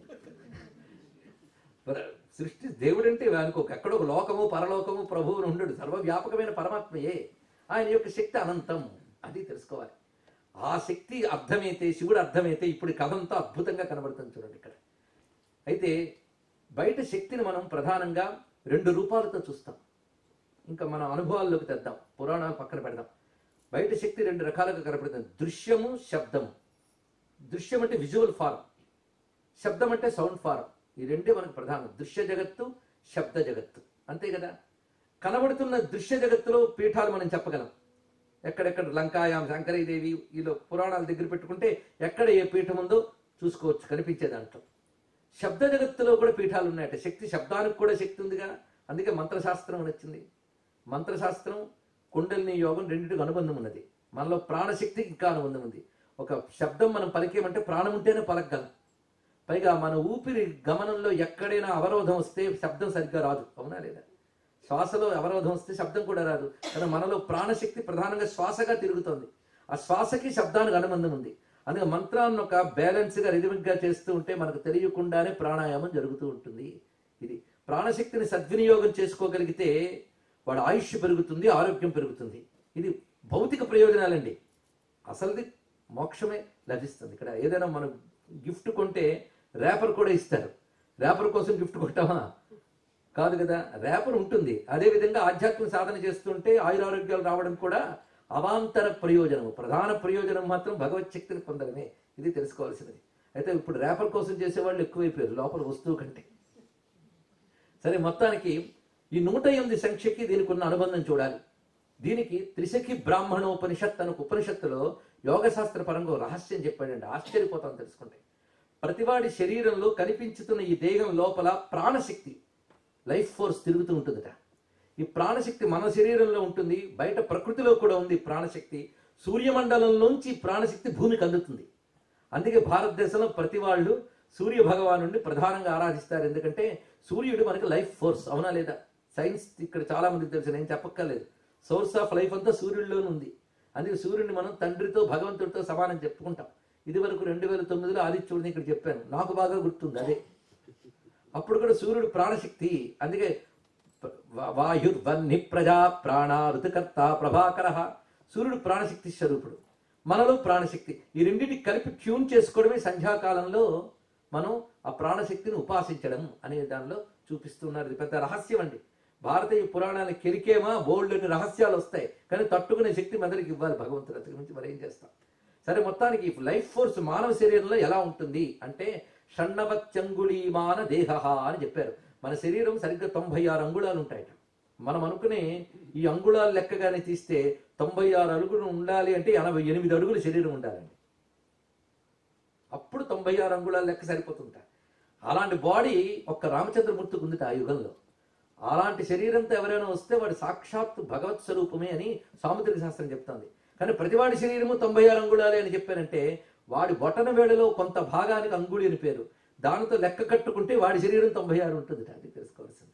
ప్ర- సృష్టి దేవుడు అంటే అనుకోక ఎక్కడో ఒక లోకము పరలోకము ప్రభువు అని ఉండడు సర్వవ్యాపకమైన పరమాత్మయే ఆయన యొక్క శక్తి అనంతం అది తెలుసుకోవాలి ఆ శక్తి అర్థమైతే శివుడు అర్థమైతే ఇప్పుడు ఈ కథ అంతా అద్భుతంగా కనబడుతుంది చూడండి ఇక్కడ అయితే బయట శక్తిని మనం ప్రధానంగా రెండు రూపాలతో చూస్తాం ఇంకా మన అనుభవాల్లోకి తెద్దాం పురాణాలు పక్కన పెడదాం బయట శక్తి రెండు రకాలుగా కనపడుతుంది దృశ్యము శబ్దము దృశ్యం అంటే విజువల్ ఫారం శబ్దం అంటే సౌండ్ ఫారం ఈ రెండే మనకు ప్రధానం దృశ్య జగత్తు శబ్ద జగత్తు అంతే కదా కనబడుతున్న దృశ్య జగత్తులో పీఠాలు మనం చెప్పగలం ఎక్కడెక్కడ లంకాయాం శంకరీదేవి వీలో పురాణాల దగ్గర పెట్టుకుంటే ఎక్కడ ఏ పీఠం ఉందో చూసుకోవచ్చు కనిపించే దాంట్లో శబ్ద జగత్తులో కూడా పీఠాలు ఉన్నాయట శక్తి శబ్దానికి కూడా శక్తి ఉందిగా అందుకే మంత్రశాస్త్రం అని వచ్చింది మంత్రశాస్త్రం కుండలిని యోగం రెండింటికి అనుబంధం ఉన్నది మనలో ప్రాణశక్తికి ఇంకా అనుబంధం ఉంది ఒక శబ్దం మనం పలికేమంటే ప్రాణం ఉంటేనే పలకగలం పైగా మన ఊపిరి గమనంలో ఎక్కడైనా అవరోధం వస్తే శబ్దం సరిగ్గా రాదు అవునా లేదా శ్వాసలో అవరోధం వస్తే శబ్దం కూడా రాదు కానీ మనలో ప్రాణశక్తి ప్రధానంగా శ్వాసగా తిరుగుతోంది ఆ శ్వాసకి శబ్దానికి అనుబంధం ఉంది అందుకే మంత్రాన్ని ఒక బ్యాలెన్స్గా రిధమిక్గా చేస్తూ ఉంటే మనకు తెలియకుండానే ప్రాణాయామం జరుగుతూ ఉంటుంది ఇది ప్రాణశక్తిని సద్వినియోగం చేసుకోగలిగితే వాడు ఆయుష్ పెరుగుతుంది ఆరోగ్యం పెరుగుతుంది ఇది భౌతిక ప్రయోజనాలండి అసలుది మోక్షమే లభిస్తుంది ఇక్కడ ఏదైనా మనం గిఫ్ట్ కొంటే ర్యాపర్ కూడా ఇస్తారు ర్యాపర్ కోసం గిఫ్ట్ కొట్టామా కాదు కదా ర్యాపర్ ఉంటుంది అదేవిధంగా ఆధ్యాత్మిక సాధన చేస్తుంటే ఆయురారోగ్యాలు రావడం కూడా అవాంతర ప్రయోజనము ప్రధాన ప్రయోజనం మాత్రం భగవత్ శక్తిని పొందడమే ఇది తెలుసుకోవాల్సినది అయితే ఇప్పుడు ర్యాపర్ కోసం చేసేవాళ్ళు ఎక్కువైపోయారు లోపల వస్తువు కంటే సరే మొత్తానికి ఈ నూట ఎనిమిది సంఖ్యకి దీనికి ఉన్న అనుబంధం చూడాలి దీనికి త్రిశఖి బ్రాహ్మణోపనిషత్ అనే ఒక ఉపనిషత్తులో యోగశాస్త్ర పరంగా ఓ రహస్యం చెప్పాడండి ఆశ్చర్యపోతాం తెలుసుకుంటే ప్రతివాడి శరీరంలో కనిపించుతున్న ఈ దేహం లోపల ప్రాణశక్తి లైఫ్ ఫోర్స్ తిరుగుతూ ఉంటుందట ఈ ప్రాణశక్తి మన శరీరంలో ఉంటుంది బయట ప్రకృతిలో కూడా ఉంది ప్రాణశక్తి సూర్యమండలంలోంచి ఈ ప్రాణశక్తి భూమికి అందుతుంది అందుకే భారతదేశంలో ప్రతి వాళ్ళు సూర్య భగవాను ప్రధానంగా ఆరాధిస్తారు ఎందుకంటే సూర్యుడు మనకి లైఫ్ ఫోర్స్ అవునా లేదా సైన్స్ ఇక్కడ చాలా మందికి తెలుసు నేను చెప్పక్కర్లేదు సోర్స్ ఆఫ్ లైఫ్ అంతా సూర్యుడిలోనే ఉంది అందుకే సూర్యుడిని మనం తండ్రితో భగవంతుడితో సమానం చెప్పుకుంటాం ఇది వరకు రెండు వేల తొమ్మిదిలో ఆదిత్యుడిని ఇక్కడ చెప్పాను నాకు బాగా గుర్తుంది అదే అప్పుడు కూడా సూర్యుడు ప్రాణశక్తి అందుకే వాయుర్వన్ని ప్రజా ప్రాణ ఋతుకర్త ప్రభాకర సూర్యుడు ప్రాణశక్తి స్వరూపుడు మనలో ప్రాణశక్తి ఈ రెండింటికి కలిపి ట్యూన్ చేసుకోవడమే సంధ్యాకాలంలో మనం ఆ ప్రాణశక్తిని ఉపాసించడం అనే దానిలో చూపిస్తున్నారు ఇది పెద్ద రహస్యం అండి భారతీయ పురాణాన్ని కెరికేమా బోల్డ్ రహస్యాలు వస్తాయి కానీ తట్టుకునే శక్తి మదరికి ఇవ్వాలి భగవంతుడు అంతకు మించి మరేం చేస్తాం సరే మొత్తానికి లైఫ్ ఫోర్స్ మానవ శరీరంలో ఎలా ఉంటుంది అంటే షణ్ణవత్యంగుళీమాన దేహ అని చెప్పారు మన శరీరం సరిగ్గా తొంభై ఆరు అంగుళాలు ఉంటాయట మనం అనుకునే ఈ అంగుళాల లెక్కగానే తీస్తే తొంభై ఆరు అడుగులు ఉండాలి అంటే ఎనభై ఎనిమిది అడుగులు శరీరం ఉండాలండి అప్పుడు తొంభై ఆరు అంగుళాల లెక్క సరిపోతుంట అలాంటి బాడీ ఒక్క రామచంద్రమూర్తికి ఉంది ఆ యుగంలో అలాంటి శరీరంతో ఎవరైనా వస్తే వాడు సాక్షాత్ భగవత్ స్వరూపమే అని సాముద్రిక శాస్త్రం చెప్తుంది కానీ ప్రతివాడి శరీరము తొంభై ఆరు అంగుళాలే అని చెప్పారంటే వాడి బొటన వేళలో కొంత భాగానికి అంగుళి అని పేరు దానితో లెక్క కట్టుకుంటే వాడి శరీరం తొంభై ఆరు ఉంటుంది అది తెలుసుకోవాల్సింది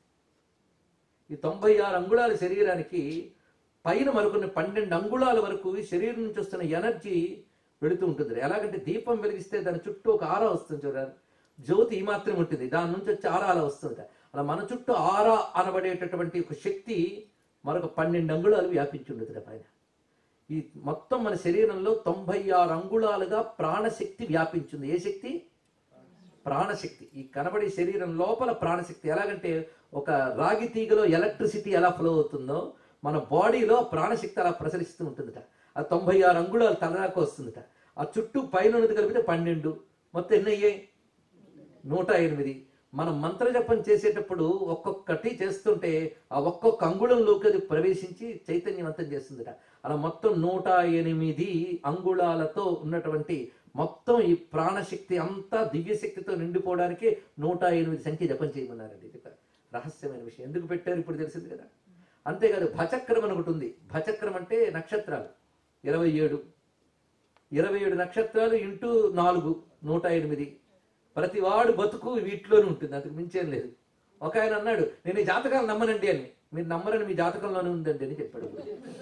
ఈ తొంభై ఆరు అంగుళాల శరీరానికి పైన మరికొన్ని పన్నెండు అంగుళాల వరకు ఈ శరీరం నుంచి వస్తున్న ఎనర్జీ వెళుతూ ఉంటుంది ఎలాగంటే దీపం వెలిగిస్తే దాని చుట్టూ ఒక ఆరా వస్తుంది చూడాలి జ్యోతి ఈ మాత్రం ఉంటుంది దాని నుంచి వచ్చి ఆరా అలా వస్తుంది అలా మన చుట్టూ ఆరా అనబడేటటువంటి ఒక శక్తి మరొక పన్నెండు అంగుళాలు వ్యాపించి ఉంటుంది పైన ఈ మొత్తం మన శరీరంలో తొంభై ఆరు అంగుళాలుగా ప్రాణశక్తి వ్యాపించింది ఏ శక్తి ప్రాణశక్తి ఈ కనబడే శరీరం లోపల ప్రాణశక్తి ఎలాగంటే ఒక రాగి తీగలో ఎలక్ట్రిసిటీ ఎలా ఫ్లో అవుతుందో మన బాడీలో ప్రాణశక్తి అలా ప్రసరిస్తూ ఉంటుందట ఆ తొంభై ఆరు అంగుళాలు తలదాకా వస్తుందట ఆ చుట్టూ పైన ఉన్నది కలిపితే పన్నెండు మొత్తం ఎన్ని అయ్యాయి నూట ఎనిమిది మనం మంత్రజపం చేసేటప్పుడు ఒక్కొక్కటి చేస్తుంటే ఆ ఒక్కొక్క అంగుళంలోకి అది ప్రవేశించి చైతన్యవంతం చేస్తుందట అలా మొత్తం నూట ఎనిమిది అంగుళాలతో ఉన్నటువంటి మొత్తం ఈ ప్రాణశక్తి అంతా దివ్యశక్తితో నిండిపోవడానికి నూట ఎనిమిది సంఖ్య జపం చేయమన్నారండి ఇది ఒక రహస్యమైన విషయం ఎందుకు పెట్టారు ఇప్పుడు తెలిసింది కదా అంతేకాదు భచక్రం అని ఒకటి ఉంది భచక్రం అంటే నక్షత్రాలు ఇరవై ఏడు ఇరవై ఏడు నక్షత్రాలు ఇంటూ నాలుగు నూట ఎనిమిది ప్రతి వాడు బతుకు వీటిలోనే ఉంటుంది అంతకు మించేం లేదు ఒక ఆయన అన్నాడు నేను ఈ జాతకాలు నమ్మనండి అని మీరు నమ్మరని మీ జాతకంలోనే ఉందండి అని చెప్పాడు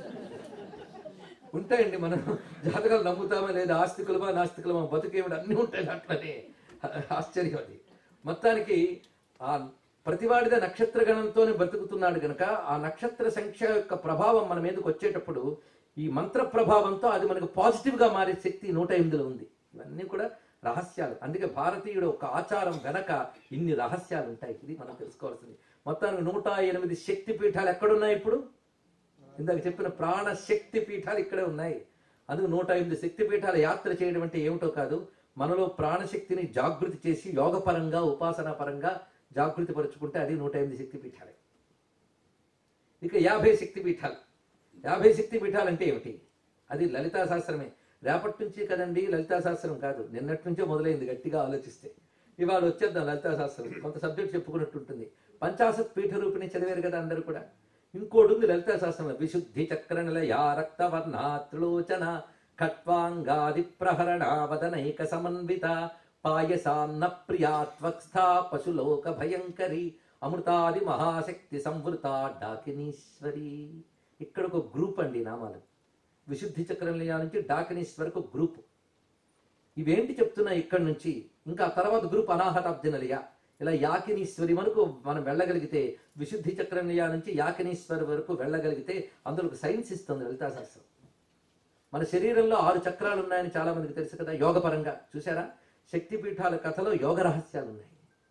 ఉంటాయండి మనం జాతకాలు నమ్ముతామా లేదా ఆస్తికులమా నాస్తికులమా బతుకేమిటి అన్నీ ఉంటాయి అట్లనే ఆశ్చర్యం అది మొత్తానికి ఆ ప్రతివాడిద నక్షత్ర గణంతోనే బతుకుతున్నాడు గనక ఆ నక్షత్ర సంఖ్య యొక్క ప్రభావం మన మీదకి వచ్చేటప్పుడు ఈ మంత్ర ప్రభావంతో అది మనకు పాజిటివ్ గా మారే శక్తి నూట ఎనిమిదిలో ఉంది ఇవన్నీ కూడా రహస్యాలు అందుకే భారతీయుడు ఒక ఆచారం వెనక ఇన్ని రహస్యాలు ఉంటాయి ఇది మనం తెలుసుకోవాల్సింది మొత్తానికి నూట ఎనిమిది శక్తి పీఠాలు ఎక్కడున్నాయి ఇప్పుడు ఇందాక చెప్పిన ప్రాణ శక్తి పీఠాలు ఇక్కడే ఉన్నాయి అందుకు నూట ఎనిమిది శక్తి పీఠాల యాత్ర చేయడం అంటే ఏమిటో కాదు మనలో ప్రాణశక్తిని జాగృతి చేసి యోగపరంగా ఉపాసనా పరంగా జాగృతి పరుచుకుంటే అది నూట ఎనిమిది శక్తి పీఠాలే ఇక యాభై శక్తి పీఠాలు యాభై శక్తి పీఠాలు అంటే ఏమిటి అది లలితా శాస్త్రమే రేపటి నుంచి కదండి లలితా శాస్త్రం కాదు నిన్నటి నుంచే మొదలైంది గట్టిగా ఆలోచిస్తే ఇవాళ వచ్చేద్దాం లలితా శాస్త్రం కొంత సబ్జెక్ట్ చెప్పుకున్నట్టు ఉంటుంది పంచాశత్ పీఠ రూపిణి చదివారు కదా అందరూ కూడా ఇంకోటి ఉంది లలితా శాస్త్రంలో విశుద్ధి చక్రనిల యా రక్తవర్ణ త్రిలోచన ఖట్వాంగాది ప్రహరణ వదనైక సమన్విత పాయసాన్న ప్రియాత్వస్థ పశులోక భయంకరి అమృతాది మహాశక్తి సంవృత డాకినీశ్వరి ఇక్కడ ఒక గ్రూప్ అండి నామాలు విశుద్ధి చక్రనిలయ నుంచి డాకినీశ్వరకు గ్రూప్ ఇవేంటి చెప్తున్నా ఇక్కడి నుంచి ఇంకా తర్వాత గ్రూప్ అనాహతాబ్జనలియ ఇలా యాకినీశ్వరి వరకు మనం వెళ్ళగలిగితే విశుద్ధి చక్రనిలయ నుంచి యాకినీశ్వరి వరకు వెళ్ళగలిగితే అందులో ఒక సైన్స్ ఇస్తుంది లలితా శాస్త్రం మన శరీరంలో ఆరు చక్రాలు ఉన్నాయని చాలా మందికి తెలుసు కదా యోగపరంగా చూసారా శక్తిపీఠాల కథలో యోగ రహస్యాలు ఉన్నాయి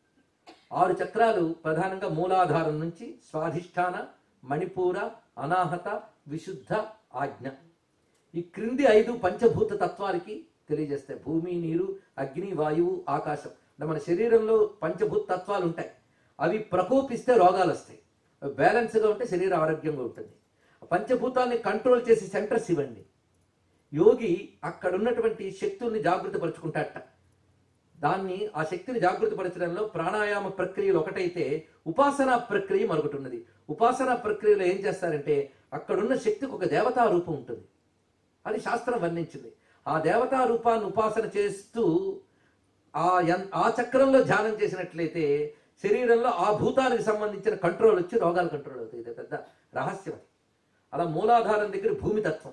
ఆరు చక్రాలు ప్రధానంగా మూలాధారం నుంచి స్వాధిష్టాన మణిపూర అనాహత విశుద్ధ ఆజ్ఞ ఈ క్రింది ఐదు పంచభూత తత్వాలకి తెలియజేస్తాయి భూమి నీరు అగ్ని వాయువు ఆకాశం అంటే మన శరీరంలో పంచభూత తత్వాలు ఉంటాయి అవి ప్రకోపిస్తే రోగాలు వస్తాయి అవి బ్యాలెన్స్గా ఉంటే శరీరం ఆరోగ్యంగా ఉంటుంది ఆ పంచభూతాల్ని కంట్రోల్ చేసే సెంటర్స్ ఇవ్వండి యోగి అక్కడ ఉన్నటువంటి శక్తుల్ని జాగృతి పరుచుకుంటాడట దాన్ని ఆ శక్తిని జాగృతపరచడంలో ప్రాణాయామ ప్రక్రియలు ఒకటైతే ఉపాసనా ప్రక్రియ మరొకటి ఉన్నది ఉపాసనా ప్రక్రియలో ఏం చేస్తారంటే అక్కడున్న శక్తికి ఒక దేవతా రూపం ఉంటుంది అది శాస్త్రం వర్ణించింది ఆ దేవతా రూపాన్ని ఉపాసన చేస్తూ ఆ యన్- ఆ చక్రంలో ధ్యానం చేసినట్లయితే శరీరంలో ఆ భూతానికి సంబంధించిన కంట్రోల్ వచ్చి రోగాలు కంట్రోల్ అవుతాయి ఇది పెద్ద రహస్యం అది అలా మూలాధారం దగ్గర భూమి తత్వం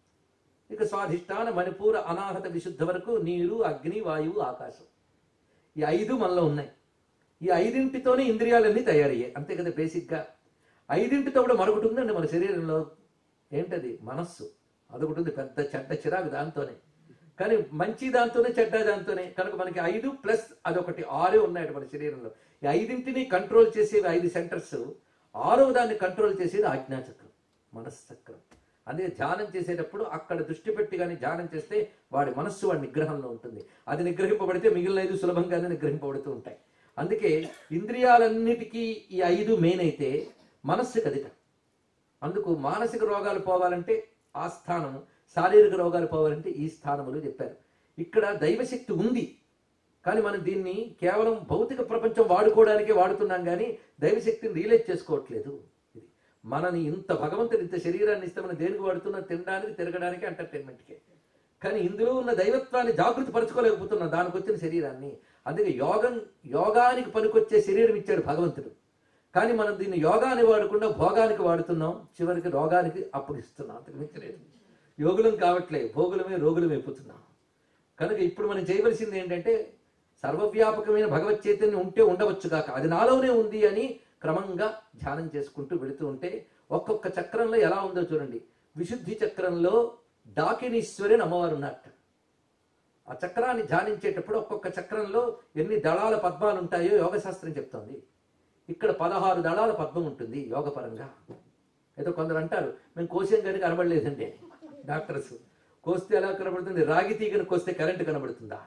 ఇక స్వాధిష్టాన మణిపూర అనాహత విశుద్ధ వరకు నీరు అగ్ని వాయువు ఆకాశం ఈ ఐదు మనలో ఉన్నాయి ఈ ఐదింటితోనే ఇంద్రియాలన్నీ తయారయ్యాయి అంతే కదా బేసిక్గా ఐదింటితో కూడా మరొకటి ఉందండి మన శరీరంలో ఏంటది మనస్సు అదొకటి ఉంది పెద్ద చెడ్డ చిరాకు దాంతోనే కానీ మంచి దాంతోనే చెడ్డ దాంతోనే కనుక మనకి ఐదు ప్లస్ అదొకటి ఆరే ఉన్నాయి మన శరీరంలో ఈ ఐదింటిని కంట్రోల్ చేసేవి ఐదు సెంటర్స్ ఆరో దాన్ని కంట్రోల్ చేసేది ఆజ్ఞాచక్రం మనస్సక్రం అందుకే ధ్యానం చేసేటప్పుడు అక్కడ దృష్టి పెట్టి కానీ ధ్యానం చేస్తే వాడి మనస్సు వాడి నిగ్రహంలో ఉంటుంది అది నిగ్రహింపబడితే మిగిలిన ఐదు సులభంగానే నిగ్రహింపబడుతూ ఉంటాయి అందుకే ఇంద్రియాలన్నిటికీ ఈ ఐదు మెయిన్ అయితే మనస్సుకి అధిక అందుకు మానసిక రోగాలు పోవాలంటే ఆ స్థానం శారీరక రోగాలు పోవాలంటే ఈ స్థానములు చెప్పారు ఇక్కడ దైవశక్తి ఉంది కానీ మనం దీన్ని కేవలం భౌతిక ప్రపంచం వాడుకోవడానికే వాడుతున్నాం కానీ దైవశక్తిని రియలైజ్ చేసుకోవట్లేదు ఇది మనని ఇంత భగవంతుడు ఇంత శరీరాన్ని ఇస్తే మనం దేనికి వాడుతున్నాం తినడానికి తిరగడానికి ఎంటర్టైన్మెంట్కే కానీ ఇందులో ఉన్న దైవత్వాన్ని జాగృతి పరచుకోలేకపోతున్నాం దానికి వచ్చిన శరీరాన్ని అందుకే యోగం యోగానికి పనికొచ్చే శరీరం ఇచ్చాడు భగవంతుడు కానీ మనం దీన్ని యోగాన్ని వాడకుండా భోగానికి వాడుతున్నాం చివరికి రోగానికి అప్పగిస్తున్నాం అంతకు మించలేదు యోగులం కావట్లే భోగులమే రోగులం అయిపోతున్నాం కనుక ఇప్పుడు మనం చేయవలసింది ఏంటంటే సర్వవ్యాపకమైన భగవత్ చైతన్యం ఉంటే ఉండవచ్చు కాక అది నాలోనే ఉంది అని క్రమంగా ధ్యానం చేసుకుంటూ వెళుతూ ఉంటే ఒక్కొక్క చక్రంలో ఎలా ఉందో చూడండి విశుద్ధి చక్రంలో డాకినీశ్వరి అని అమ్మవారు ఉన్నట్ట ఆ చక్రాన్ని ధ్యానించేటప్పుడు ఒక్కొక్క చక్రంలో ఎన్ని దళాల పద్మాలు ఉంటాయో యోగశాస్త్రం చెప్తోంది ఇక్కడ పదహారు దళాల పద్మం ఉంటుంది యోగపరంగా ఏదో కొందరు అంటారు మేము కోసాం కానీ కనబడలేదండి డాక్టర్స్ కోస్తే ఎలా కనబడుతుంది రాగి తీగను కోస్తే కరెంట్ కనబడుతుందా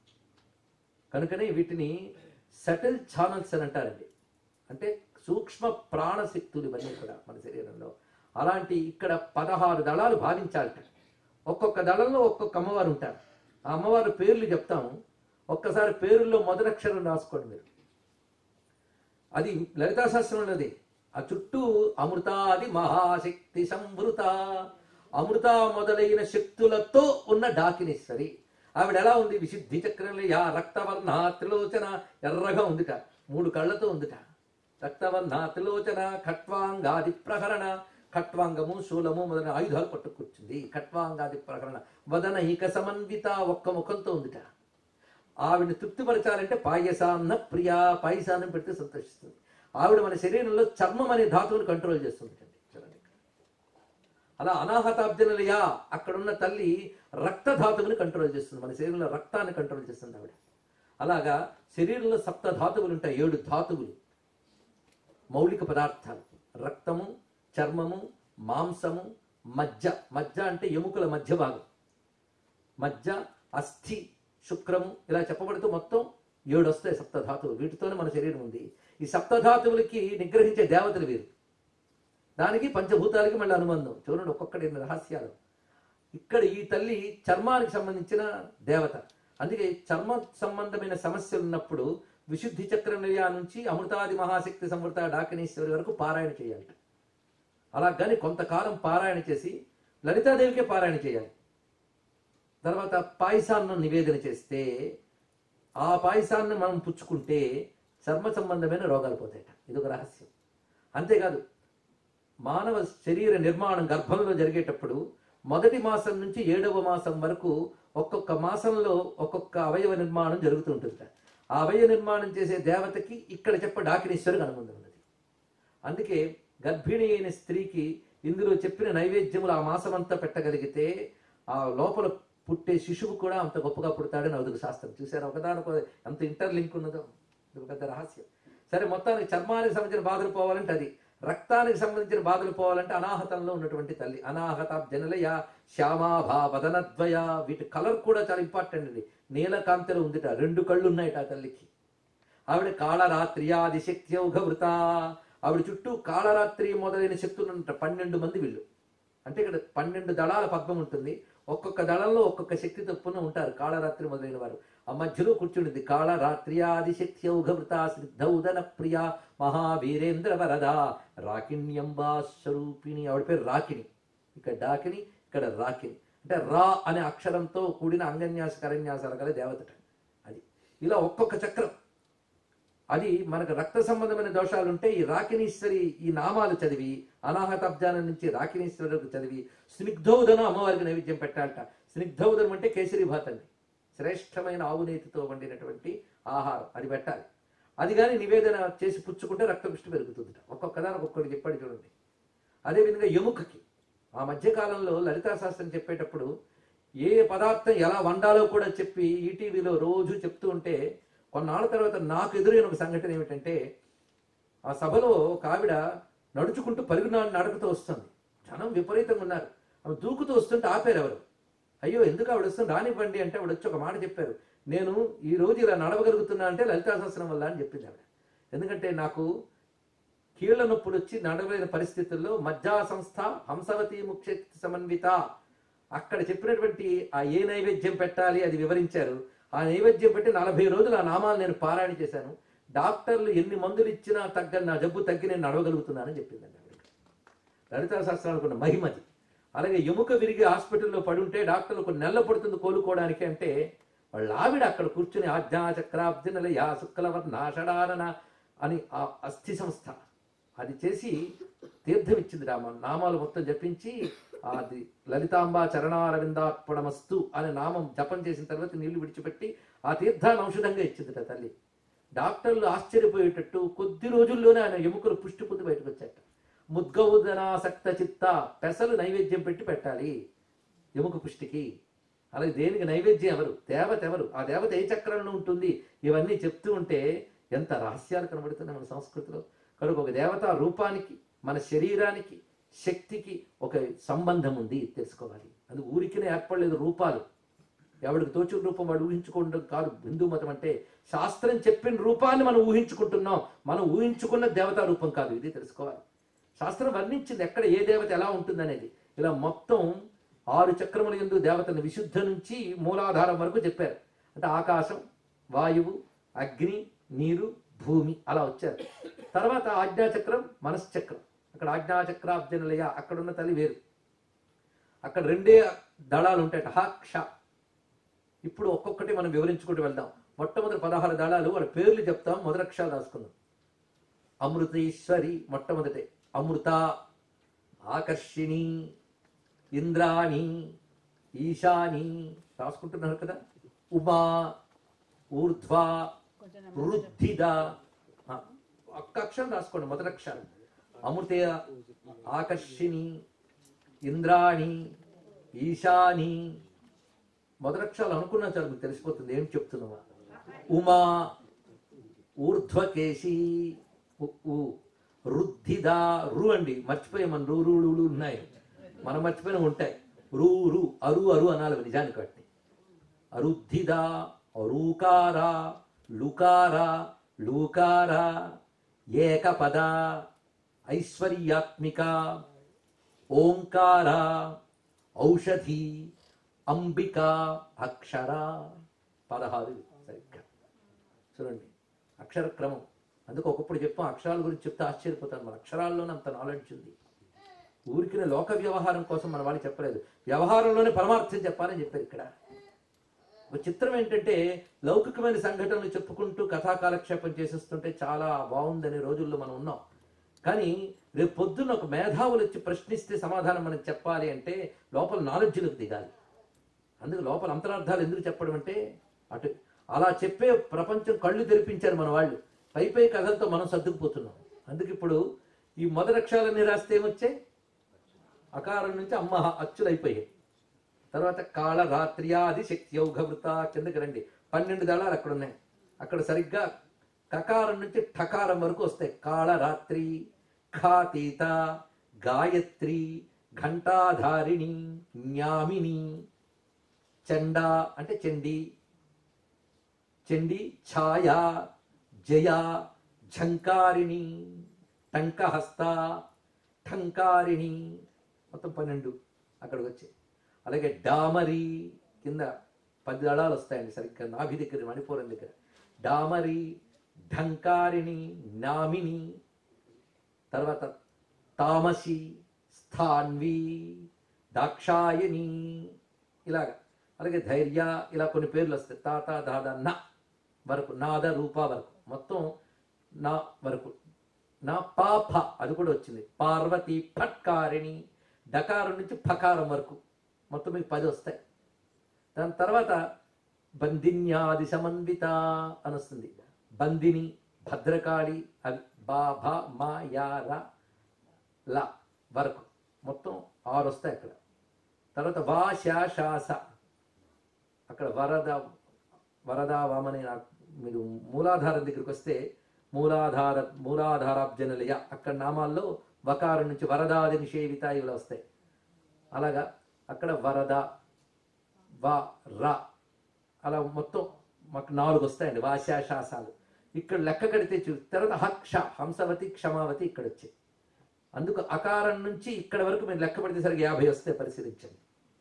కనుకనే వీటిని సటిల్ ఛానల్స్ అని అంటారండి అంటే సూక్ష్మ ప్రాణశక్తులు ఇవన్నీ కూడా మన శరీరంలో అలాంటి ఇక్కడ పదహారు దళాలు భావించాలట ఒక్కొక్క దళంలో ఒక్కొక్క అమ్మవారు ఉంటారు ఆ అమ్మవారి పేర్లు చెప్తాము ఒక్కసారి పేరుల్లో మొదలక్షరం రాసుకోండి మీరు అది లలితా శాస్త్రంలోది ఆ చుట్టూ అమృతాది మహాశక్తి సంవృత అమృత మొదలైన శక్తులతో ఉన్న డాకినేశ్వరి ఆవిడ ఎలా ఉంది విశుద్ధి చక్రంలో యా రక్తవర్ణ త్రిలోచన ఎర్రగా ఉందిట మూడు కళ్ళతో ఉందిట రక్తవర్ణ త్రిలోచన ఖట్వాంగాది ప్రహరణ ఖట్వాంగము శూలము మొదలైన ఆయుధాలు పట్టు కూర్చుంది ఖట్వాంగాది ప్రహరణ వదన ఇక సమన్విత ఒక్క ముఖంతో ఉందిట ఆవిడని తృప్తిపరచాలంటే పాయసాన్న ప్రియ పాయసాన్నం పెడితే సంతోషిస్తుంది ఆవిడ మన శరీరంలో చర్మం అనే ధాతువుని కంట్రోల్ చేస్తుంది చూడండి అలా అనాహతాబ్జనలయా అక్కడున్న తల్లి రక్త ధాతువుని కంట్రోల్ చేస్తుంది మన శరీరంలో రక్తాన్ని కంట్రోల్ చేస్తుంది ఆవిడ అలాగా శరీరంలో సప్త ధాతువులు ఉంటాయి ఏడు ధాతువులు మౌలిక పదార్థాలు రక్తము చర్మము మాంసము మజ్జ మజ్జ అంటే ఎముకల మధ్య భాగం మజ్జ అస్థి శుక్రము ఇలా చెప్పబడుతూ మొత్తం ఏడు వస్తాయి సప్తధాతువులు వీటితోనే మన శరీరం ఉంది ఈ సప్తధాతువులకి నిగ్రహించే దేవతలు వీరు దానికి పంచభూతాలకి మళ్ళీ అనుబంధం చూడండి ఒక్కొక్కటి ఎన్ని రహస్యాలు ఇక్కడ ఈ తల్లి చర్మానికి సంబంధించిన దేవత అందుకే చర్మ సంబంధమైన సమస్యలు ఉన్నప్పుడు విశుద్ధి చక్ర నిలయా నుంచి అమృతాది మహాశక్తి సమృత డాకినీశ్వరి వరకు పారాయణ చేయాలి అలా కానీ కొంతకాలం పారాయణ చేసి లలితాదేవికే పారాయణ చేయాలి తర్వాత పాయసాన్ని నివేదన చేస్తే ఆ పాయసాన్ని మనం పుచ్చుకుంటే చర్మ సంబంధమైన రోగాలు పోతాయట ఇది ఒక రహస్యం అంతేకాదు మానవ శరీర నిర్మాణం గర్భంలో జరిగేటప్పుడు మొదటి మాసం నుంచి ఏడవ మాసం వరకు ఒక్కొక్క మాసంలో ఒక్కొక్క అవయవ నిర్మాణం జరుగుతూ ఉంటుంది ఆ అవయవ నిర్మాణం చేసే దేవతకి ఇక్కడ చెప్ప డాకినేశ్వరికి అనుబంధం ఉన్నది అందుకే గర్భిణి అయిన స్త్రీకి ఇందులో చెప్పిన నైవేద్యములు ఆ మాసం అంతా పెట్టగలిగితే ఆ లోపల పుట్టే శిశువు కూడా అంత గొప్పగా పుడతాడని అవుతుంది శాస్త్రం చూసారా ఒకదానికొక ఎంత ఇంటర్లింక్ ఉన్నదో ఇది ఒక పెద్ద రహస్యం సరే మొత్తానికి చర్మానికి సంబంధించిన బాధలు పోవాలంటే అది రక్తానికి సంబంధించిన బాధలు పోవాలంటే అనాహతంలో ఉన్నటువంటి తల్లి అనాహత జనలయ శ్యామాభా వదనద్వయ వీటి కలర్ కూడా చాలా ఇంపార్టెంట్ అండి నీలకాంతిలో ఉందిట రెండు కళ్ళు ఉన్నాయిట ఆ తల్లికి ఆవిడ కాళరాత్రి ఆది శక్తి వృత ఆవిడ చుట్టూ కాళరాత్రి మొదలైన శక్తులు ఉంటారు పన్నెండు మంది వీళ్ళు అంటే ఇక్కడ పన్నెండు దళాల పద్మం ఉంటుంది ఒక్కొక్క దళంలో ఒక్కొక్క శక్తి తప్పున ఉంటారు కాళరాత్రి మొదలైన వారు ఆ మధ్యలో కూర్చుండింది కాళరాత్రి ఆది శక్తి ఔఘవృత స్నిగ్ధౌదన ప్రియ మహావీరేంద్ర వరద రాకిణ్యంబా స్వరూపిణి ఆవిడ పేరు రాకిణి ఇక్కడ డాకిని ఇక్కడ రాకిని అంటే రా అనే అక్షరంతో కూడిన అంగన్యాస కరన్యాసాలు గల దేవతట అది ఇలా ఒక్కొక్క చక్రం అది మనకు రక్త సంబంధమైన దోషాలు ఉంటే ఈ రాకినీశ్వరి ఈ నామాలు చదివి అనాహతాబ్జానం నుంచి రాకినీశ్వరులకు చదివి స్నిగ్ధోదనం అమ్మవారికి నైవేద్యం పెట్టాలట స్నిగ్ధోదనం అంటే కేసరి భాత్ అండి శ్రేష్టమైన ఆవు నేతితో వండినటువంటి ఆహారం అది పెట్టాలి అది కానీ నివేదన చేసి పుచ్చుకుంటే రక్తపుష్టి పెరుగుతుందట ఒక్కొక్క దాని ఒక్కొక్కటి చెప్పాడు చూడండి అదేవిధంగా ఎముకకి ఆ మధ్యకాలంలో లలితా శాస్త్రం చెప్పేటప్పుడు ఏ పదార్థం ఎలా వండాలో కూడా చెప్పి ఈటీవీలో రోజు చెప్తూ ఉంటే కొన్నాళ్ళ తర్వాత నాకు ఎదురైన ఒక సంఘటన ఏమిటంటే ఆ సభలో ఒక ఆవిడ నడుచుకుంటూ పరుగు నడుకుతూ వస్తుంది జనం విపరీతంగా ఉన్నారు ఆమె దూకుతూ వస్తుంటే ఆపారు ఎవరు అయ్యో ఎందుకు ఆవిడ వస్తుంది రానివ్వండి అంటే ఆవిడ వచ్చి ఒక మాట చెప్పారు నేను ఈ రోజు ఇలా నడవగలుగుతున్నా అంటే లలితా శాస్త్రం వల్ల అని చెప్పింది ఆవిడ ఎందుకంటే నాకు కీళ్ల నొప్పులు వచ్చి నడవలేని పరిస్థితుల్లో మజ్జా సంస్థ హంసవతి ముఖ్య సమన్విత అక్కడ చెప్పినటువంటి ఆ ఏ నైవేద్యం పెట్టాలి అది వివరించారు ఆ నైవేద్యం పెట్టి నలభై రోజులు ఆ నామాలు నేను పారాయణ చేశాను డాక్టర్లు ఎన్ని మందులు ఇచ్చినా తగ్గ నా జబ్బు తగ్గి నేను నడవగలుగుతున్నానని చెప్పిందండి ఆవిడ లలితా శాస్త్రాలకు ఉన్న మహిమది అలాగే ఎముక విరిగి హాస్పిటల్లో పడుంటే డాక్టర్లు కొన్ని నెలలు పడుతుంది కోలుకోవడానికి అంటే వాళ్ళ ఆవిడ అక్కడ కూర్చుని ఆజ్ఞా చక్రాబ్దినల యా శుక్లవర్ణ ఆషడానన అని ఆ అస్థి సంస్థ అది చేసి తీర్థం ఇచ్చింది రామ నామాలు మొత్తం జపించి అది లలితాంబ చరణారవిందార్పణమస్తు అనే నామం జపం చేసిన తర్వాత నీళ్లు విడిచిపెట్టి ఆ తీర్థాన్ని ఔషధంగా ఇచ్చింది తల్లి డాక్టర్లు ఆశ్చర్యపోయేటట్టు కొద్ది రోజుల్లోనే ఆయన ఎముకలు పుష్టి పొంది బయటకు వచ్చాట ముద్గౌదనాసక్త చిత్త పెసలు నైవేద్యం పెట్టి పెట్టాలి ఎముక పుష్టికి అలాగే దేనికి నైవేద్యం ఎవరు దేవత ఎవరు ఆ దేవత ఏ చక్రంలో ఉంటుంది ఇవన్నీ చెప్తూ ఉంటే ఎంత రహస్యాలు కనబడుతున్నాయి మన సంస్కృతిలో కనుక ఒక దేవత రూపానికి మన శరీరానికి శక్తికి ఒక సంబంధం ఉంది తెలుసుకోవాలి అది ఊరికినే ఏర్పడలేదు రూపాలు ఎవడికి తోచిన రూపం వాడు ఊహించుకోవడం కాదు హిందూ మతం అంటే శాస్త్రం చెప్పిన రూపాన్ని మనం ఊహించుకుంటున్నాం మనం ఊహించుకున్న దేవతా రూపం కాదు ఇది తెలుసుకోవాలి శాస్త్రం వర్ణించింది ఎక్కడ ఏ దేవత ఎలా ఉంటుందనేది ఇలా మొత్తం ఆరు చక్రముల ఎందు దేవతను విశుద్ధ నుంచి మూలాధారం వరకు చెప్పారు అంటే ఆకాశం వాయువు అగ్ని నీరు భూమి అలా వచ్చారు తర్వాత ఆజ్ఞాచక్రం మనశ్చక్రం అక్కడ ఆజ్ఞాచక్రాబ్జనలయ అక్కడ ఉన్న తల్లి వేరు అక్కడ రెండే దళాలు ఉంటాయి హ క్ష ఇప్పుడు ఒక్కొక్కటి మనం వివరించుకుంటూ వెళ్దాం మొట్టమొదటి పదహారు దళాలు వాళ్ళ పేర్లు చెప్తాం మొదటి అక్షరాలు రాసుకుందాం అమృతేశ్వరి మొట్టమొదటి అమృత ఆకర్షిణి ఇంద్రాణి ఈశాని రాసుకుంటున్నారు కదా ఉమా ఊర్ధ్వ వృద్ధిద ఆ, ఒక్క అక్షరం రాసుకోండి మొదటి అక్షరం అమృతే ఆకర్షిణి ఇంద్రాణి ఈశాని మొదటి అక్షరాలు అనుకున్నా చాలు మీకు తెలిసిపోతుంది ఏం చెప్తున్నావా ఉమా ఊర్ధ్వకేశి ఉ- ఉ. రుద్ధిదా రు అండి మర్చిపోయాం మన రూ రూ లు ఉన్నాయి మనం మర్చిపోయిన ఉంటాయి రూ రు అరు అరు అనాలి నిజానికి వాటిని అరుద్ధిద అరూకార లుకార లూకార ఏకపద ఐశ్వర్యాత్మిక ఓంకార ఔషధి అంబిక అక్షర పదహారు సరిగ్గా చూడండి అక్షర క్రమం అందుకు ఒకప్పుడు చెప్పాం అక్షరాల గురించి చెప్తే ఆశ్చర్యపోతాను మన అక్షరాల్లోనే అంత నాలెడ్జ్ ఉంది ఊరికిన లోక వ్యవహారం కోసం మన వాళ్ళు చెప్పలేదు వ్యవహారంలోనే పరమార్థం చెప్పాలని చెప్పారు ఇక్కడ ఒక చిత్రం ఏంటంటే లౌకికమైన సంఘటనలు చెప్పుకుంటూ కథా కాలక్షేపం చేసేస్తుంటే చాలా బాగుందనే రోజుల్లో మనం ఉన్నాం కానీ రేపు పొద్దున్న ఒక మేధావులు వచ్చి ప్రశ్నిస్తే సమాధానం మనం చెప్పాలి అంటే లోపల నాలెడ్జ్లకు దిగాలి అందుకు లోపల అంతరార్థాలు ఎందుకు చెప్పడం అంటే అటు అలా చెప్పే ప్రపంచం కళ్ళు తెరిపించారు మన వాళ్ళు పై పై కథలతో మనం సర్దుకుపోతున్నాం అందుకు ఇప్పుడు ఈ మొదటి అక్షరాలన్నీ రాస్తే ఏమొచ్చాయి అకారం నుంచి అమ్మ అచ్చులు అయిపోయాయి తర్వాత కాళ రాత్రియాది శక్తి ఔఘవృత కిందకి రండి పన్నెండు దళాలు అక్కడ ఉన్నాయి అక్కడ సరిగ్గా కకారం నుంచి ఠకారం వరకు వస్తాయి కాళ రాత్రి ఖాతీత గాయత్రి ఘంటాధారిణి జ్ఞామిని చండా అంటే చండి చండి ఛాయ జయ ఝంకారిణి టంకహస్త ఠంకారిణి మొత్తం పన్నెండు అక్కడికి వచ్చాయి అలాగే డామరి కింద పది దళాలు వస్తాయండి సరిగ్గా నాభి దగ్గర మణిపురం దగ్గర డామరి ఢంకారిణి నామిని తర్వాత తామసి స్థాన్వి దాక్షాయని ఇలాగ అలాగే ధైర్య ఇలా కొన్ని పేర్లు వస్తాయి తాత దాద న వరకు నాద రూప వరకు మొత్తం నా వరకు నా పాప అది కూడా వచ్చింది పార్వతి ఫట్కారిణి డకారం నుంచి ఫకారం వరకు మొత్తం మీకు పది వస్తాయి దాని తర్వాత బందిన్యాది సమన్విత అని వస్తుంది బందిని భద్రకాళి అవి బా భ మా యా ర ల వరకు మొత్తం ఆరు వస్తాయి అక్కడ తర్వాత వా శా శాస అక్కడ వరద వరద వామని నాకు మీరు మూలాధారం దగ్గరికి వస్తే మూలాధార మూలాధారాబ్జనలయ అక్కడ నామాల్లో వకారం నుంచి వరదాది నిషేవిత ఇవి వస్తాయి అలాగా అక్కడ వరద వ ర అలా మొత్తం మాకు నాలుగు వస్తాయండి వాశాశాసాలు ఇక్కడ లెక్క కడితే చూ తర్వాత హక్ష హంసవతి క్షమావతి ఇక్కడ వచ్చాయి అందుకు అకారం నుంచి ఇక్కడ వరకు మీరు లెక్క పెడితే సరిగ్గా యాభై వస్తే పరిశీలించండి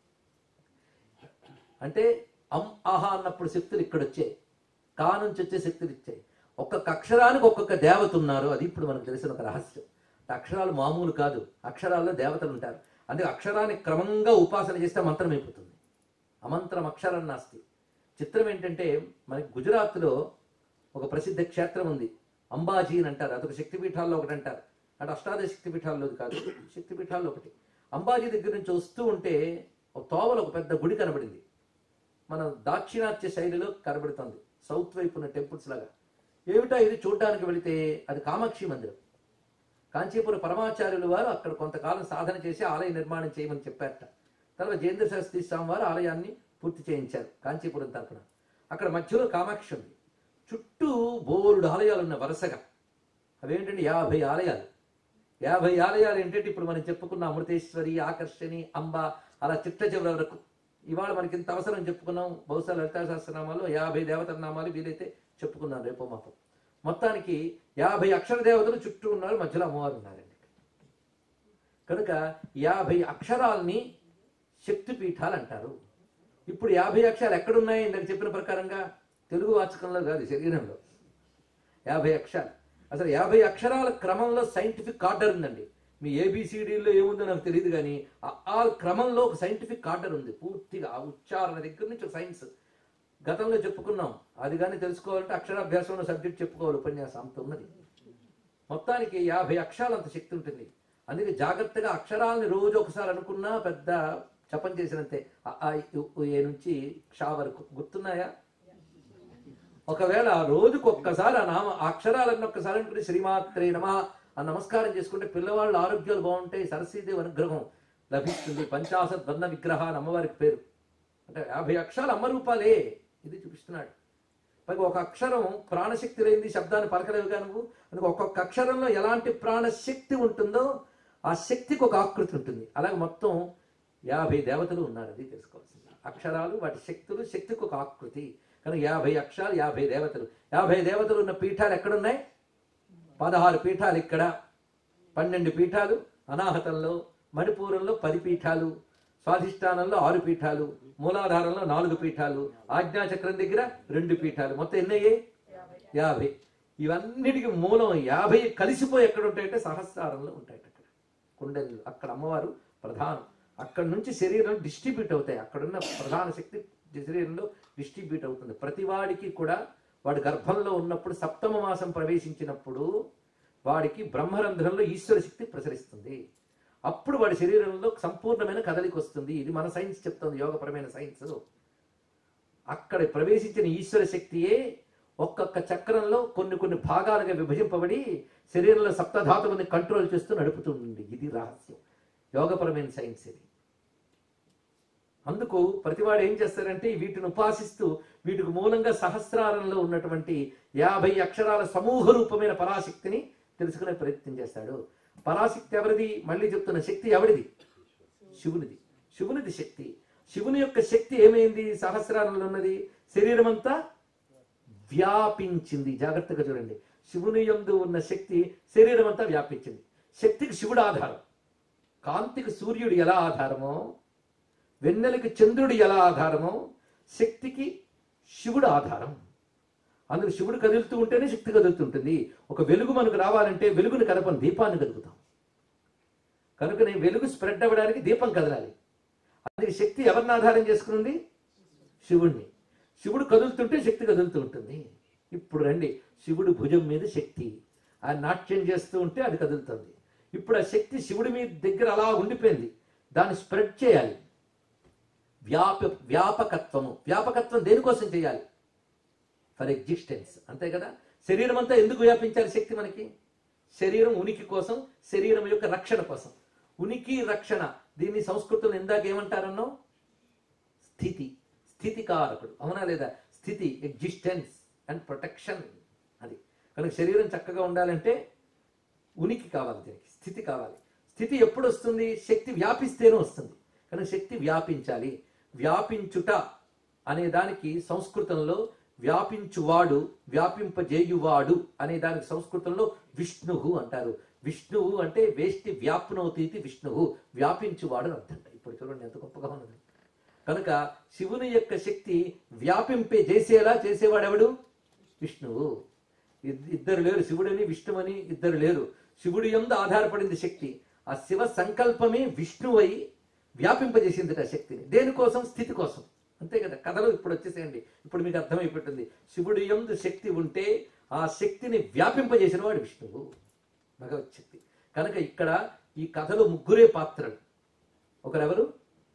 అంటే అం ఆహా అన్నప్పుడు శక్తులు ఇక్కడ వచ్చాయి కా నుంచి వచ్చే శక్తులు ఇచ్చాయి ఒక్కొక్క అక్షరానికి ఒక్కొక్క దేవత ఉన్నారు అది ఇప్పుడు మనకు తెలిసిన ఒక రహస్యం అక్షరాలు మామూలు కాదు అక్షరాల్లో దేవతలు ఉంటారు అందుకే అక్షరాన్ని క్రమంగా ఉపాసన చేస్తే మంత్రం అయిపోతుంది అమంత్రం అక్షరం నాస్తి చిత్రం ఏంటంటే మనకి గుజరాత్లో ఒక ప్రసిద్ధ క్షేత్రం ఉంది అంబాజీ అని అంటారు అదొక శక్తిపీఠాల్లో ఒకటి అంటారు అంటే అష్టాదశ శక్తిపీఠాల్లో కాదు శక్తిపీఠాల్లో ఒకటి అంబాజీ దగ్గర నుంచి వస్తూ ఉంటే ఒక తోవలో ఒక పెద్ద గుడి కనబడింది మన దాక్షిణాత్య శైలిలో కనబడుతుంది సౌత్ వైపు ఉన్న టెంపుల్స్ లాగా ఏమిటా ఇది చూడడానికి వెళితే అది కామాక్షి మందిరం కాంచీపురం పరమాచార్యులు వారు అక్కడ కొంతకాలం సాధన చేసి ఆలయ నిర్మాణం చేయమని చెప్పారట తర్వాత జయేంద్ర శాస్త్రి స్వామి వారు ఆలయాన్ని పూర్తి చేయించారు కాంచీపురం తరపున అక్కడ మధ్యలో కామాక్షి ఉంది చుట్టూ బోరుడు ఆలయాలు ఉన్న వరుసగా అవేంటంటే యాభై ఆలయాలు యాభై ఆలయాలు ఏంటంటే ఇప్పుడు మనం చెప్పుకున్న అమృతేశ్వరి ఆకర్షణి అంబ అలా చిట్ట చివరి వరకు ఇవాళ మనకి ఇంత అవసరం చెప్పుకున్నాం బహుశా లలితా సహస్రనామాలు యాభై దేవతల నామాలు వీలైతే చెప్పుకున్నాం రేపో మాపం మొత్తానికి యాభై అక్షర దేవతలు చుట్టూ ఉన్నారు మధ్యలో అమ్మవారు ఉన్నారండి కనుక యాభై అక్షరాల్ని శక్తిపీఠాలు అంటారు ఇప్పుడు యాభై అక్షరాలు ఎక్కడున్నాయి ఇందాక చెప్పిన ప్రకారంగా తెలుగు వాచకంలో కాదు శరీరంలో యాభై అక్షరాలు అసలు యాభై అక్షరాల క్రమంలో సైంటిఫిక్ ఆర్డర్ ఉందండి మీ ఏబిసిడీలో ఏముందో నాకు తెలియదు కానీ ఆ- ఆ క్రమంలో ఒక సైంటిఫిక్ ఆర్డర్ ఉంది పూర్తిగా ఆ ఉచ్చారణ దగ్గర నుంచి ఒక సైన్స్ గతంలో చెప్పుకున్నాం అది కానీ తెలుసుకోవాలంటే అక్షరాభ్యాసంలో సబ్జెక్ట్ చెప్పుకోవాలి ఉపన్యాసం అంత ఉన్నది మొత్తానికి యాభై అక్షరాలు అంత శక్తి ఉంటుంది అందుకే జాగ్రత్తగా అక్షరాలని రోజు ఒకసారి అనుకున్నా పెద్ద జపం చేసినంతే అ, ఆ, ఇ, ఉ, ఏ నుంచి క్షా వరకు గుర్తున్నాయా ఒకవేళ రోజుకు ఒక్కసారి ఆ నామ ఆ అక్షరాలన్నీ ఒక్కసారి అనుకుని శ్రీమాత్రే నమ ఆ నమస్కారం చేసుకుంటే పిల్లవాళ్ళ ఆరోగ్యాలు బాగుంటాయి సరస్వతీదేవి అనుగ్రహం లభిస్తుంది పంచాశత్ వర్ణ విగ్రహ అని అమ్మవారికి పేరు అంటే యాభై అక్షరాలు అమ్మ రూపాలే ఇది చూపిస్తున్నాడు పైగా ఒక అక్షరం ప్రాణశక్తి లేనిది శబ్దాన్ని పలకలేవుగా నువ్వు అందుకే ఒక్కొక్క అక్షరంలో ఎలాంటి ప్రాణశక్తి ఉంటుందో ఆ శక్తికి ఒక ఆకృతి ఉంటుంది అలాగే మొత్తం యాభై దేవతలు ఉన్నారు అది తెలుసుకోవాల్సింది అక్షరాలు వాటి శక్తులు శక్తికి ఒక ఆకృతి కనుక యాభై అక్షరాలు యాభై దేవతలు యాభై దేవతలు ఉన్న పీఠాలు ఎక్కడున్నాయి పదహారు పీఠాలు ఇక్కడ పన్నెండు పీఠాలు అనాహతంలో మణిపూరంలో పది పీఠాలు స్వాధిష్టానంలో ఆరు పీఠాలు మూలాధారంలో నాలుగు పీఠాలు ఆజ్ఞాచక్రం దగ్గర రెండు పీఠాలు మొత్తం ఎన్ని అయ్యాయి యాభై ఇవన్నిటికి మూలం యాభై కలిసిపోయి ఎక్కడ ఉంటాయంటే సహస్రారంలో ఉంటాయి అక్కడ కుండలిలో అక్కడ అమ్మవారు ప్రధానం అక్కడ నుంచి శరీరం డిస్ట్రిబ్యూట్ అవుతాయి అక్కడున్న ప్రధాన శక్తి శరీరంలో డిస్ట్రిబ్యూట్ అవుతుంది ప్రతి వాడికి కూడా వాడి గర్భంలో ఉన్నప్పుడు సప్తమ మాసం ప్రవేశించినప్పుడు వాడికి బ్రహ్మరంధ్రంలో ఈశ్వర శక్తి ప్రసరిస్తుంది అప్పుడు వాడి శరీరంలో సంపూర్ణమైన కదలిక వస్తుంది ఇది మన సైన్స్ చెప్తుంది యోగపరమైన సైన్స్ అక్కడ ప్రవేశించిన ఈశ్వర శక్తియే ఒక్కొక్క చక్రంలో కొన్ని కొన్ని భాగాలుగా విభజింపబడి శరీరంలో సప్తధాతువుని కంట్రోల్ చేస్తూ నడుపుతుంది ఇది రహస్యం యోగపరమైన సైన్స్ ఇది అందుకు ప్రతివాడు ఏం చేస్తారంటే వీటిని ఉపాసిస్తూ వీటికి మూలంగా సహస్రారంలో ఉన్నటువంటి యాభై అక్షరాల సమూహ రూపమైన పరాశక్తిని తెలుసుకునే ప్రయత్నం చేస్తాడు పరాశక్తి ఎవరిది మళ్ళీ చెప్తున్న శక్తి ఎవరిది శివునిది శివునిది శక్తి శివుని యొక్క శక్తి ఏమైంది సహస్రారంలో ఉన్నది శరీరం అంతా వ్యాపించింది జాగ్రత్తగా చూడండి శివుని యందు ఉన్న శక్తి శరీరం అంతా వ్యాపించింది శక్తికి శివుడు ఆధారం కాంతికి సూర్యుడు ఎలా ఆధారమో వెన్నెలకి చంద్రుడు ఎలా ఆధారమో శక్తికి శివుడు ఆధారం అందుకు శివుడు కదులుతూ ఉంటేనే శక్తి కదులుతుంటుంది ఒక వెలుగు మనకు రావాలంటే వెలుగుని కదపని దీపాన్ని కదుపుతాం కనుకనే వెలుగు స్ప్రెడ్ అవ్వడానికి దీపం కదలాలి అందుకే శక్తి ఎవరిని ఆధారం చేసుకుని శివుణ్ణి శివుడు కదులుతుంటే శక్తి కదులుతూ ఉంటుంది ఇప్పుడు రండి శివుడు భుజం మీద శక్తి ఆ నాట్యం చేస్తూ ఉంటే అది కదులుతుంది ఇప్పుడు ఆ శక్తి శివుడి మీద దగ్గర అలా ఉండిపోయింది దాన్ని స్ప్రెడ్ చేయాలి వ్యాప వ్యాపకత్వము వ్యాపకత్వం దేనికోసం చేయాలి ఫర్ ఎగ్జిస్టెన్స్ అంతే కదా శరీరం అంతా ఎందుకు వ్యాపించాలి శక్తి మనకి శరీరం ఉనికి కోసం శరీరం యొక్క రక్షణ కోసం ఉనికి రక్షణ దీన్ని సంస్కృతంలో ఇందాక ఏమంటారన్నో స్థితి స్థితికారకుడు అవునా లేదా స్థితి ఎగ్జిస్టెన్స్ అండ్ ప్రొటెక్షన్ అది కనుక శరీరం చక్కగా ఉండాలంటే ఉనికి కావాలి దీనికి స్థితి కావాలి స్థితి ఎప్పుడు వస్తుంది శక్తి వ్యాపిస్తేనే వస్తుంది కనుక శక్తి వ్యాపించాలి వ్యాపించుట అనే దానికి సంస్కృతంలో వ్యాపించువాడు వ్యాపింపజేయువాడు అనే దానికి సంస్కృతంలో విష్ణువు అంటారు విష్ణువు అంటే వేష్టి వ్యాప్నోతీతి విష్ణువు వ్యాపించువాడు అని అర్థం ఇప్పుడు చూడండి ఎంత గొప్పగా ఉన్నది కనుక శివుని యొక్క శక్తి వ్యాపింపే చేసేలా చేసేవాడెవడు విష్ణువు ఇద్- ఇద్దరు లేరు శివుడని విష్ణువని ఇద్దరు లేరు శివుడి ఎందు ఆధారపడింది శక్తి ఆ శివ సంకల్పమే విష్ణువై వ్యాపింపజేసింది ఆ శక్తిని దేనికోసం స్థితి కోసం అంతే కదా కథలు ఇప్పుడు వచ్చేసేయండి ఇప్పుడు మీకు అర్థమైపోతుంది శివుడి ఎందు శక్తి ఉంటే ఆ శక్తిని వ్యాపింపజేసిన వాడు విష్ణువు భగవత్ శక్తి కనుక ఇక్కడ ఈ కథలో ముగ్గురే పాత్రలు ఒకరెవరు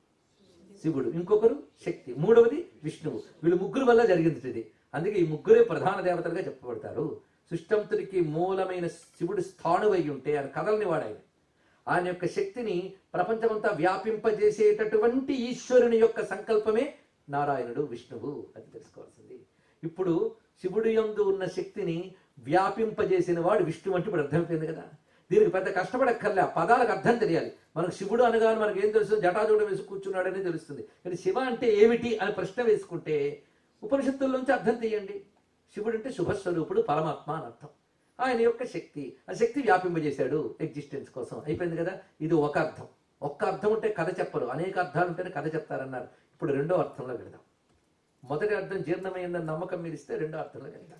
శివుడు ఇంకొకరు శక్తి మూడవది విష్ణువు వీళ్ళు ముగ్గురు వల్ల జరిగింది ఇది అందుకే ఈ ముగ్గురే ప్రధాన దేవతలుగా చెప్పబడతారు సుష్టంతుడికి మూలమైన శివుడు స్థాణువై ఉంటే ఆయన కథల్ని వాడాయన ఆయన యొక్క శక్తిని ప్రపంచమంతా వ్యాపింపజేసేటటువంటి ఈశ్వరుని యొక్క సంకల్పమే నారాయణుడు విష్ణువు అది తెలుసుకోవాల్సింది ఇప్పుడు శివుడి యందు ఉన్న శక్తిని వ్యాపింపజేసిన వాడు విష్ణువు అంటే ఇప్పుడు అర్థమైపోయింది కదా దీనికి పెద్ద కష్టపడక్కర్లే ఆ పదాలకు అర్థం తెలియాలి మనకు శివుడు అనగానే మనకి ఏం తెలుస్తుంది జటాజోడ వేసి కూర్చున్నాడని తెలుస్తుంది కానీ శివ అంటే ఏమిటి అని ప్రశ్న వేసుకుంటే ఉపనిషత్తుల నుంచి అర్థం తీయండి శివుడు అంటే శుభస్వరూపుడు పరమాత్మ అని అర్థం ఆయన యొక్క శక్తి ఆ శక్తి వ్యాపింపజేశాడు ఎగ్జిస్టెన్స్ కోసం అయిపోయింది కదా ఇది ఒక అర్థం ఒక్క అర్థం ఉంటే కథ చెప్పరు అనేక అర్థాలు ఉంటేనే కథ చెప్తారన్నారు ఇప్పుడు రెండో అర్థంలో వెళదాం మొదటి అర్థం జీర్ణమైందని నమ్మకం మీరు ఇస్తే రెండో అర్థంలో వెళ్దాం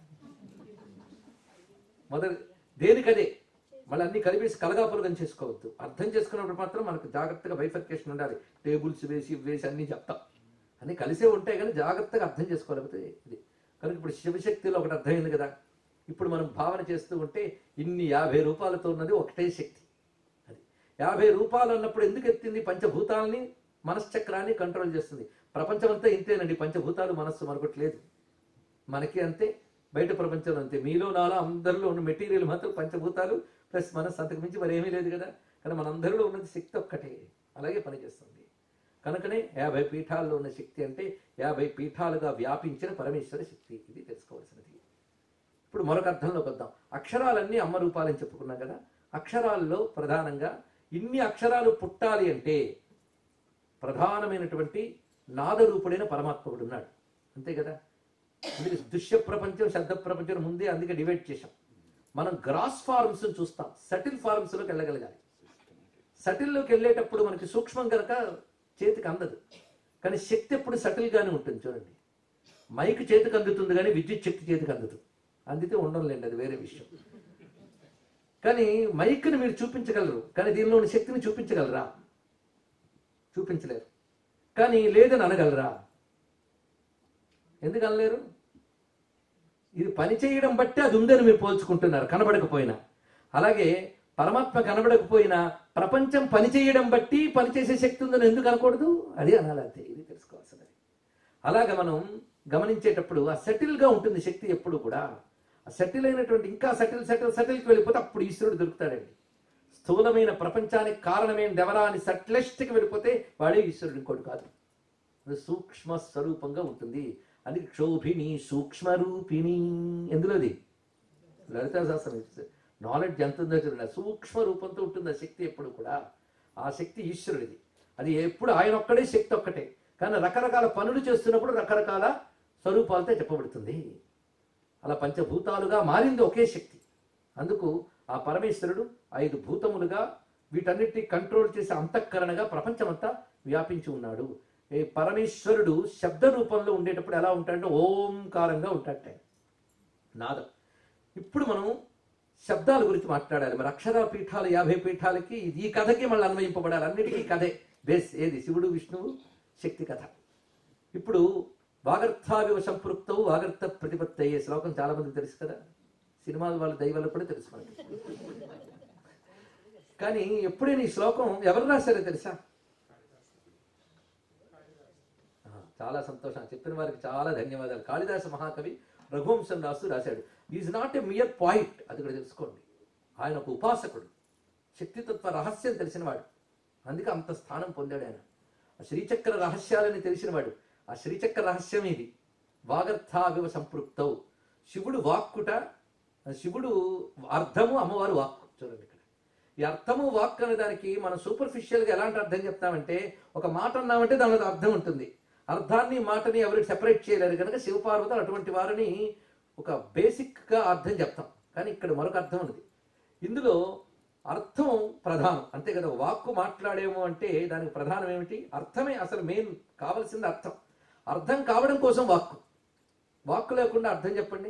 మొదటి దేనికదే మళ్ళీ అన్ని కలిపేసి కలగాపులగం చేసుకోవద్దు అర్థం చేసుకున్నప్పుడు మాత్రం మనకు జాగ్రత్తగా బైఫర్కేషన్ ఉండాలి టేబుల్స్ వేసి ఇవి వేసి అన్ని చెప్తాం అన్ని కలిసే ఉంటాయి కానీ జాగ్రత్తగా అర్థం చేసుకోలేకపోతే ఇది కనుక ఇప్పుడు శివశక్తిలో ఒకటి అర్థమైంది కదా ఇప్పుడు మనం భావన చేస్తూ ఉంటే ఇన్ని యాభై రూపాయలతో ఉన్నది ఒకటే శక్తి అది యాభై రూపాయలు అన్నప్పుడు ఎందుకు ఎత్తింది పంచభూతాలని మనశ్చక్రాన్ని కంట్రోల్ చేస్తుంది ప్రపంచమంతా ఇంతేనండి పంచభూతాలు మనస్సు మరొకటి లేదు మనకి అంతే బయట ప్రపంచంలో అంతే మీలో నాలో అందరిలో ఉన్న మెటీరియల్ మాత్రం పంచభూతాలు ప్లస్ మనస్సు అంతకు మించి మరి ఏమీ లేదు కదా కానీ మనందరిలో ఉన్నది శక్తి ఒక్కటే అలాగే పనిచేస్తుంది కనుకనే యాభై పీఠాల్లో ఉన్న శక్తి అంటే యాభై పీఠాలుగా వ్యాపించిన పరమేశ్వర శక్తి ఇది తెలుసుకోవాల్సినది ఇప్పుడు మరొక అర్థంలోకి వద్దాం అక్షరాలన్నీ అమ్మ రూపాలని చెప్పుకున్నాం కదా అక్షరాల్లో ప్రధానంగా ఇన్ని అక్షరాలు పుట్టాలి అంటే ప్రధానమైనటువంటి నాదరూపుడైన పరమాత్ముడు ఉన్నాడు అంతే కదా అందుకే దృశ్య ప్రపంచం శబ్ద ప్రపంచం ముందే అందుకే డివైడ్ చేశాం మనం గ్రాస్ ఫార్మ్స్ చూస్తాం సటిల్ ఫార్మ్స్ లోకి వెళ్ళగలగాలి సటిల్లోకి వెళ్ళేటప్పుడు మనకి సూక్ష్మం కనుక చేతికి అందదు కానీ శక్తి ఎప్పుడు సటిల్ గానే ఉంటుంది చూడండి మైక్ చేతికి అందుతుంది కానీ విద్యుత్ శక్తి చేతికి అందదు అందితే ఉండలేండి అది వేరే విషయం కానీ మైక్ని మీరు చూపించగలరు కానీ దీనిలో ఉన్న శక్తిని చూపించగలరా చూపించలేరు కానీ లేదని అనగలరా ఎందుకు అనలేరు ఇది పని చేయడం బట్టి అది ఉందని మీరు పోల్చుకుంటున్నారు కనబడకపోయినా అలాగే పరమాత్మ కనబడకపోయినా ప్రపంచం పని చేయడం బట్టి పనిచేసే శక్తి ఉందని ఎందుకు అనకూడదు అది అనాలి అంతే ఇది తెలుసుకోవాల్సినది అలాగ మనం గమనించేటప్పుడు ఆ సెటిల్ గా ఉంటుంది శక్తి ఎప్పుడు కూడా ఆ సెటిల్ అయినటువంటి ఇంకా సెటిల్ సెటిల్ సెటిల్కి వెళ్ళిపోతే అప్పుడు ఈశ్వరుడు దొరుకుతాడండి స్థూలమైన ప్రపంచానికి కారణమైన దేవరాని సట్లెస్ట్కి వెళ్ళిపోతే వాడే ఈశ్వరుడు ఇంకోటి కాదు అది సూక్ష్మ స్వరూపంగా ఉంటుంది అది క్షోభిణి సూక్ష్మ రూపిణి ఎందులోది లలితా శాస్త్రం నాలెడ్జ్ ఎంత ఉందో చూడండి ఆ సూక్ష్మ రూపంతో ఉంటుంది ఆ శక్తి ఎప్పుడు కూడా ఆ శక్తి ఈశ్వరుడిది అది ఎప్పుడు ఆయన ఒక్కడే శక్తి ఒక్కటే కానీ రకరకాల పనులు చేస్తున్నప్పుడు రకరకాల స్వరూపాలతో చెప్పబడుతుంది అలా పంచభూతాలుగా మారింది ఒకే శక్తి అందుకు ఆ పరమేశ్వరుడు ఐదు భూతములుగా వీటన్నిటిని కంట్రోల్ చేసే అంతఃకరణగా ప్రపంచమంతా వ్యాపించి ఉన్నాడు ఈ పరమేశ్వరుడు శబ్ద రూపంలో ఉండేటప్పుడు ఎలా ఉంటాడంటే ఓంకారంగా ఉంటాడట నాదం ఇప్పుడు మనం శబ్దాల గురించి మాట్లాడాలి మరి అక్షర పీఠాలు యాభై పీఠాలకి ఇది ఈ కథకి మళ్ళీ అన్వయింపబడాలి అన్నిటికీ కథే బేస్ ఏది శివుడు విష్ణువు శక్తి కథ ఇప్పుడు వాగర్థావివ సంపృక్తవు వాగర్థ ప్రతిపత్తి అయ్యే శ్లోకం చాలా మందికి తెలుసు కదా సినిమాల వాళ్ళ దైవాలకు కూడా తెలుసు మనకి కానీ ఎప్పుడైనా ఈ శ్లోకం ఎవరు రాశారో తెలుసా ఆ, చాలా సంతోషం చెప్పిన వారికి చాలా ధన్యవాదాలు కాళిదాస మహాకవి రఘువంశం రాస్తూ రాశాడు is not a mere point అది కూడా తెలుసుకోండి ఆయన ఒక ఉపాసకుడు శక్తితత్వ రహస్యం తెలిసినవాడు అందుకే అంత స్థానం పొందాడు ఆయన ఆ శ్రీచక్ర రహస్యాలని తెలిసినవాడు ఆ శ్రీచక్ర రహస్యం ఇది వాగర్థావివ సంపృక్తవు శివుడు వాక్కుట శివుడు అర్థము అమ్మవారు వాక్కు చూడండి ఇక్కడ ఈ అర్థము వాక్ అనే దానికి మనం సూపర్ఫిషియల్ గా ఎలాంటి అర్థం చెప్తామంటే ఒక మాట అన్నామంటే దానిలో అర్థం ఉంటుంది అర్థాన్ని మాటని ఎవరికి సెపరేట్ చేయలేరు కనుక శివపార్వతులు అటువంటి వారిని ఒక బేసిక్ గా అర్థం చెప్తాం కానీ ఇక్కడ మరొక అర్థం ఉంది ఇందులో అర్థం ప్రధానం అంతే కదా వాక్కు మాట్లాడేమో అంటే దానికి ప్రధానం ఏమిటి అర్థమే అసలు మెయిన్ కావాల్సింది అర్థం అర్థం కావడం కోసం వాక్కు వాక్కు లేకుండా అర్థం చెప్పండి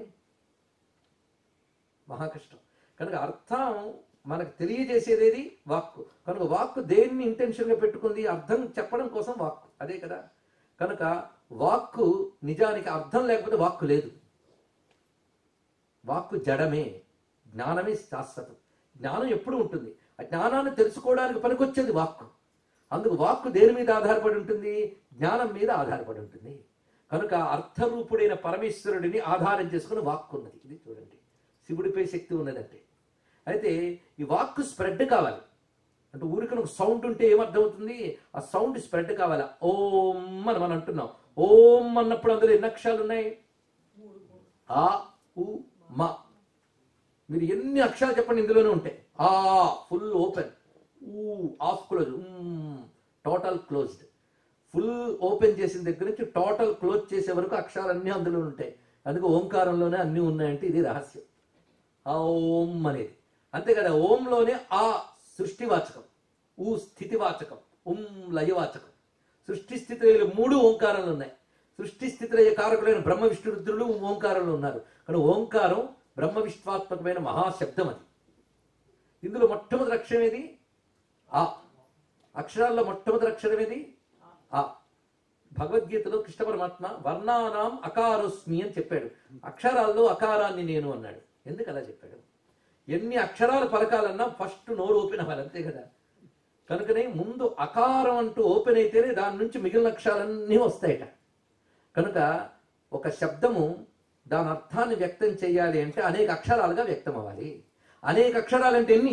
మహా కష్టం కనుక అర్థం మనకు తెలియజేసేదేది వాక్కు కనుక వాక్కు దేన్ని ఇంటెన్షన్ గా పెట్టుకుంది అర్థం చెప్పడం కోసం వాక్కు అదే కదా కనుక వాక్కు నిజానికి అర్థం లేకపోతే వాక్కు లేదు వాక్కు జడమే జ్ఞానమే శాశ్వతం జ్ఞానం ఎప్పుడు ఉంటుంది ఆ జ్ఞానాన్ని తెలుసుకోవడానికి పనికొచ్చేది వాక్కు అందుకు వాక్కు దేని మీద ఆధారపడి ఉంటుంది జ్ఞానం మీద ఆధారపడి ఉంటుంది కనుక అర్థరూపుడైన పరమేశ్వరుడిని ఆధారం చేసుకుని వాక్కు ఉన్నది ఇది చూడండి శివుడిపై శక్తి ఉన్నదంటే అయితే ఈ వాక్కు స్ప్రెడ్ కావాలి అంటే ఊరికి ఒక సౌండ్ ఉంటే ఏమర్థమవుతుంది ఆ సౌండ్ స్ప్రెడ్ కావాలి ఓం అని మనం అంటున్నాం ఓం అన్నప్పుడు అందులో ఎన్ని అక్షరాలు ఉన్నాయి ఆ ఉ మా మీరు ఎన్ని అక్షరాలు చెప్పండి ఇందులోనే ఉంటాయి ఆ ఫుల్ ఓపెన్ ఊ half close total closed full open చేసిన దగ్గర నుంచి టోటల్ క్లోజ్ చేసే వరకు అక్షరాలు అన్నీ అందులో ఉంటాయి అందుకే ఓంకారంలోనే అన్నీ ఉన్నాయంటే ఇది రహస్యం ఆ ఓం అనేది అంతే కదా ఓంలోనే ఆ సృష్టివాచకం ఊ స్థితివాచకం ఉం లయవాచకం సృష్టి స్థితిలో మూడు ఓంకారాలు ఉన్నాయి సృష్టి స్థితిలయ కారకులైన బ్రహ్మ విష్ణు రుద్రులు ఓంకారంలో ఉన్నారు కానీ ఓంకారం బ్రహ్మ విష్ణాత్మకమైన మహాశబ్దం అది ఇందులో మొట్టమొదటి అక్షరం ఏది ఆ అక్షరాల్లో మొట్టమొదటి అక్షరం ఏది ఆ భగవద్గీతలో కృష్ణ పరమాత్మ వర్ణానాం అకారోస్మి అని చెప్పాడు అక్షరాల్లో అకారాన్ని నేను అన్నాడు ఎందుకు అలా చెప్పాడు ఎన్ని అక్షరాలు పలకాలన్నా ఫస్ట్ నోరు ఓపెన్ అవ్వాలి అంతే కదా కనుకనే ముందు అకారం అంటూ ఓపెన్ అయితేనే దాని నుంచి మిగిలిన అక్షరాలన్నీ వస్తాయట కనుక ఒక శబ్దము దాని అర్థాన్ని వ్యక్తం చేయాలి అంటే అనేక అక్షరాలుగా వ్యక్తం అవ్వాలి అనేక అక్షరాలు అంటే ఎన్ని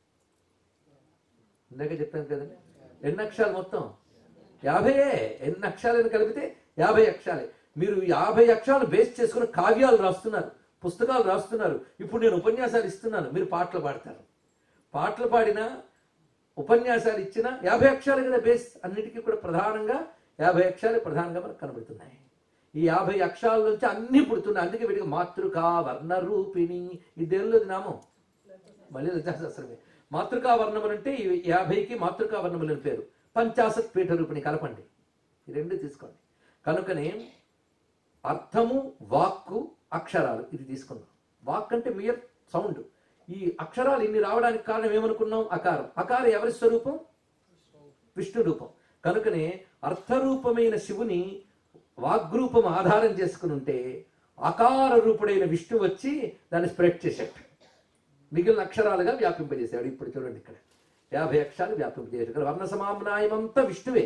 ఇందాక చెప్పాను కదండి ఎన్ని అక్షరాలు మొత్తం యాభైయే ఎన్ని అక్షరాలను కలిపితే యాభై అక్షరాలే మీరు యాభై అక్షరాలు బేస్ చేసుకుని కావ్యాలు రాస్తున్నారు పుస్తకాలు రాస్తున్నారు ఇప్పుడు నేను ఉపన్యాసాలు ఇస్తున్నాను మీరు పాటలు పాడతారు పాటలు పాడినా ఉపన్యాసాలు ఇచ్చిన యాభై అక్షరాలు కదా బేస్ అన్నిటికీ కూడా ప్రధానంగా యాభై అక్షరాలు ప్రధానంగా మనకు కనబడుతున్నాయి ఈ యాభై అక్షరాల నుంచి అన్ని పుడుతున్నాయి అందుకే వీటికి మాతృకా వర్ణ రూపిణి ఈ దేనిలోది నామం మళ్ళీ లలితాశాస్త్రమే మాతృకా వర్ణములు అంటే ఈ యాభైకి మాతృకా వర్ణములు అని పేరు పంచాశత్ పీఠ రూపిణి కలపండి ఈ రెండు తీసుకోండి కనుకనే అర్థము వాక్కు అక్షరాలు ఇది తీసుకుందాం వాక్ అంటే మియర్ సౌండ్ ఈ అక్షరాలు ఇన్ని రావడానికి కారణం ఏమనుకున్నాం అకారం అకారం ఎవరి స్వరూపం విష్ణు రూపం కనుకనే అర్థరూపమైన శివుని వాగ్రూపం ఆధారం చేసుకుని ఉంటే అకార రూపుడైన విష్ణు వచ్చి దాన్ని స్ప్రెడ్ చేశాడు మిగిలిన అక్షరాలుగా వ్యాపింపజేశాడు ఇప్పుడు చూడండి ఇక్కడ యాభై అక్షరాలు వ్యాపింపజేశాడు ఇక్కడ వర్ణ సమామ్నాయమంతా విష్ణువే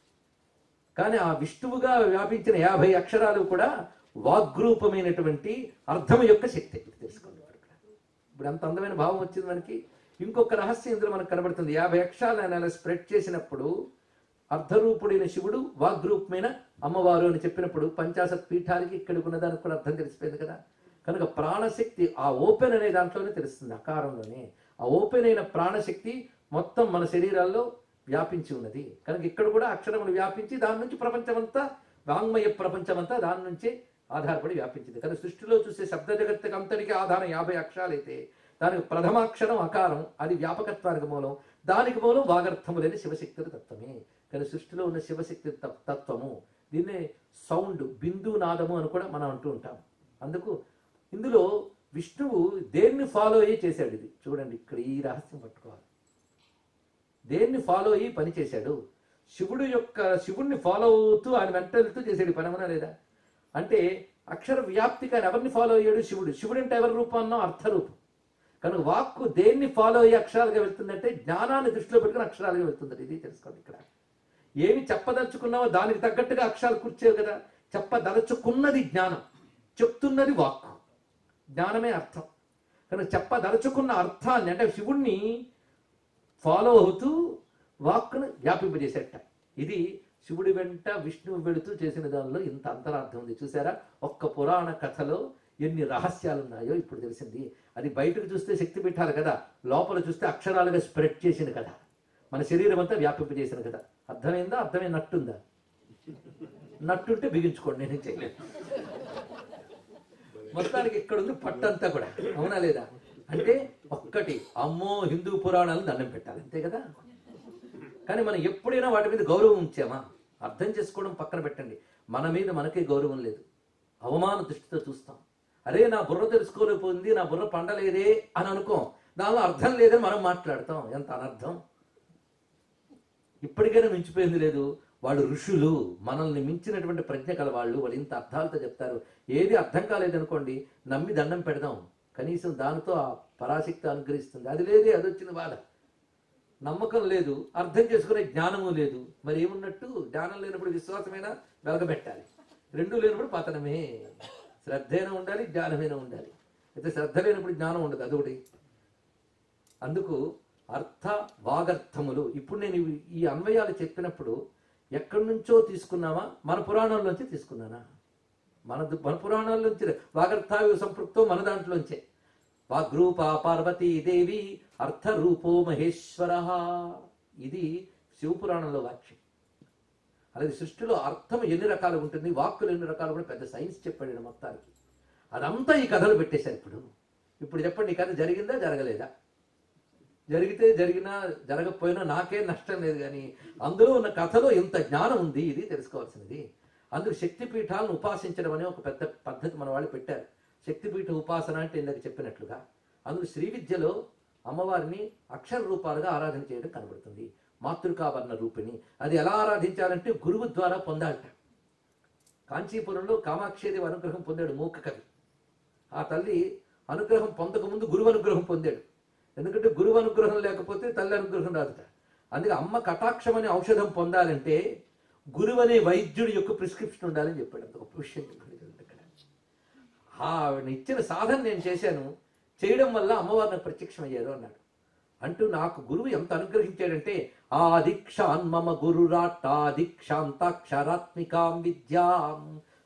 కానీ ఆ విష్ణువుగా వ్యాపించిన యాభై అక్షరాలు కూడా వాగ్రూపమైనటువంటి అర్థం యొక్క శక్తి ఇది తెలుసుకోండి ఇప్పుడు ఇక్కడ. ఇప్పుడు అంత అందమైన భావం వచ్చింది మనకి ఇంకొక రహస్యం ఇందులో మనకు కనబడుతుంది యాభై అక్షరాలు ఆయన అలా స్ప్రెడ్ చేసినప్పుడు అర్ధరూపుడైన శివుడు వాగ్రూపమైన అమ్మవారు అని చెప్పినప్పుడు పంచాశత్ పీఠాలకి ఇక్కడికి ఉన్నదానికి కూడా అర్థం తెలిసిపోయింది కదా కనుక ప్రాణశక్తి ఆ ఓపెన్ అనే దాంట్లోనే తెలుస్తుంది అకారంలోనే ఆ ఓపెన్ అయిన ప్రాణశక్తి మొత్తం మన శరీరాల్లో వ్యాపించి ఉన్నది కనుక ఇక్కడ కూడా అక్షరములు వ్యాపించి దాని నుంచి ప్రపంచమంతా వాంగ్మయ ప్రపంచమంతా దాని నుంచే ఆధారపడి వ్యాపించింది కానీ సృష్టిలో చూసే శబ్ద జగత్తుకి అంతటికి ఆధారం యాభై అక్షరాలైతే దానికి ప్రథమాక్షరం అకారం అది వ్యాపకత్వానికి మూలం దానికి మూలం వాగర్థములైన శివశక్తుల తత్వమే కానీ సృష్టిలో ఉన్న శివశక్తి తత్- తత్వము దీన్నే సౌండ్ బిందు నాదము అని కూడా మనం అంటూ ఉంటాం అందుకు ఇందులో విష్ణువు దేన్ని ఫాలో అయ్యి చేశాడు ఇది చూడండి ఇక్కడ ఈ రహస్యం పట్టుకోవాలి దేన్ని ఫాలో అయ్యి పని చేశాడు శివుడు యొక్క శివుణ్ణి ఫాలో అవుతూ ఆయన వెంట వెళ్తూ చేసాడు ఈ పని అవునా లేదా అంటే అక్షర వ్యాప్తికి ఆయన ఎవరిని ఫాలో అయ్యాడు శివుడు శివుడు అంటే ఎవరి రూపం అన్నాం అర్థరూపం కనుక వాక్కు దేన్ని ఫాలో అయ్యి అక్షరాలుగా వెళ్తుందంటే జ్ఞానాన్ని దృష్టిలో పెట్టుకుని అక్షరాలుగా వెళ్తుంది ఇది తెలుసుకోండి ఇక్కడ ఏమి చెప్పదలుచుకున్నావో దానికి తగ్గట్టుగా అక్షరాలు కూర్చేవి కదా చెప్పదలుచుకున్నది జ్ఞానం చెప్తున్నది వాక్కు జ్ఞానమే అర్థం కనుక చెప్పదలుచుకున్న అర్థాన్ని అంటే శివుణ్ణి ఫాలో అవుతూ వాక్కును వ్యాపింపజేసేట ఇది శివుడి వెంట విష్ణువు వెళుతూ చేసిన దానిలో ఇంత అంతరార్థం ఉంది చూసారా ఒక్క పురాణ కథలో ఎన్ని రహస్యాలు ఉన్నాయో ఇప్పుడు తెలిసింది అది బయటకు చూస్తే శక్తి పెట్టాలి కదా లోపల చూస్తే అక్షరాలుగా స్ప్రెడ్ చేసిన కదా మన శరీరం అంతా వ్యాపింపజేసిన కదా అర్థమైందా అర్థమే నట్టుందా నట్టుంటే బిగించుకోండి నేను చేయలేదు మొత్తానికి ఇక్కడ ఉంది పట్టంతా కూడా అవునా లేదా అంటే ఒక్కటి అమ్మో హిందూ పురాణాలు దండం పెట్టాలి అంతే కదా కానీ మనం ఎప్పుడైనా వాటి మీద గౌరవం ఉంచామా అర్థం చేసుకోవడం పక్కన పెట్టండి మన మీద మనకే గౌరవం లేదు అవమాన దృష్టితో చూస్తాం అరే నా బుర్ర తెలుసుకోలేకపోయింది నా బుర్ర పండలేదే అని అనుకోం దానిలో అర్థం లేదని మనం మాట్లాడతాం ఎంత అనర్థం ఇప్పటికైనా మించిపోయింది లేదు వాళ్ళు ఋషులు మనల్ని మించినటువంటి ప్రజ్ఞ కల వాళ్ళు వాళ్ళు ఇంత అర్థాలతో చెప్తారు ఏది అర్థం కాలేదనుకోండి నమ్మి దండం పెడదాం కనీసం దానితో ఆ పరాశక్తి అనుగ్రహిస్తుంది అది లేదే అది వచ్చింది బాధ నమ్మకం లేదు అర్థం చేసుకునే జ్ఞానము లేదు మరి ఏమున్నట్టు జ్ఞానం లేనప్పుడు విశ్వాసమైనా వెలగబెట్టాలి రెండు లేనప్పుడు పతనమే శ్రద్ధైనా ఉండాలి జ్ఞానమైనా ఉండాలి అయితే శ్రద్ధ లేనప్పుడు జ్ఞానం ఉండదు అదొకటి అందుకు అర్థ వాగర్థములు ఇప్పుడు నేను ఇవి- ఈ అన్వయాలు చెప్పినప్పుడు ఎక్కడి నుంచో తీసుకున్నామా మన పురాణంలోంచి తీసుకున్నానా మన దు- మన పురాణాల్లోంచి వాగర్థాయు సంపృక్తో మన దాంట్లోంచే వాగ్రూప పార్వతీదేవి అర్థరూపో మహేశ్వర ఇది శివపురాణంలో వాక్యం అలాగే సృష్టిలో అర్థం ఎన్ని రకాలు ఉంటుంది వాక్కులు ఎన్ని రకాలు కూడా పెద్ద సైన్స్ చెప్పాడు ఈయన మొత్తానికి అదంతా ఈ కథలు పెట్టేశారు ఇప్పుడు ఇప్పుడు చెప్పండి ఈ కథ జరిగిందా జరగలేదా జరిగితే జరిగినా జరగకపోయినా నాకేం నష్టం లేదు కానీ అందులో ఉన్న కథలో ఇంత జ్ఞానం ఉంది ఇది తెలుసుకోవాల్సినది అందుకు శక్తిపీఠాలను ఉపాసించడం అనే ఒక పెద్ద పద్ధతి మన వాళ్ళు పెట్టారు శక్తిపీఠ ఉపాసన అంటే ఇందాక చెప్పినట్లుగా అందుకు శ్రీ విద్యలో అమ్మవారిని అక్షర రూపాలుగా ఆరాధన చేయడం కనబడుతుంది మాతృకావర్ణ రూపిణి అది ఎలా ఆరాధించాలంటే గురువు ద్వారా పొందాలట కాంచీపురంలో కామాక్షిదేవి అనుగ్రహం పొందాడు మూక కవి ఆ తల్లి అనుగ్రహం పొందకముందు గురువు అనుగ్రహం పొందాడు ఎందుకంటే గురువు అనుగ్రహం లేకపోతే తల్లి అనుగ్రహం రాదుట అందుకే అమ్మ కటాక్షం అనే ఔషధం పొందాలంటే గురువు అనే వైద్యుడి యొక్క ప్రిస్క్రిప్షన్ ఉండాలని చెప్పాడు అంత గొప్ప విషయం చెప్పాడు చూడండి ఇక్కడ ఆవిడ ఇచ్చిన సాధన నేను చేశాను చేయడం వల్ల అమ్మవారు నాకు ప్రత్యక్షమయ్యారు అన్నాడు అంటూ నాకు గురువు ఎంత అనుగ్రహించాడంటే ఆ దీక్షాన్ మమ గురురాట్టా దీక్షాంతాక్షరాత్మికాం విద్యాం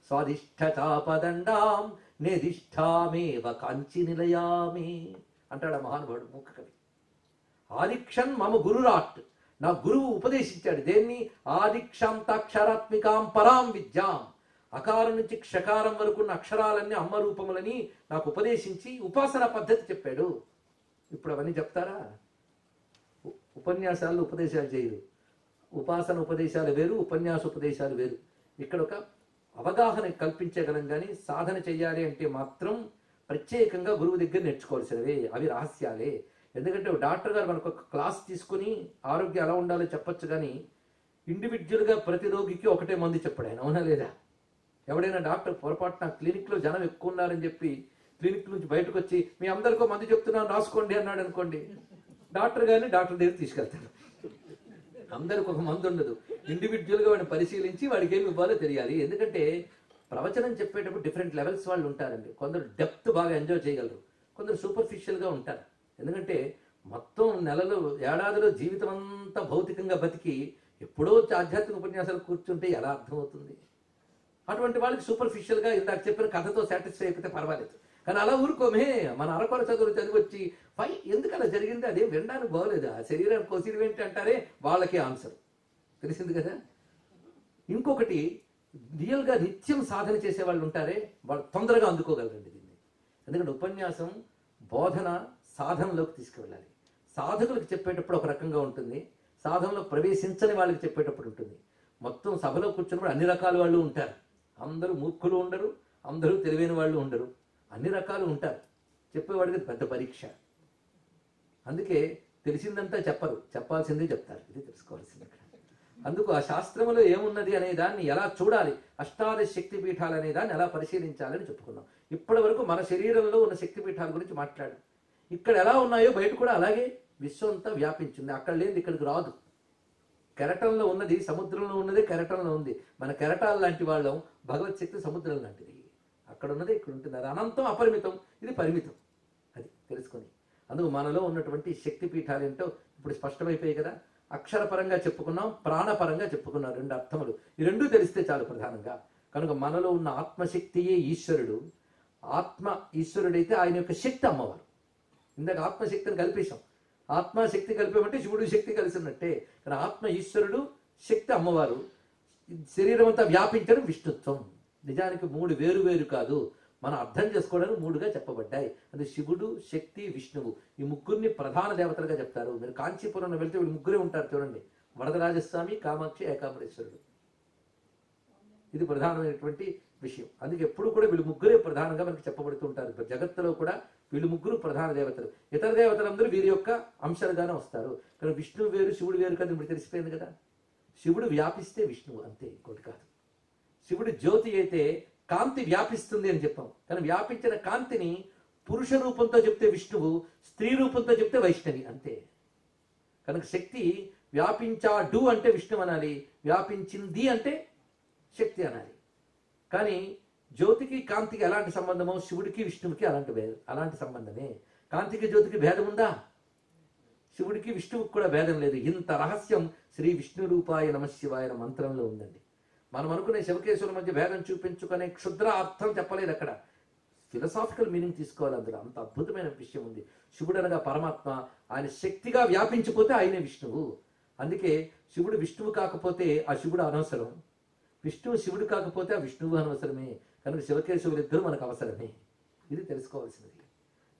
స్వాదిష్ఠతాపదండాం నేదిష్టామేవ కాంచి నిలయామి అంటాడు ఆ మహానుభావుడు మూక కవి ఆదిక్షన్ మమ గురురాట్ నా గురువు ఉపదేశించాడు దేన్ని ఆదిక్షాంతాక్షరాత్మికాం పరాం విద్యాం అకారం నుంచి క్షకారం వరకు ఉన్న అక్షరాలన్నీ అమ్మ రూపములని నాకు ఉపదేశించి ఉపాసన పద్ధతి చెప్పాడు ఇప్పుడు అవన్నీ చెప్తారా ఉ- ఉపన్యాసాలు ఉపదేశాలు చేయరు ఉపాసన ఉపదేశాలు వేరు ఉపన్యాస ఉపదేశాలు వేరు ఇక్కడ ఒక అవగాహన కల్పించగలం కానీ సాధన చెయ్యాలి అంటే మాత్రం ప్రత్యేకంగా గురువు దగ్గర నేర్చుకోవాల్సినవే అవి రహస్యాలే ఎందుకంటే ఒక డాక్టర్ గారు మనకు ఒక క్లాస్ తీసుకుని ఆరోగ్యం ఎలా ఉండాలో చెప్పొచ్చు కానీ ఇండివిజువల్గా ప్రతి రోగికి ఒకటే మందు చెప్పాడు ఆయన అవునా లేదా ఎవడైనా డాక్టర్ పొరపాటున క్లినిక్లో జనం ఎక్కువ ఉన్నారని చెప్పి క్లినిక్ నుంచి బయటకు వచ్చి మీ అందరికీ మందు చెప్తున్నాను రాసుకోండి అన్నాడు అనుకోండి డాక్టర్ గారిని డాక్టర్ దగ్గర తీసుకెళ్తారు అందరికి ఒక మందు ఉండదు ఇండివిజువల్గా వాడిని పరిశీలించి వాడికి ఏమి ఇవ్వాలో తెలియాలి ఎందుకంటే ప్రవచనం చెప్పేటప్పుడు డిఫరెంట్ లెవెల్స్ వాళ్ళు ఉంటారండి కొందరు డెప్త్ బాగా ఎంజాయ్ చేయగలరు కొందరు సూపర్ఫిషియల్గా ఉంటారు ఎందుకంటే మొత్తం నెలలు ఏడాదిలో జీవితం అంతా భౌతికంగా బతికి ఎప్పుడో ఆధ్యాత్మిక ఉపన్యాసాలు కూర్చుంటే ఎలా అర్థమవుతుంది అటువంటి వాళ్ళకి సూపర్ఫిషియల్ గా ఇందాక చెప్పిన కథతో సాటిస్ఫై అయిపోతే పర్వాలేదు కానీ అలా ఊరుకోమే మన అరకొర చదువులు చదివొచ్చి పై ఎందుకు అలా జరిగింది అదేం వినడానికి బాగోలేదు ఆ శరీరానికి కొసిరి ఏంటి అంటారే వాళ్ళకే ఆన్సర్ తెలిసింది కదా ఇంకొకటి రియల్గా నిత్యం సాధన చేసే వాళ్ళు ఉంటారే వాళ్ళు తొందరగా అందుకోగలరండి దీన్ని ఎందుకంటే ఉపన్యాసం బోధన సాధనలోకి తీసుకువెళ్ళాలి సాధకులకు చెప్పేటప్పుడు ఒక రకంగా ఉంటుంది సాధనలో ప్రవేశించని వాళ్ళకి చెప్పేటప్పుడు ఉంటుంది మొత్తం సభలో కూర్చున్నప్పుడు అన్ని రకాల వాళ్ళు ఉంటారు అందరూ మూర్ఖులు ఉండరు అందరూ తెలివైన వాళ్ళు ఉండరు అన్ని రకాలు ఉంటారు చెప్పేవాడికి పెద్ద పరీక్ష అందుకే తెలిసిందంతా చెప్పరు చెప్పాల్సిందే చెప్తారు ఇది తెలుసుకోవాల్సింది ఇక్కడ అందుకు ఆ శాస్త్రములో ఏమున్నది అనే దాన్ని ఎలా చూడాలి అష్టాదశ శక్తి పీఠాలు అనే దాన్ని ఎలా పరిశీలించాలని చెప్పుకున్నాం ఇప్పటి వరకు మన శరీరంలో ఉన్న శక్తి పీఠాల గురించి మాట్లాడు ఇక్కడ ఎలా ఉన్నాయో బయట కూడా అలాగే విశ్వం అంతా వ్యాపించింది అక్కడ లేనిది ఇక్కడికి రాదు కెరటంలో ఉన్నది సముద్రంలో ఉన్నదే కెరటంలో ఉంది మన కెరటాల లాంటి వాళ్ళం భగవత్ శక్తి సముద్రం లాంటిది అక్కడ ఉన్నదే ఇక్కడ ఉంటుంది అది అనంతం అపరిమితం ఇది పరిమితం అది తెలుసుకొని అందుకు మనలో ఉన్నటువంటి శక్తి పీఠాలు ఏంటో ఇప్పుడు స్పష్టమైపోయాయి కదా అక్షరపరంగా చెప్పుకున్నాం ప్రాణపరంగా చెప్పుకున్నాం రెండు అర్థములు ఈ రెండు తెలిస్తే చాలు ప్రధానంగా కనుక మనలో ఉన్న ఆత్మశక్తియే ఈశ్వరుడు ఆత్మ ఈశ్వరుడైతే ఆయన యొక్క శక్తి అమ్మవారు ఇందాక ఆత్మశక్తిని కల్పేశాం ఆత్మశక్తి కలిపామంటే శివుడు శక్తి కలిసినట్టే కానీ ఆత్మ ఈశ్వరుడు శక్తి అమ్మవారు శరీరం అంతా వ్యాపించడం విష్ణుత్వం నిజానికి మూడు వేరు వేరు కాదు మనం అర్థం చేసుకోవడానికి మూడుగా చెప్పబడ్డాయి అది శివుడు శక్తి విష్ణువు ఈ ముగ్గురిని ప్రధాన దేవతలుగా చెప్తారు మీరు కాంచీపురంలో వెళ్తే వీళ్ళు ముగ్గురే ఉంటారు చూడండి వరదరాజస్వామి కామాక్షి ఏకాంబరేశ్వరుడు ఇది ప్రధానమైనటువంటి విషయం అందుకే ఎప్పుడు కూడా వీళ్ళు ముగ్గురే ప్రధానంగా మనకి చెప్పబడుతూ ఉంటారు ఇప్పుడు జగత్తులో కూడా వీళ్ళు ముగ్గురు ప్రధాన దేవతలు ఇతర దేవతలందరూ వీరి యొక్క అంశాలుగానే వస్తారు కానీ విష్ణువు వేరు శివుడు వేరు కదా ఇప్పుడు తెలిసిపోయింది కదా శివుడు వ్యాపిస్తే విష్ణువు అంతే ఇంకోటి కాదు శివుడు జ్యోతి అయితే కాంతి వ్యాపిస్తుంది అని చెప్పాం కానీ వ్యాపించిన కాంతిని పురుష రూపంతో చెప్తే విష్ణువు స్త్రీ రూపంతో చెప్తే వైష్ణవి అంతే కనుక శక్తి వ్యాపించాడు అంటే విష్ణువు అనాలి వ్యాపించింది అంటే శక్తి అనాలి కానీ జ్యోతికి కాంతికి ఎలాంటి సంబంధమో శివుడికి విష్ణువుకి అలాంటి భేదం అలాంటి సంబంధమే కాంతికి జ్యోతికి భేదం ఉందా శివుడికి విష్ణువుకి కూడా భేదం లేదు ఇంత రహస్యం శ్రీ విష్ణు రూపాయ నమశివాయ అనే మంత్రంలో ఉందండి మనం అనుకునే శివకేశ్వరుల మధ్య భేదం చూపించుకునే క్షుద్ర అర్థం చెప్పలేదు అక్కడ ఫిలసాఫికల్ మీనింగ్ తీసుకోవాలి అందులో అంత అద్భుతమైన విషయం ఉంది శివుడు అనగా పరమాత్మ ఆయన శక్తిగా వ్యాపించిపోతే ఆయనే విష్ణువు అందుకే శివుడు విష్ణువు కాకపోతే ఆ శివుడు అనవసరం విష్ణువు శివుడు కాకపోతే ఆ విష్ణువు అనవసరమే కనుక శివకేశవులు ఇద్దరు మనకు అవసరమే ఇది తెలుసుకోవాల్సింది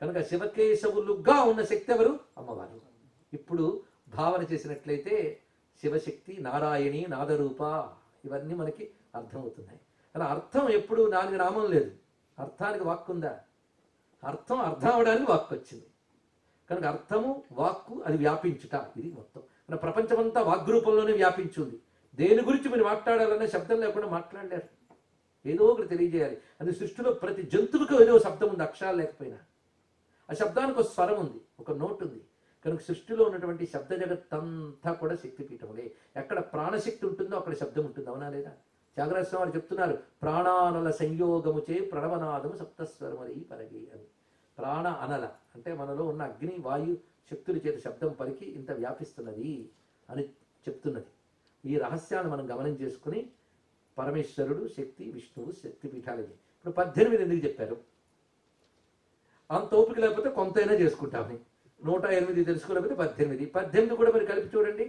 కనుక శివకేశవులుగా ఉన్న శక్తి ఎవరు అమ్మవారు ఇప్పుడు భావన చేసినట్లయితే శివశక్తి నారాయణి నాదరూప ఇవన్నీ మనకి అర్థమవుతున్నాయి అలా అర్థం ఎప్పుడు నాలుగు నామం లేదు అర్థానికి వాక్కు ఉందా అర్థం అర్థం అవడానికి వాక్కు వచ్చింది కనుక అర్థము వాక్కు అది వ్యాపించుట ఇది మొత్తం మన ప్రపంచమంతా వాగ్రూపంలోనే వ్యాపించింది దేని గురించి మీరు మాట్లాడాలనే శబ్దం లేకుండా మాట్లాడలేరు ఏదో ఒకటి తెలియజేయాలి అది సృష్టిలో ప్రతి జంతువుకి ఏదో శబ్దం ఉంది అక్షరాలు లేకపోయినా ఆ శబ్దానికి ఒక స్వరం ఉంది ఒక నోట్ ఉంది కనుక సృష్టిలో ఉన్నటువంటి శబ్ద జగత్తంతా కూడా శక్తిపీఠములే ఎక్కడ ప్రాణశక్తి ఉంటుందో అక్కడ శబ్దం ఉంటుంది అవునా లేదా త్యాగరాజ స్వామి వారు చెప్తున్నారు ప్రాణానల సంయోగముచే ప్రణవనాదము సప్తస్వరమరి పరగి అని ప్రాణ అనల అంటే మనలో ఉన్న అగ్ని వాయు శక్తుల చేత శబ్దం పలికి ఇంత వ్యాపిస్తున్నది అని చెప్తున్నది ఈ రహస్యాన్ని మనం గమనం చేసుకుని పరమేశ్వరుడు శక్తి విష్ణువు శక్తి పీఠాలకి ఇప్పుడు పద్దెనిమిది ఎందుకు చెప్పారు అంత ఓపిక లేకపోతే కొంతైనా చేసుకుంటామని నూట ఎనిమిది తెలుసుకోలేకపోతే పద్దెనిమిది పద్దెనిమిది కూడా మరి కలిపి చూడండి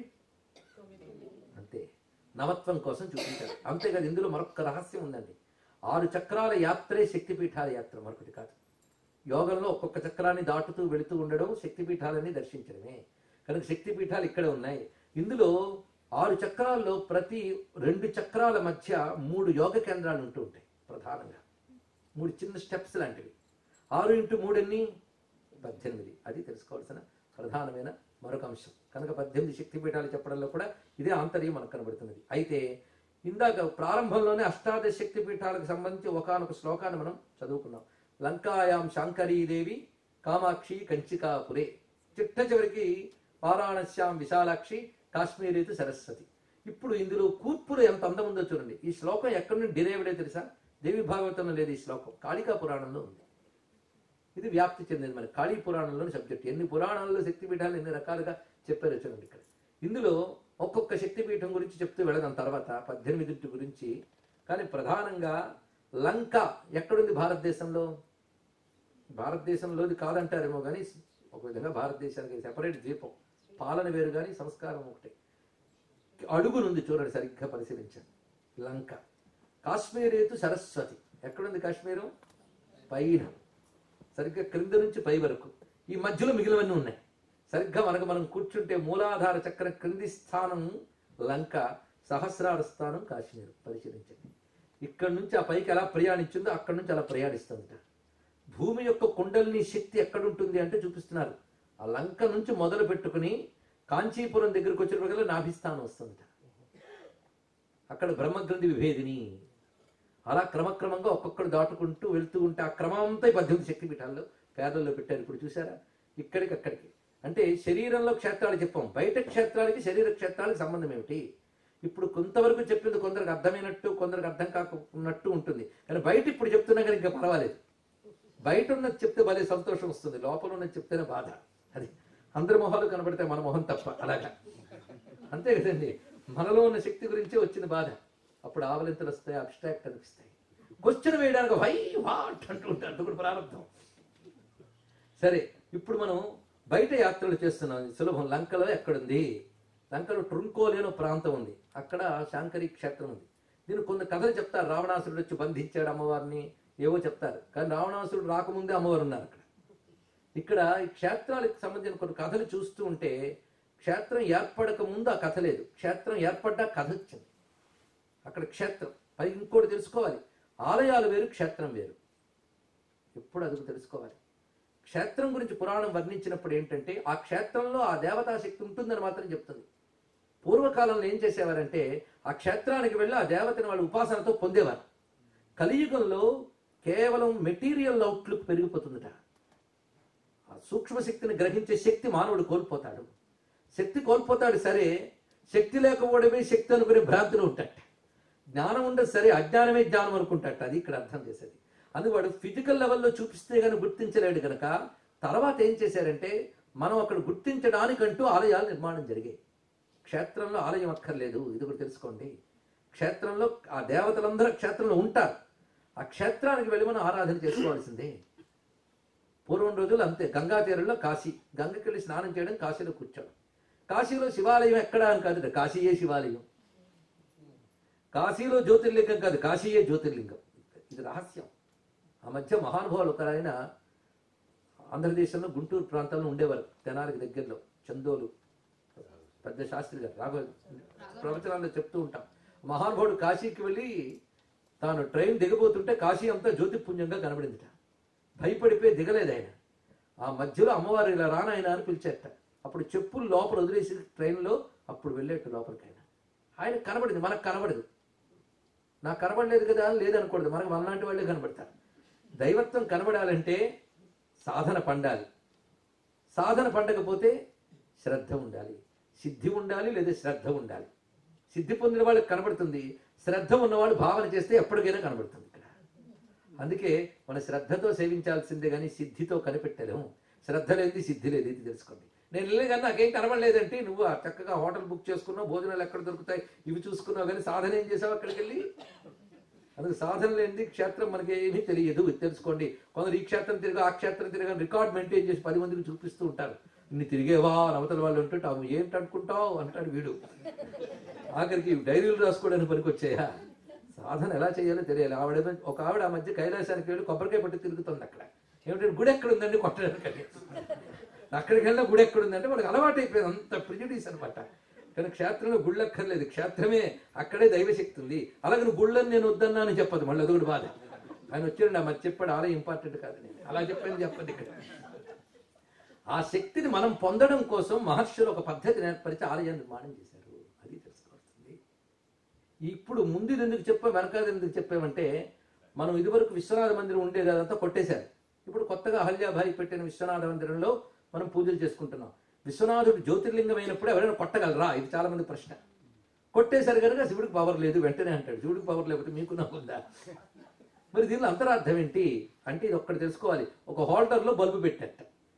అంతే నవత్వం కోసం చూపించారు అంతేకాదు ఇందులో మరొక రహస్యం ఉందండి ఆరు చక్రాల యాత్రే శక్తిపీఠాల యాత్ర మరొకటి కాదు యోగంలో ఒక్కొక్క చక్రాన్ని దాటుతూ వెళుతూ ఉండడం శక్తిపీఠాలని దర్శించడమే కనుక శక్తిపీఠాలు ఇక్కడే ఉన్నాయి ఇందులో ఆరు చక్రాల్లో ప్రతి రెండు చక్రాల మధ్య మూడు యోగ కేంద్రాలు ఉంటూ ఉంటాయి ప్రధానంగా మూడు చిన్న స్టెప్స్ లాంటివి ఆరు ఇంటూ మూడు ఎన్ని పద్దెనిమిది అది తెలుసుకోవాల్సిన ప్రధానమైన మరొక అంశం కనుక పద్దెనిమిది శక్తిపీఠాలు చెప్పడంలో కూడా ఇదే ఆంతర్యం మనకు కనబడుతున్నది అయితే ఇందాక ప్రారంభంలోనే అష్టాదశ శక్తిపీఠాలకు సంబంధించి ఒకానొక శ్లోకాన్ని మనం చదువుకున్నాం లంకాయాం శాంకరీదేవి కామాక్షి కంచికాపురే చిట్ట చివరికి వారాణస్యాం విశాలాక్షి కాశ్మీరీతు సరస్వతి ఇప్పుడు ఇందులో కూర్పులో ఎంత అందం ఉందో చూడండి ఈ శ్లోకం ఎక్కడి నుండి డిరైవ్డే తెలుసా దేవి భాగవతంలో లేదు ఈ శ్లోకం కాళికా పురాణంలో ఉంది ఇది వ్యాప్తి చెందింది మన కాళీ పురాణంలోని సబ్జెక్ట్ ఎన్ని పురాణాల్లో శక్తిపీఠాలు ఎన్ని రకాలుగా చెప్పారో చూడండి ఇక్కడ ఇందులో ఒక్కొక్క శక్తిపీఠం గురించి చెప్తూ వెళ్ళదాం తర్వాత పద్దెనిమిదింటి గురించి కానీ ప్రధానంగా లంక ఎక్కడుంది భారతదేశంలో భారతదేశంలోది కాదంటారేమో కానీ ఒక విధంగా భారతదేశానికి సెపరేట్ ద్వీపం పాలన వేరు కానీ సంస్కారం ఒకటే అడుగునుంది చూడండి సరిగ్గా పరిశీలించండి లంక కాశ్మీరేతు సరస్వతి ఎక్కడుంది కాశ్మీరం పైన సరిగ్గా క్రింద నుంచి పై వరకు ఈ మధ్యలో మిగిలినవన్నీ ఉన్నాయి సరిగ్గా మనకు మనం కూర్చుంటే మూలాధార చక్రం క్రింది స్థానం లంక సహస్రార స్థానం కాశ్మీర్ పరిశీలించండి ఇక్కడి నుంచి ఆ పైకి ఎలా ప్రయాణించిందో అక్కడి నుంచి అలా ప్రయాణిస్తుందట భూమి యొక్క కుండలిని శక్తి ఎక్కడుంటుంది అంటే చూపిస్తున్నారు ఆ లంక నుంచి మొదలు పెట్టుకుని కాంచీపురం దగ్గరికి వచ్చినప్పటికల్లా నాభిస్థానం వస్తుందట అక్కడ బ్రహ్మగ్రంథి విభేదిని అలా క్రమక్రమంగా ఒక్కొక్కడు దాటుకుంటూ వెళ్తూ ఉంటే ఆ క్రమం అంతా ఈ పద్దెనిమిది శక్తి పీఠాల్లో పేదల్లో పెట్టారు ఇప్పుడు చూసారా ఇక్కడికి అక్కడికి అంటే శరీరంలో క్షేత్రాలు చెప్పాం బయట క్షేత్రాలకి శరీర క్షేత్రాలకు సంబంధం ఏమిటి ఇప్పుడు కొంతవరకు చెప్పింది కొందరికి అర్థమైనట్టు కొందరికి అర్థం కాకున్నట్టు ఉంటుంది కానీ బయట ఇప్పుడు చెప్తున్నా కానీ ఇంకా పర్వాలేదు బయట ఉన్నది చెప్తే భలే సంతోషం వస్తుంది లోపల ఉన్నది చెప్తేనే బాధ అది అందరి మొహాలు కనబడితే మన మొహం తప్ప అలాగా అంతే కదండి మనలో ఉన్న శక్తి గురించే వచ్చిన బాధ అప్పుడు ఆవలింతలు వస్తాయి అబ్స్ట్రాక్ట్ అనిపిస్తాయి క్వశ్చన్ వేయడానికి వై వాట్ అంటూ ఉంటారు అది కూడా ప్రారంభం సరే ఇప్పుడు మనం బయట యాత్రలు చేస్తున్నాం సులభం లంకలో ఎక్కడుంది లంకలో ట్రుంకోలి అనే ఒక ప్రాంతం ఉంది అక్కడ శాంకరి క్షేత్రం ఉంది దీని కొన్ని కథలు చెప్తారు రావణాసురుడు వచ్చి బంధించాడు అమ్మవారిని ఏవో చెప్తారు కానీ రావణాసురుడు రాకముందే అమ్మవారు ఉన్నారు అక్కడ ఇక్కడ ఈ క్షేత్రాలకు సంబంధించిన కొన్ని కథలు చూస్తూ ఉంటే క్షేత్రం ఏర్పడక ముందు ఆ కథ లేదు క్షేత్రం ఏర్పడ్డా కథ వచ్చింది అక్కడ క్షేత్రం పై ఇంకోటి తెలుసుకోవాలి ఆలయాలు వేరు క్షేత్రం వేరు ఎప్పుడు అది తెలుసుకోవాలి క్షేత్రం గురించి పురాణం వర్ణించినప్పుడు ఏంటంటే ఆ క్షేత్రంలో ఆ దేవతా శక్తి ఉంటుందని మాత్రం చెప్తుంది పూర్వకాలంలో ఏం చేసేవారంటే ఆ క్షేత్రానికి వెళ్ళి ఆ దేవతని వాళ్ళు ఉపాసనతో పొందేవారు కలియుగంలో కేవలం మెటీరియల్ అవుట్లుక్ పెరిగిపోతుందట ఆ సూక్ష్మ శక్తిని గ్రహించే శక్తి మానవుడు కోల్పోతాడు శక్తి కోల్పోతాడు సరే శక్తి లేకపోవడమే శక్తి అనుకునే భ్రాంతిలో ఉంటాడు జ్ఞానం ఉండదు సరే అజ్ఞానమే జ్ఞానం అనుకుంటాడు అది ఇక్కడ అర్థం చేసేది అందుకు వాడు ఫిజికల్ లెవెల్లో చూపిస్తే కానీ గుర్తించలేడు గనక తర్వాత ఏం చేశారంటే మనం అక్కడ గుర్తించడానికంటూ ఆలయాలు నిర్మాణం జరిగాయి క్షేత్రంలో ఆలయం అక్కర్లేదు ఇది కూడా తెలుసుకోండి క్షేత్రంలో ఆ దేవతలందరూ క్షేత్రంలో ఉంటారు ఆ క్షేత్రానికి వెళ్ళి మనం ఆరాధన చేసుకోవాల్సిందే పూర్వం రోజులు అంతే గంగా తీరంలో కాశీ గంగకి వెళ్ళి స్నానం చేయడం కాశీలో కూర్చోడం కాశీలో శివాలయం ఎక్కడా అని కాదు కాశీయే శివాలయం కాశీలో జ్యోతిర్లింగం కాదు కాశీయే జ్యోతిర్లింగం ఇది రహస్యం ఆ మధ్య మహానుభావులు ఒకరైన ఆంధ్రదేశంలో గుంటూరు ప్రాంతంలో ఉండేవారు తెనాలికి దగ్గరలో చందోలు పెద్ద శాస్త్రి గారు రాఘవ ప్రవచనాల్లో చెప్తూ ఉంటాం మహానుభావుడు కాశీకి వెళ్ళి తాను ట్రైన్ దిగబోతుంటే కాశీ అంతా జ్యోతిపుంజంగా కనబడిందిట భయపడిపోయి దిగలేదు ఆయన ఆ మధ్యలో అమ్మవారు ఇలా రానాయన అని పిలిచేట అప్పుడు చెప్పులు లోపల వదిలేసి ట్రైన్లో అప్పుడు వెళ్ళేట్టు లోపలికి ఆయన ఆయన కనబడింది మనకు కనబడదు నాకు కనబడలేదు కదా అని లేదనకూడదు మనకు మనలాంటి వాళ్ళే కనబడతారు దైవత్వం కనబడాలంటే సాధన పండాలి సాధన పండకపోతే శ్రద్ధ ఉండాలి సిద్ధి ఉండాలి లేదా శ్రద్ధ ఉండాలి సిద్ధి పొందిన వాళ్ళకి కనబడుతుంది శ్రద్ధ ఉన్నవాడు భావన చేస్తే ఎప్పటికైనా కనబడుతుంది ఇక్కడ అందుకే మన శ్రద్ధతో సేవించాల్సిందే కానీ సిద్ధితో కనిపెట్టలేము శ్రద్ధ లేనిది సిద్ధి లేదు ఇది తెలుసుకోండి నేను వెళ్ళే కానీ నాకేం కనబడలేదంటే నువ్వు ఆ చక్కగా హోటల్ బుక్ చేసుకున్నావు భోజనాలు ఎక్కడ దొరుకుతాయి ఇవి చూసుకున్నావు కానీ సాధన ఏం చేసావు అక్కడికి వెళ్ళి అందుకు సాధన లేనిది క్షేత్రం మనకి ఏమీ తెలియదు ఇది తెలుసుకోండి కొందరు ఈ క్షేత్రం తిరగా ఆ క్షేత్రం తిరగా రికార్డ్ మెయింటైన్ చేసి పది మందికి చూపిస్తూ ఉంటారు ఇన్ని తిరిగేవా నవతల వాళ్ళు ఉంటుంటావు ఏంటి అనుకుంటావు అంటాడు వీడు ఆఖరికి డైరీలు రాసుకోవడానికి పనికొచ్చాయా సాధన ఎలా చేయాలో తెలియాలి ఆవిడ ఏమో- ఒక ఆవిడ ఆ మధ్య కైలాసానికి వెళ్ళి కొబ్బరికాయ పట్టి తిరుగుతుంది అక్కడ ఏమిటంటే గుడి ఎక్కడ ఉందండి కొట్టడానికి అక్కడికి వెళ్ళిన గుడి ఎక్కడ ఉందంటే మనకు అలవాటు అయిపోయింది అంత ప్రిజుడీస్ అనమాట కానీ క్షేత్రంలో గుళ్ళు అక్కర్లేదు క్షేత్రమే అక్కడే దైవశక్తి ఉంది అలాగే నువ్వు గుళ్ళని నేను వద్దన్నా అని చెప్పదు మళ్ళీ అదొకటి బాధ ఆయన వచ్చాడు నా మరి చెప్పాడు ఆలయం ఇంపార్టెంట్ కాదు నేను అలా చెప్పని చెప్పదు ఇక్కడ ఆ శక్తిని మనం పొందడం కోసం మహర్షులు ఒక పద్ధతిని ఏర్పరిచి ఆలయం నిర్మాణం చేశారు అది తెలుసుకోవాల్సింది ఇప్పుడు ముందు ఎందుకు చెప్పా వెనకాల ఎందుకు చెప్పామంటే మనం ఇదివరకు విశ్వనాథ మందిరం ఉండేది అదంతా కొట్టేశారు ఇప్పుడు కొత్తగా అహల్యాభాయి పెట్టిన విశ్వనాథ మందిరంలో మనం పూజలు చేసుకుంటున్నాం విశ్వనాథుడు జ్యోతిర్లింగం అయినప్పుడు ఎవరైనా కొట్టగలరా ఇది చాలా మంది ప్రశ్న కొట్టేశారు కనుక శివుడికి పవర్ లేదు వెంటనే అంటాడు శివుడికి పవర్ లేకపోతే మీకు నాకుందా మరి దీనిలో అంతరార్థం ఏంటి అంటే ఇది ఒక్కటి తెలుసుకోవాలి ఒక హోల్డర్లో బల్బు పెట్టేట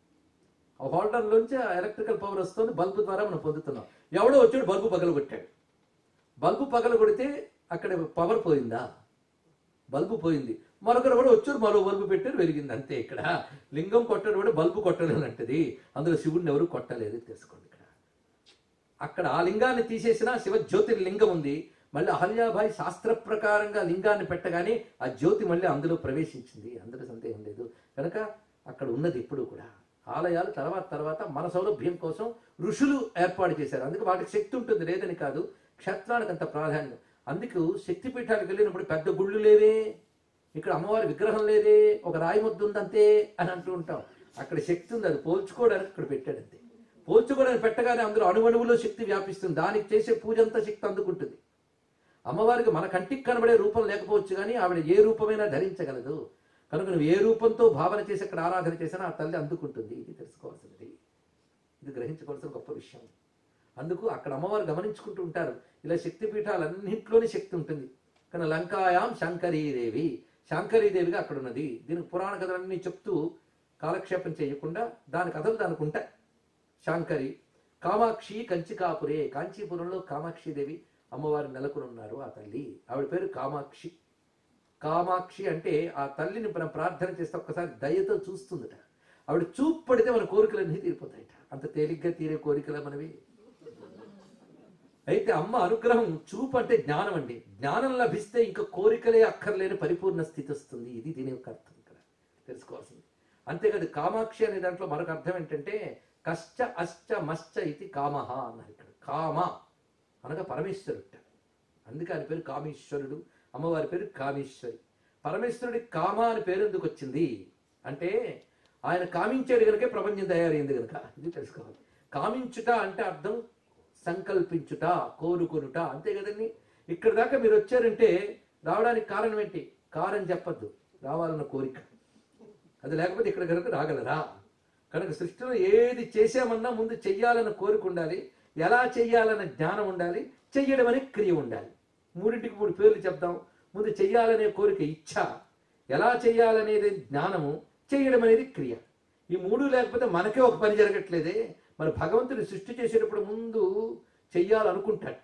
ఆ హోల్డర్ నుంచి ఎలక్ట్రికల్ పవర్ వస్తుంది బల్బు ద్వారా మనం పొందుతున్నాం ఎవడో వచ్చాడు బల్బు పగలగొట్టాడు బల్బు పగలగొడితే అక్కడ పవర్ పోయిందా బల్బు పోయింది మరొకరు కూడా వచ్చాడు మరో బల్బు పెట్టారు వెలిగింది అంతే ఇక్కడ లింగం కొట్టడం కూడా బల్బు కొట్టలేనంటది అందులో శివుడిని ఎవరు కొట్టలేదు తెలుసుకోండి ఇక్కడ అక్కడ ఆ లింగాన్ని తీసేసిన శివ జ్యోతిర్లింగం ఉంది మళ్ళీ అహల్యాబాయి శాస్త్ర ప్రకారంగా లింగాన్ని పెట్టగానే ఆ జ్యోతి మళ్ళీ అందులో ప్రవేశించింది అందులో సందేహం లేదు కనుక అక్కడ ఉన్నది ఇప్పుడు కూడా ఆలయాలు తర్వాత తర్వాత మన సౌలభ్యం కోసం ఋషులు ఏర్పాటు చేశారు అందుకే వాటికి శక్తి ఉంటుంది లేదని కాదు క్షేత్రానికి అంత ప్రాధాన్యం అందుకు శక్తి పీఠాలకు వెళ్ళినప్పుడు పెద్ద గుళ్ళు లేవే ఇక్కడ అమ్మవారి విగ్రహం లేదే ఒక రాయి ముద్ద ఉందంతే అని అంటూ ఉంటాం అక్కడ శక్తి ఉంది అది పోల్చుకోవడానికి ఇక్కడ పెట్టాడు అంతే పోల్చుకోవడానికి పెట్టగానే అందులో అణువణువులో శక్తి వ్యాపిస్తుంది దానికి చేసే పూజ అంతా శక్తి అందుకుంటుంది అమ్మవారికి మన కంటికి కనబడే రూపం లేకపోవచ్చు కానీ ఆవిడ ఏ రూపమైనా ధరించగలదు కనుక నువ్వు ఏ రూపంతో భావన చేసి అక్కడ ఆరాధన చేసినా ఆ తల్లి అందుకుంటుంది ఇది తెలుసుకోవాల్సినది ఇది గ్రహించుకోవాల్సిన గొప్ప విషయం అందుకు అక్కడ అమ్మవారు గమనించుకుంటూ ఉంటారు ఇలా శక్తి పీఠాలన్నింటిలోని శక్తి ఉంటుంది కానీ లంకాయాం శంకరీదేవి శంకరీదేవిగా అక్కడ ఉన్నది దీనికి పురాణ కథలన్నీ చెప్తూ కాలక్షేపం చేయకుండా దాని కథలు దానికి ఉంటాయి శాంకరి కామాక్షి కంచికాపురే కాంచీపురంలో కామాక్షిదేవి అమ్మవారు నెలకొని ఉన్నారు ఆ తల్లి ఆవిడ పేరు కామాక్షి కామాక్షి అంటే ఆ తల్లిని మనం ప్రార్థన చేస్తే ఒక్కసారి దయతో చూస్తుందట ఆవిడ చూపు పడితే మన కోరికలన్నీ తీరిపోతాయట అంత తేలిగ్గా తీరే కోరికలు మనవి అయితే అమ్మ అనుగ్రహం చూపు అంటే జ్ఞానం అండి జ్ఞానం లభిస్తే ఇంకా కోరికలే అక్కర్లేని పరిపూర్ణ స్థితి వస్తుంది ఇది దీని యొక్క అర్థం ఇక్కడ తెలుసుకోవాల్సింది అంతేకాదు కామాక్షి అనే దాంట్లో మరొక అర్థం ఏంటంటే కష్ట అష్ట మశ్చ ఇది కామహ అన్నారు ఇక్కడ కామ అనగా పరమేశ్వరుడు అందుకే ఆయన పేరు కామేశ్వరుడు అమ్మవారి పేరు కామేశ్వరి పరమేశ్వరుడి కామ అని పేరు ఎందుకు వచ్చింది అంటే ఆయన కామించాడు కనుక ప్రపంచం తయారైంది కనుక ఇది తెలుసుకోవాలి కామించుట అంటే అర్థం సంకల్పించుట కోరుకొనుట అంతే కదండి ఇక్కడ దాకా మీరు వచ్చారంటే రావడానికి కారణం ఏంటి కారణం చెప్పద్దు రావాలన్న కోరిక అది లేకపోతే ఇక్కడ కనుక రాగలరా కనుక సృష్టిలో ఏది చేసామన్నా ముందు చెయ్యాలన్న కోరిక ఉండాలి ఎలా చెయ్యాలన్న జ్ఞానం ఉండాలి చెయ్యడం అనే క్రియ ఉండాలి మూడింటికి మూడు పేర్లు చెప్దాం ముందు చెయ్యాలనే కోరిక ఇచ్ఛ ఎలా చెయ్యాలనేది జ్ఞానము చేయడం అనేది క్రియ ఈ మూడు లేకపోతే మనకే ఒక పని జరగట్లేదే మరి భగవంతుని సృష్టి చేసేటప్పుడు ముందు చెయ్యాలనుకుంటాట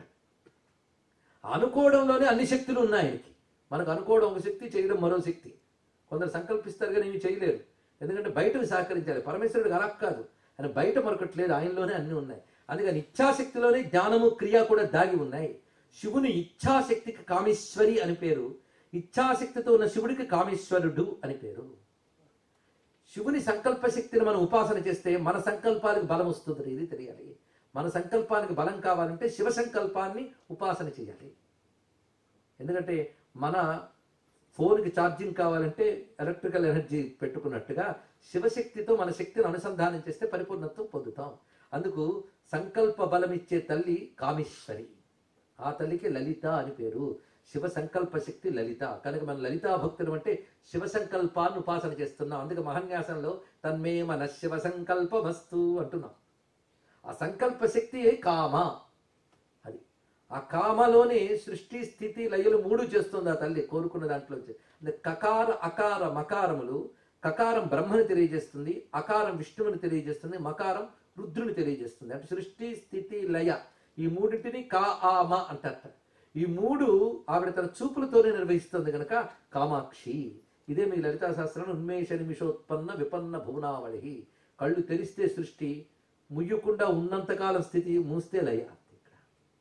అనుకోవడంలోనే అన్ని శక్తులు ఉన్నాయి ఆయనకి మనకు అనుకోవడం ఒక శక్తి చేయడం మరో శక్తి కొందరు సంకల్పిస్తారు కానీ ఇవి చేయలేరు ఎందుకంటే బయటకు సహకరించాలి పరమేశ్వరుడికి అలా కాదు ఆయన బయట మరొకటి లేదు ఆయనలోనే అన్ని ఉన్నాయి అందుకని ఇచ్ఛాశక్తిలోనే జ్ఞానము క్రియ కూడా దాగి ఉన్నాయి శివుని ఇచ్ఛాశక్తికి కామేశ్వరి అని పేరు ఇచ్ఛాశక్తితో ఉన్న శివుడికి కామేశ్వరుడు అని పేరు శివుని సంకల్ప శక్తిని మనం ఉపాసన చేస్తే మన సంకల్పానికి బలం వస్తుంది ఇది తెలియాలి మన సంకల్పానికి బలం కావాలంటే శివ సంకల్పాన్ని ఉపాసన చేయాలి ఎందుకంటే మన ఫోన్కి ఛార్జింగ్ కావాలంటే ఎలక్ట్రికల్ ఎనర్జీ పెట్టుకున్నట్టుగా శివశక్తితో మన శక్తిని అనుసంధానం చేస్తే పరిపూర్ణత్వం పొందుతాం అందుకు సంకల్ప బలం ఇచ్చే తల్లి కామేశ్వరి ఆ తల్లికి లలిత అని పేరు శివ సంకల్ప శక్తి లలిత కనుక మన లలితా భక్తులు అంటే శివ సంకల్పాన్ని ఉపాసన చేస్తున్నాం అందుకే మహన్యాసంలో తన్మే మన శివ సంకల్పమస్తు అంటున్నాం ఆ సంకల్ప శక్తి కామ అది ఆ కామలోనే సృష్టి స్థితి లయలు మూడు చేస్తుంది ఆ తల్లి కోరుకున్న దాంట్లో అంటే కకార అకార మకారములు కకారం బ్రహ్మని తెలియజేస్తుంది అకారం విష్ణువుని తెలియజేస్తుంది మకారం రుద్రుని తెలియజేస్తుంది అంటే సృష్టి స్థితి లయ ఈ మూడింటిని కా ఆ మ అంటారట ఈ మూడు ఆవిడ తన చూపులతోనే నిర్వహిస్తుంది గనక కామాక్షి ఇదే మీ లలితా శాస్త్రంలో ఉన్మేష నిమిషోత్పన్న విపన్న భువనావళి కళ్ళు తెరిస్తే సృష్టి ముయ్యకుండా ఉన్నంతకాలం స్థితి మూస్తే లయ ఇక్కడ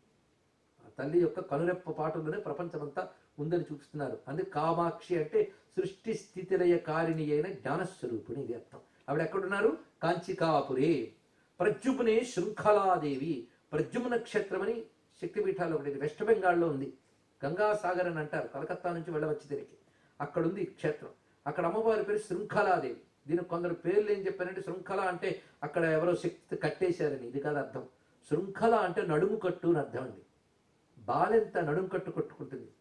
ఆ తల్లి యొక్క కనురెప్ప పాటలోనే ప్రపంచమంతా ఉందని చూపిస్తున్నారు అందుకే కామాక్షి అంటే సృష్టి స్థితిలయ కారిణి అయిన జ్ఞానస్వరూపుని ఇది అర్థం ఆవిడ ఎక్కడున్నారు కాంచికాపురే ప్రద్యుమ్నే శృంఖలాదేవి ప్రద్యుమ్న నక్షత్రమని శక్తిపీఠాలు ఒకటి ఇది వెస్ట్ బెంగాల్లో ఉంది గంగాసాగర్ అని అంటారు కలకత్తా నుంచి వెళ్ళవచ్చు దీనికి అక్కడ ఉంది ఈ క్షేత్రం అక్కడ అమ్మవారి పేరు శృంఖలాదేవి దీనికి కొందరు పేర్లు ఏం చెప్పారంటే శృంఖల అంటే అక్కడ ఎవరో శక్తి కట్టేశారని ఇది కాదు అర్థం శృంఖల అంటే నడుము కట్టు అని అర్థం అండి బాలెంత నడుము కట్టు కొట్టుకుంటుంది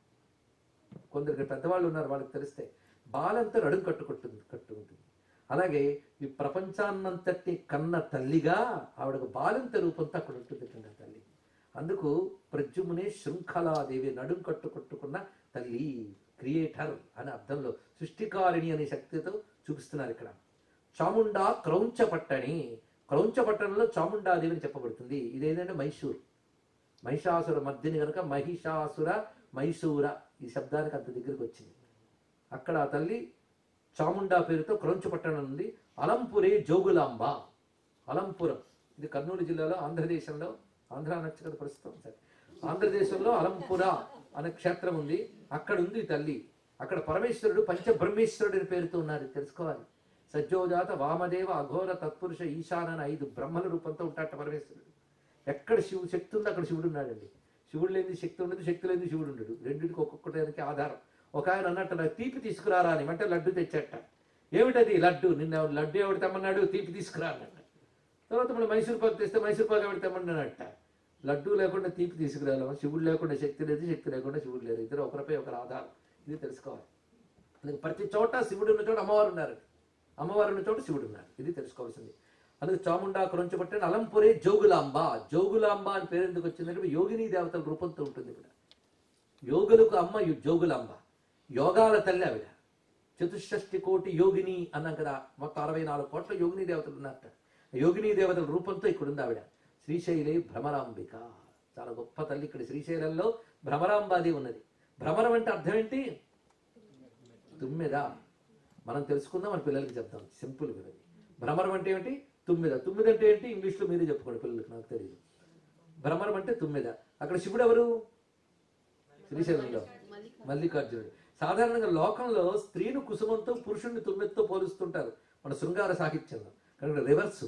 కొందరికి పెద్దవాళ్ళు ఉన్నారు వాళ్ళకి తెలిస్తే బాలంతా నడుము కట్టుకుంటుంది కట్టుకుంటుంది అలాగే ఈ ప్రపంచాన్నంతటి కన్న తల్లిగా ఆవిడకు బాలింత రూపంతో అక్కడ ఉంటుంది కన్నా తల్లి అందుకు ప్రజుమునే శృంఖలాదేవి నడుం కట్టుకొట్టుకున్న తల్లి క్రియేటర్ అనే అర్థంలో సృష్టికారిణి అనే శక్తితో చూపిస్తున్నారు ఇక్కడ చాముండా క్రౌంచపట్టణి క్రౌంచపట్టణంలో చాముండాదేవి అని చెప్పబడుతుంది ఇదేంటంటే మైసూర్ మహిషాసుర మధ్యని కనుక మహిషాసుర మైసూర ఈ శబ్దానికి అంత దగ్గరికి వచ్చింది అక్కడ ఆ తల్లి చాముండా పేరుతో క్రౌంచపట్టణం ఉంది అలంపురే జోగులాంబ అలంపురం ఇది కర్నూలు జిల్లాలో ఆంధ్రదేశంలో ఆంధ్ర అనొచ్చు కదా ప్రస్తుతం సరే ఆంధ్రదేశంలో అలంపుర అనే క్షేత్రం ఉంది అక్కడ ఉంది ఈ తల్లి అక్కడ పరమేశ్వరుడు పంచబ్రహ్మేశ్వరుడు అని పేరుతో ఉన్నారు ఇది తెలుసుకోవాలి సజ్జోజాత వామదేవ అఘోర తత్పురుష ఈశాన అని ఐదు బ్రహ్మల రూపంతో ఉంటాట పరమేశ్వరుడు ఎక్కడ శివుడు శక్తి ఉందో అక్కడ శివుడు ఉన్నాడండి శివుడు లేని శక్తి ఉండదు శక్తి లేని శివుడు ఉండడు రెండింటికి ఒక్కొక్కటానికి ఆధారం ఒక ఆయన అన్నట్టు నాకు తీపి తీసుకురారా అని అంటే లడ్డు తెచ్చట ఏమిటది లడ్డు నిన్న లడ్డు ఎవడు తెమ్మన్నాడు తీపి తీసుకురా అన్నట్టు తర్వాత మనం మైసూర్ పాకు తెస్తే మైసూర్ పాకు ఎవడు తెమ్మన్నాడట లడ్డు లేకుండా తీపి తీసుకురాలేము శివుడు లేకుండా శక్తి లేదు శక్తి లేకుండా శివుడు లేదు ఇద్దరు ఒకరిపై ఒకరు ఆధారం ఇది తెలుసుకోవాలి అందుకే ప్రతి చోట శివుడు ఉన్న చోట అమ్మవారు ఉన్నారు అమ్మవారు ఉన్న చోట శివుడు ఉన్నారు ఇది తెలుసుకోవాల్సింది అందుకే చాముండా పట్టిన అలంపురే జోగులాంబ జోగులాంబ అని పేరు ఎందుకు వచ్చిందంటే యోగిని దేవతల రూపంతో ఉంటుంది ఇక్కడ యోగులకు అమ్మ యు- జోగులాంబ యోగాల తల్లి ఆవిడ చతుషష్టి కోటి యోగిని అన్నాం కదా మొత్తం అరవై నాలుగు కోట్ల యోగిని దేవతలు ఉన్నారట యోగిని దేవతల రూపంతో ఇక్కడ ఉంది ఆవిడ శ్రీశైలే భ్రమరాంబిక చాలా గొప్ప తల్లి ఇక్కడ శ్రీశైలంలో భ్రమరాంబాది ఉన్నది భ్రమరం అంటే అర్థం ఏంటి తుమ్మెద మనం తెలుసుకుందాం మన పిల్లలకి చెప్తాం సింపుల్ కదా భ్రమరం అంటే ఏంటి తుమ్మెద తుమ్మెద అంటే ఏంటి ఇంగ్లీష్లో మీరే చెప్పుకోండి పిల్లలకి నాకు తెలియదు భ్రమరం అంటే తుమ్మెద అక్కడ శివుడు ఎవరు శ్రీశైలంలో మల్లికార్జునుడు సాధారణంగా లోకంలో స్త్రీను కుసుమంతో పురుషుణ్ణి తుమ్మెదతో పోలుస్తుంటారు మన శృంగార సాహిత్యంలో కనుక రివర్స్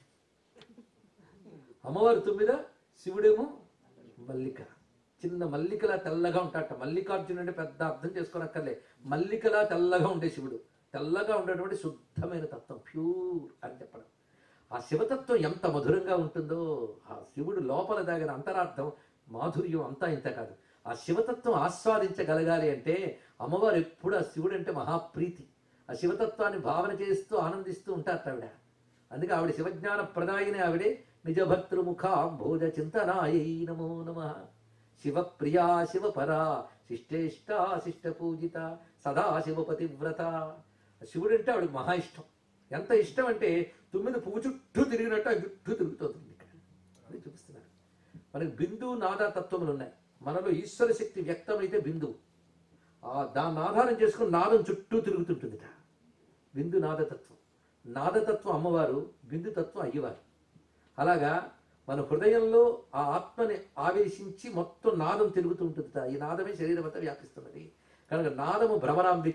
అమ్మవారు తొమ్మిద శివుడేమో మల్లిక చిన్న మల్లికలా తెల్లగా ఉంటాట మల్లికార్జునుడు అంటే పెద్ద అర్థం చేసుకోనక్కర్లే మల్లికలా తెల్లగా ఉండే శివుడు తెల్లగా ఉండేటువంటి శుద్ధమైన తత్వం ప్యూర్ అని చెప్పడం ఆ శివతత్వం ఎంత మధురంగా ఉంటుందో ఆ శివుడు లోపల దాగిన అంతరార్థం మాధుర్యం అంతా ఇంత కాదు ఆ శివతత్వం ఆస్వాదించగలగాలి అంటే అమ్మవారు ఎప్పుడు ఆ శివుడు అంటే మహాప్రీతి ఆ శివతత్వాన్ని భావన చేస్తూ ఆనందిస్తూ ఉంటారు ఆవిడ అందుకే ఆవిడ శివజ్ఞాన ప్రదాయిని ఆవిడే నిజభర్తృముఖ భోజ చింతనాయై నమో నమ శివప్రియా శివపరా శిష్టేష్ట శిష్ట పూజిత సదా శివపతివ్రత శివుడు అంటే ఆవిడకి మహా ఇష్టం ఎంత ఇష్టం అంటే తొమ్మిది పువ్వు చుట్టూ తిరిగినట్టు ఆ చుట్టూ తిరుగుతుంది ఇక్కడ అది చూపిస్తున్నారు మనకి బిందు నాదా తత్వములు ఉన్నాయి మనలో ఈశ్వర శక్తి వ్యక్తమైతే బిందువు ఆ దాన్ని ఆధారం చేసుకుని నాదం చుట్టూ తిరుగుతుంటుందిట బిందు నాదతత్వం నాదతత్వం అమ్మవారు బిందుతత్వం అయ్యవారు అలాగా మన హృదయంలో ఆ ఆత్మని ఆవేశించి మొత్తం నాదం తిరుగుతూ ఉంటుందిట ఈ నాదమే శరీరం అంతా వ్యాపిస్తున్నది కనుక నాదము భ్రమరాంబిక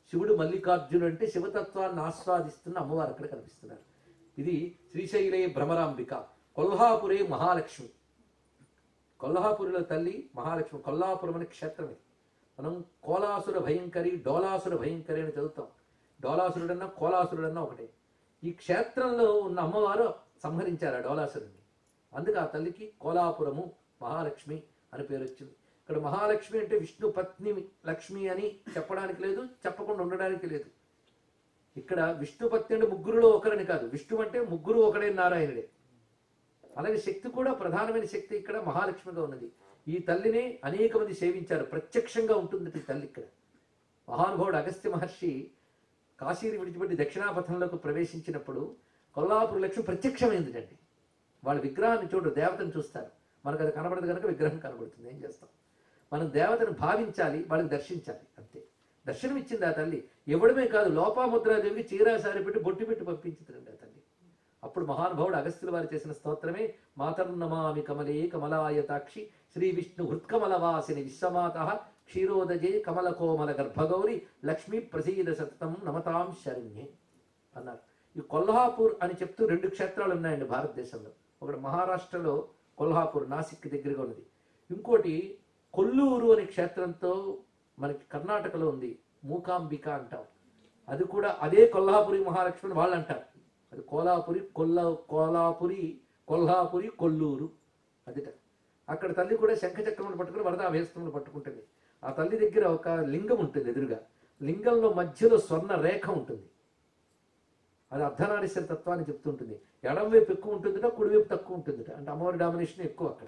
శివుడు మల్లికార్జునుడు అంటే శివతత్వాన్ని ఆస్వాదిస్తున్న అమ్మవారు అక్కడ కనిపిస్తున్నారు ఇది శ్రీశైలే భ్రమరాంబిక కొల్హాపురే మహాలక్ష్మి కొల్హాపురిలో తల్లి మహాలక్ష్మి కొల్లాపురం అనే క్షేత్రం ఇది మనం కోలాసుర భయంకరి డోలాసుర భయంకరి అని చదువుతాం డోలాసురుడన్నా కోలాసురుడన్నా ఒకటే ఈ క్షేత్రంలో ఉన్న అమ్మవారు సంహరించారు ఆ డోలాసురుడిని అందుకే ఆ తల్లికి కోలాపురము మహాలక్ష్మి అని పేరు వచ్చింది ఇక్కడ మహాలక్ష్మి అంటే విష్ణు పత్ని లక్ష్మి అని చెప్పడానికి లేదు చెప్పకుండా ఉండడానికి లేదు ఇక్కడ విష్ణు పత్ని అంటే ముగ్గురులో ఒకరని కాదు విష్ణు అంటే ముగ్గురు ఒకడే నారాయణుడే అలాగే శక్తి కూడా ప్రధానమైన శక్తి ఇక్కడ మహాలక్ష్మిగా ఉన్నది ఈ తల్లిని అనేక మంది సేవించారు ప్రత్యక్షంగా ఉంటుంది ఈ తల్లి ఇక్కడ మహానుభావుడు అగస్త్య మహర్షి కాశీని విడిచిపెట్టి దక్షిణాపథంలోకి ప్రవేశించినప్పుడు కొల్లాపుర లక్ష్మి ప్రత్యక్షమైందిటండి వాళ్ళ విగ్రహాన్ని చూడరు దేవతను చూస్తారు మనకు అది కనబడదు కనుక విగ్రహం కనబడుతుంది ఏం చేస్తాం మనం దేవతను భావించాలి వాళ్ళకి దర్శించాలి అంతే దర్శనం ఇచ్చింది ఆ తల్లి ఇవ్వడమే కాదు లోపాముద్రాదేవికి చీరా సారి పెట్టి బొట్టు పెట్టి పంపించిందండి ఆ తల్లి అప్పుడు మహానుభావుడు అగస్త్యుల వారు చేసిన స్తోత్రమే మాతర్నమామి కమలే కమలాయతాక్షి శ్రీ విష్ణు హృత్కమలవాసిని విశ్వమాత క్షీరోదజే కమల కోమల గర్భగౌరి లక్ష్మీ ప్రసీద సతతం నమతాం శరణ్యే అన్నారు ఈ కొల్హాపూర్ అని చెప్తూ రెండు క్షేత్రాలు ఉన్నాయండి భారతదేశంలో ఒకటి మహారాష్ట్రలో కొల్హాపూర్ నాసిక్ దగ్గరగా ఉన్నది ఇంకోటి కొల్లూరు అనే క్షేత్రంతో మనకి కర్ణాటకలో ఉంది మూకాంబిక అంటాం అది కూడా అదే కొల్హాపురి మహాలక్ష్మి అని వాళ్ళు అంటారు అది కోలాపురి కొల్ల కోలాపురి కొల్హాపురి కొల్లూరు అదిట అక్కడ తల్లి కూడా శంఖచక్రములు పట్టుకుని వరద అభేస్తములు పట్టుకుంటుంది ఆ తల్లి దగ్గర ఒక లింగం ఉంటుంది ఎదురుగా లింగంలో మధ్యలో స్వర్ణ రేఖ ఉంటుంది అది అర్ధనారీశ్వర తత్వాన్ని చెప్తుంటుంది ఎడం వైపు ఎక్కువ ఉంటుందిట కుడివైపు తక్కువ ఉంటుందిట అంటే అమ్మవారి డామినేషన్ ఎక్కువ అక్కడ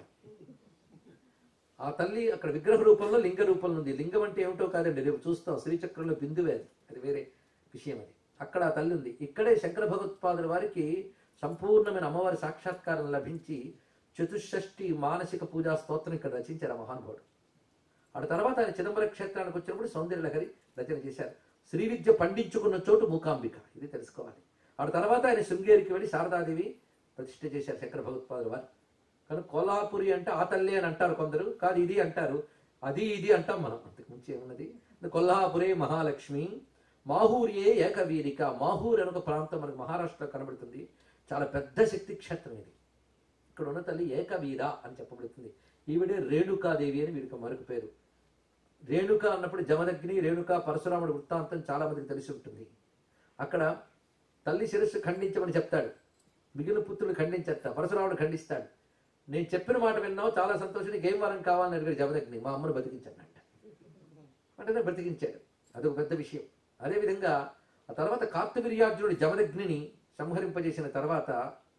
ఆ తల్లి అక్కడ విగ్రహ రూపంలో లింగ రూపంలో ఉంది లింగం అంటే ఏమిటో కాదండి రేపు చూస్తాం శ్రీచక్రంలో బిందువే అది అది వేరే విషయం అది అక్కడ ఆ తల్లి ఉంది ఇక్కడే శంకర భగవత్పాదుల వారికి సంపూర్ణమైన అమ్మవారి సాక్షాత్కారం లభించి చతుషష్ఠి మానసిక పూజా స్తోత్రం ఇక్కడ రచించారు ఆ మహానుభావుడు ఆ తర్వాత ఆయన చిదంబర క్షేత్రానికి వచ్చినప్పుడు సౌందర్య లహరి రచన చేశారు శ్రీ విద్య పండించుకున్న చోటు మూకాంబిక ఇది తెలుసుకోవాలి ఆ తర్వాత ఆయన శృంగేరికి వెళ్ళి శారదాదేవి ప్రతిష్ఠ చేశారు శంకర భగవత్పాదుల వారు కానీ కోలాపురి అంటే ఆ తల్లి అని అంటారు కొందరు కాదు ఇది అంటారు అది ఇది అంటాం మనం అంతకు మించి ఏమున్నది కొల్హాపురే మహాలక్ష్మి మాహూరియే ఏకవీరిక మాహూర్ అని ఒక ప్రాంతం మనకు మహారాష్ట్రలో కనబడుతుంది చాలా పెద్ద శక్తి క్షేత్రం ఇది ఇక్కడ ఉన్న తల్లి ఏకవీర అని చెప్పబడుతుంది ఈవిడే రేణుకాదేవి అని వీరికి మరొక పేరు రేణుక అన్నప్పుడు జమదగ్ని రేణుక పరశురాముడు వృత్తాంతం చాలా మందికి తెలిసి ఉంటుంది అక్కడ తల్లి శిరస్సు ఖండించమని చెప్తాడు మిగిలిన పుత్రులు ఖండించేస్తా పరశురాముడు ఖండిస్తాడు నేను చెప్పిన మాట విన్నావు చాలా సంతోషం నీకు ఏం వరం కావాలని అడిగాడు జమదగ్ని మా అమ్మను బతికించాను అంట వెంటనే బ్రతికించాడు అదొక పెద్ద విషయం అదేవిధంగా ఆ తర్వాత కార్తవీర్యార్జునుడు జమదగ్నిని సంహరింపజేసిన తర్వాత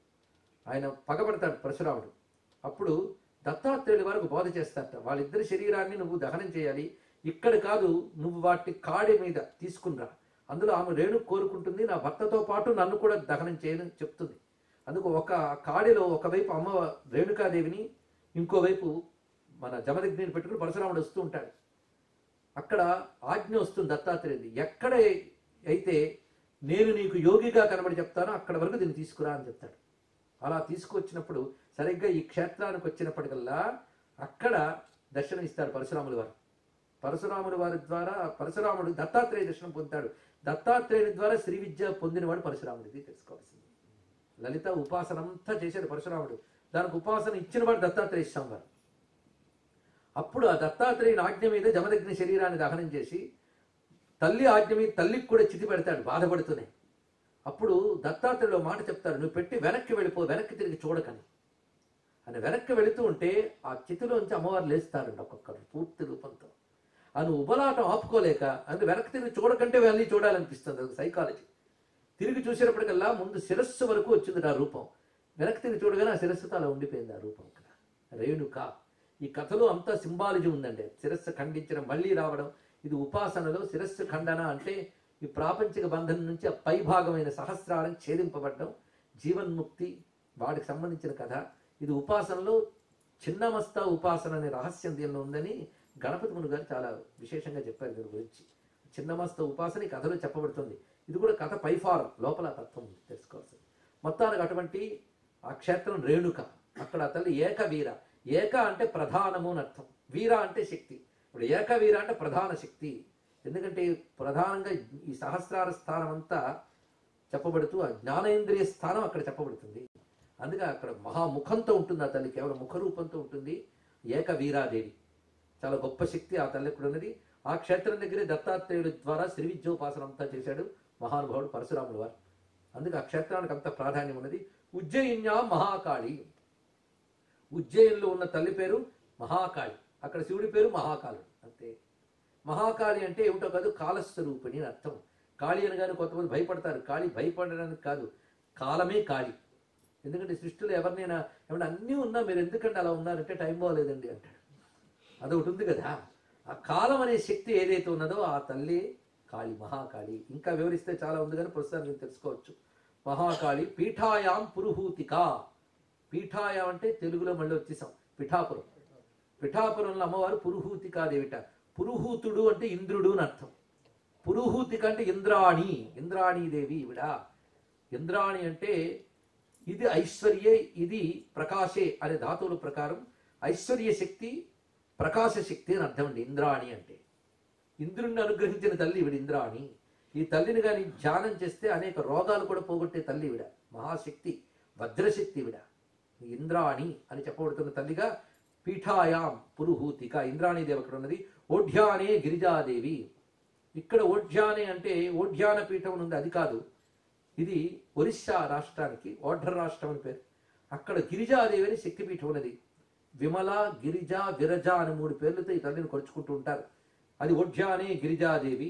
ఆయన పగబడతాడు పరశురాముడు అప్పుడు దత్తాత్రేయుల వరకు బోధ చేస్తారట వాళ్ళిద్దరి శరీరాన్ని నువ్వు దహనం చేయాలి ఇక్కడ కాదు నువ్వు వాటి కాడి మీద తీసుకునిరా అందులో ఆమె రేణు కోరుకుంటుంది నా భర్తతో పాటు నన్ను కూడా దహనం చేయని చెప్తుంది అందుకు ఒక కాడిలో ఒకవైపు అమ్మ రేణుకాదేవిని ఇంకోవైపు మన జమదగ్నిని పెట్టుకుని పరశురాముడు వస్తూ ఉంటాడు అక్కడ ఆజ్ఞ వస్తుంది దత్తాత్రేయుడి ఎక్కడ అయితే నేను నీకు యోగిగా కనబడి చెప్తానో అక్కడ వరకు దీన్ని తీసుకురా అని చెప్తాడు అలా తీసుకొచ్చినప్పుడు సరిగ్గా ఈ క్షేత్రానికి వచ్చినప్పటికల్లా అక్కడ దర్శనం ఇస్తాడు పరశురాముల వారు పరశురాముల వారి ద్వారా పరశురాముడు దత్తాత్రేయ దర్శనం పొందుతాడు దత్తాత్రేయుని ద్వారా శ్రీ విద్య పొందినవాడు పరశురాముడిది తెలుసుకోవాల్సింది లలిత ఉపాసన అంతా చేశాడు పరశురాముడు దానికి ఉపాసన ఇచ్చినవాడు దత్తాత్రేయ స్వామి వారు అప్పుడు ఆ దత్తాత్రేయుని ఆజ్ఞ మీద జమదగ్ని శరీరాన్ని దహనం చేసి తల్లి ఆజ్ఞ మీద తల్లికి కూడా చితి పెడతాడు బాధపడుతూనే అప్పుడు దత్తాత్రేయుడు మాట చెప్తాడు నువ్వు పెట్టి వెనక్కి వెళ్ళిపో వెనక్కి తిరిగి చూడకని అని వెనక్కి వెళుతూ ఉంటే ఆ చితిలోంచి అమ్మవారు లేస్తారండి ఒక్కొక్కరు పూర్తి రూపంతో అని ఉబలాటం ఆపుకోలేక అంటే వెనక్కి తిరిగి చూడకంటే వెళ్ళి చూడాలనిపిస్తుంది అది సైకాలజీ తిరిగి చూసేటప్పటికల్లా ముందు శిరస్సు వరకు వచ్చింది ఆ రూపం వెనక్కి తిరిగి చూడగానే ఆ శిరస్సుతో అలా ఉండిపోయింది ఆ రూపం ఇక్కడ రేణుక ఈ కథలో అంతా సింబాలజీ ఉందండి శిరస్సు ఖండించడం మళ్ళీ రావడం ఇది ఉపాసనలో శిరస్సు ఖండన అంటే ఈ ప్రాపంచిక బంధం నుంచి ఆ పై భాగమైన సహస్రాలను ఛేదింపబడడం జీవన్ముక్తి వాడికి సంబంధించిన కథ ఇది ఉపాసనలో చిన్నమస్త ఉపాసన అనే రహస్యం దీనిలో ఉందని గణపతి ముని గారు చాలా విశేషంగా చెప్పారు దీని గురించి చిన్నమస్త ఉపాసన ఈ కథలో చెప్పబడుతుంది ఇది కూడా కథ పైఫారం లోపల తత్వం ఉంది తెలుసుకోవాల్సింది మొత్తానికి అటువంటి ఆ క్షేత్రం రేణుక అక్కడ ఆ తల్లి ఏక వీర ఏక అంటే ప్రధానము అని అర్థం వీర అంటే శక్తి ఇప్పుడు ఏక వీర అంటే ప్రధాన శక్తి ఎందుకంటే ప్ర ప్రధానంగా ఈ సహస్రార స్థానం అంతా చెప్పబడుతూ ఆ జ్ఞానేంద్రియ స్థానం అక్కడ చెప్పబడుతుంది అందుకే అక్కడ మహాముఖంతో ఉంటుంది ఆ తల్లి కేవలం ముఖ రూపంతో ఉంటుంది ఏక వీరాదేవి చాలా గొప్ప శక్తి ఆ తల్లి కూడా ఉన్నది ఆ క్షేత్రం దగ్గరే దత్తాత్రేయుడి ద్వారా శ్రీ విద్యోపాసన అంతా చేశాడు మహానుభావుడు పరశురాముడు వారు అందుకే ఆ క్షేత్రానికి అంత ప్రాధాన్యం ఉన్నది ఉజ్జయిన్యా మహాకాళి ఉజ్జయిన్లో ఉన్న తల్లి పేరు మహాకాళి అక్కడ శివుడి పేరు మహాకాళుడు అంతే మహాకాళి అంటే ఏమిటో కాదు కాలస్వరూపిణి అని అర్థం కాళి అనగానే కొంతమంది భయపడతారు కాళి భయపడడానికి కాదు కాలమే కాళి ఎందుకంటే సృష్టిలో ఎవరినైనా ఏమన్నా అన్నీ ఉన్నా మీరు ఎందుకంటే అలా ఉన్నారంటే టైం బాగోలేదండి అంటాడు అదొకటి ఉంది కదా ఆ కాలం అనే శక్తి ఏదైతే ఉన్నదో ఆ తల్లి కాళి మహాకాళి ఇంకా వివరిస్తే చాలా ఉంది కానీ ప్రస్తుతానికి మీరు తెలుసుకోవచ్చు మహాకాళి పీఠాయాం పురుహూతిక పీఠాయాం అంటే తెలుగులో మళ్ళీ వచ్చేసాం పిఠాపురం పిఠాపురంలో అమ్మవారు పురుహూతికాదేవిట పురుహూతుడు అంటే ఇంద్రుడు అని అర్థం పురుహూతిక అంటే ఇంద్రాణి ఇంద్రాణీదేవి ఈవిడ ఇంద్రాణి అంటే ఇది ఐశ్వర్యే ఇది ప్రకాశే అనే ధాతువుల ప్రకారం ఐశ్వర్య శక్తి ప్రకాశ శక్తి అని అర్థం అండి ఇంద్రాణి అంటే ఇంద్రుణ్ణి అనుగ్రహించిన తల్లి ఈవిడ ఇంద్రాణి ఈ తల్లిని కానీ ధ్యానం చేస్తే అనేక రోగాలు కూడా పోగొట్టే తల్లి ఈవిడ మహాశక్తి వజ్రశక్తి ఈవిడ ఇంద్రాణి అని చెప్పబడుతున్న తల్లిగా పీఠాయాం పురుహూతిక ఇంద్రాణి దేవి అక్కడ ఉన్నది ఓఢ్యానే గిరిజాదేవి ఇక్కడ ఓఢ్యానే అంటే ఓఢ్యాన పీఠం ఉంది అది కాదు ఇది ఒరిస్సా రాష్ట్రానికి ఓఢర్ రాష్ట్రం అని పేరు అక్కడ గిరిజాదేవి అని శక్తిపీఠం ఉన్నది విమల గిరిజ విరజ అని మూడు పేర్లతో ఈ తల్లిని కొలుచుకుంటూ ఉంటారు అది ఓఢ్యానే గిరిజాదేవి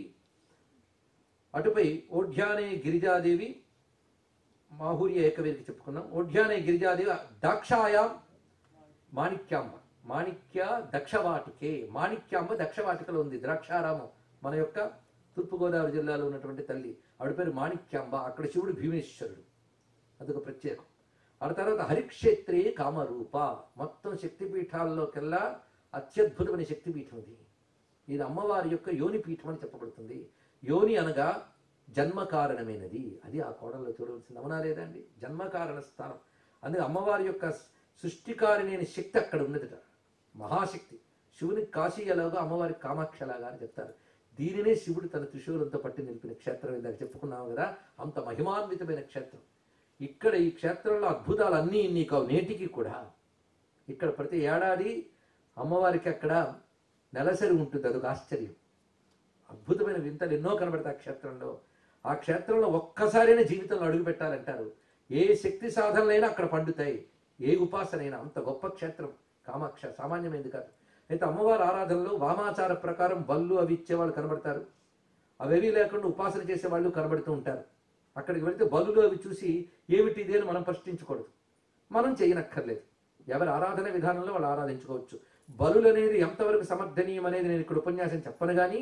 అటుపై ఓఢ్యానే గిరిజాదేవి మాహూర్య ఏకవేదికి చెప్పుకున్నాం ఓఢ్యానే గిరిజాదేవి దాక్షాయాం మాణిక్యాంబ మాణిక్య దక్షవాటికే మాణిక్యాంబ దక్షవాటికలో ఉంది ద్రాక్షారామం మన యొక్క తూర్పుగోదావరి జిల్లాలో ఉన్నటువంటి తల్లి ఆవిడ పేరు మాణిక్యాంబ అక్కడ శివుడు భీమేశ్వరుడు అదొక ప్రత్యేకం ఆ తర్వాత హరిక్షేత్రే కామరూప మొత్తం శక్తిపీఠాల్లోకెల్లా అత్యద్భుతమైన శక్తిపీఠం ఇది ఇది అమ్మవారి యొక్క యోని పీఠం అని చెప్పబడుతుంది యోని అనగా జన్మ కారణమైనది అది ఆ కోణంలో చూడవలసింది అవునా లేదండి జన్మ కారణ స్థానం అందుకే అమ్మవారి యొక్క సృష్టికారిణి అనే శక్తి అక్కడ ఉన్నదిట మహాశక్తి శివునికి కాశీ ఎలాగో అమ్మవారికి కామాక్ష లాగా అని చెప్తారు దీనినే శివుడు తన త్రిశూలంతో పట్టి నిలిపిన క్షేత్రం ఇందాక చెప్పుకున్నాము కదా అంత మహిమాన్వితమైన క్షేత్రం ఇక్కడ ఈ క్షేత్రంలో అద్భుతాలు అన్నీ ఇన్ని కావు నేటికి కూడా ఇక్కడ ప్రతి ఏడాది అమ్మవారికి అక్కడ నెలసరి ఉంటుంది అదొక ఆశ్చర్యం అద్భుతమైన వింతలు ఎన్నో కనబడతాయి ఆ క్షేత్రంలో ఆ క్షేత్రంలో ఒక్కసారైనా జీవితంలో అడుగు పెట్టాలంటారు ఏ శక్తి సాధనలైనా అక్కడ పండుతాయి ఏ ఉపాసనైనా అంత గొప్ప క్షేత్రం కామాక్ష సామాన్యమైనది కాదు అయితే అమ్మవారి ఆరాధనలో వామాచార ప్రకారం బళ్ళు అవి ఇచ్చేవాళ్ళు కనబడతారు అవేవి లేకుండా ఉపాసన చేసే వాళ్ళు కనబడుతూ ఉంటారు అక్కడికి వెళితే బలులు అవి చూసి ఏమిటి ఇది అని మనం ప్రశ్నించకూడదు మనం చేయనక్కర్లేదు ఎవరి ఆరాధన విధానంలో వాళ్ళు ఆరాధించుకోవచ్చు బలులు అనేది ఎంతవరకు సమర్థనీయం అనేది నేను ఇక్కడ ఉపన్యాసం చెప్పను కానీ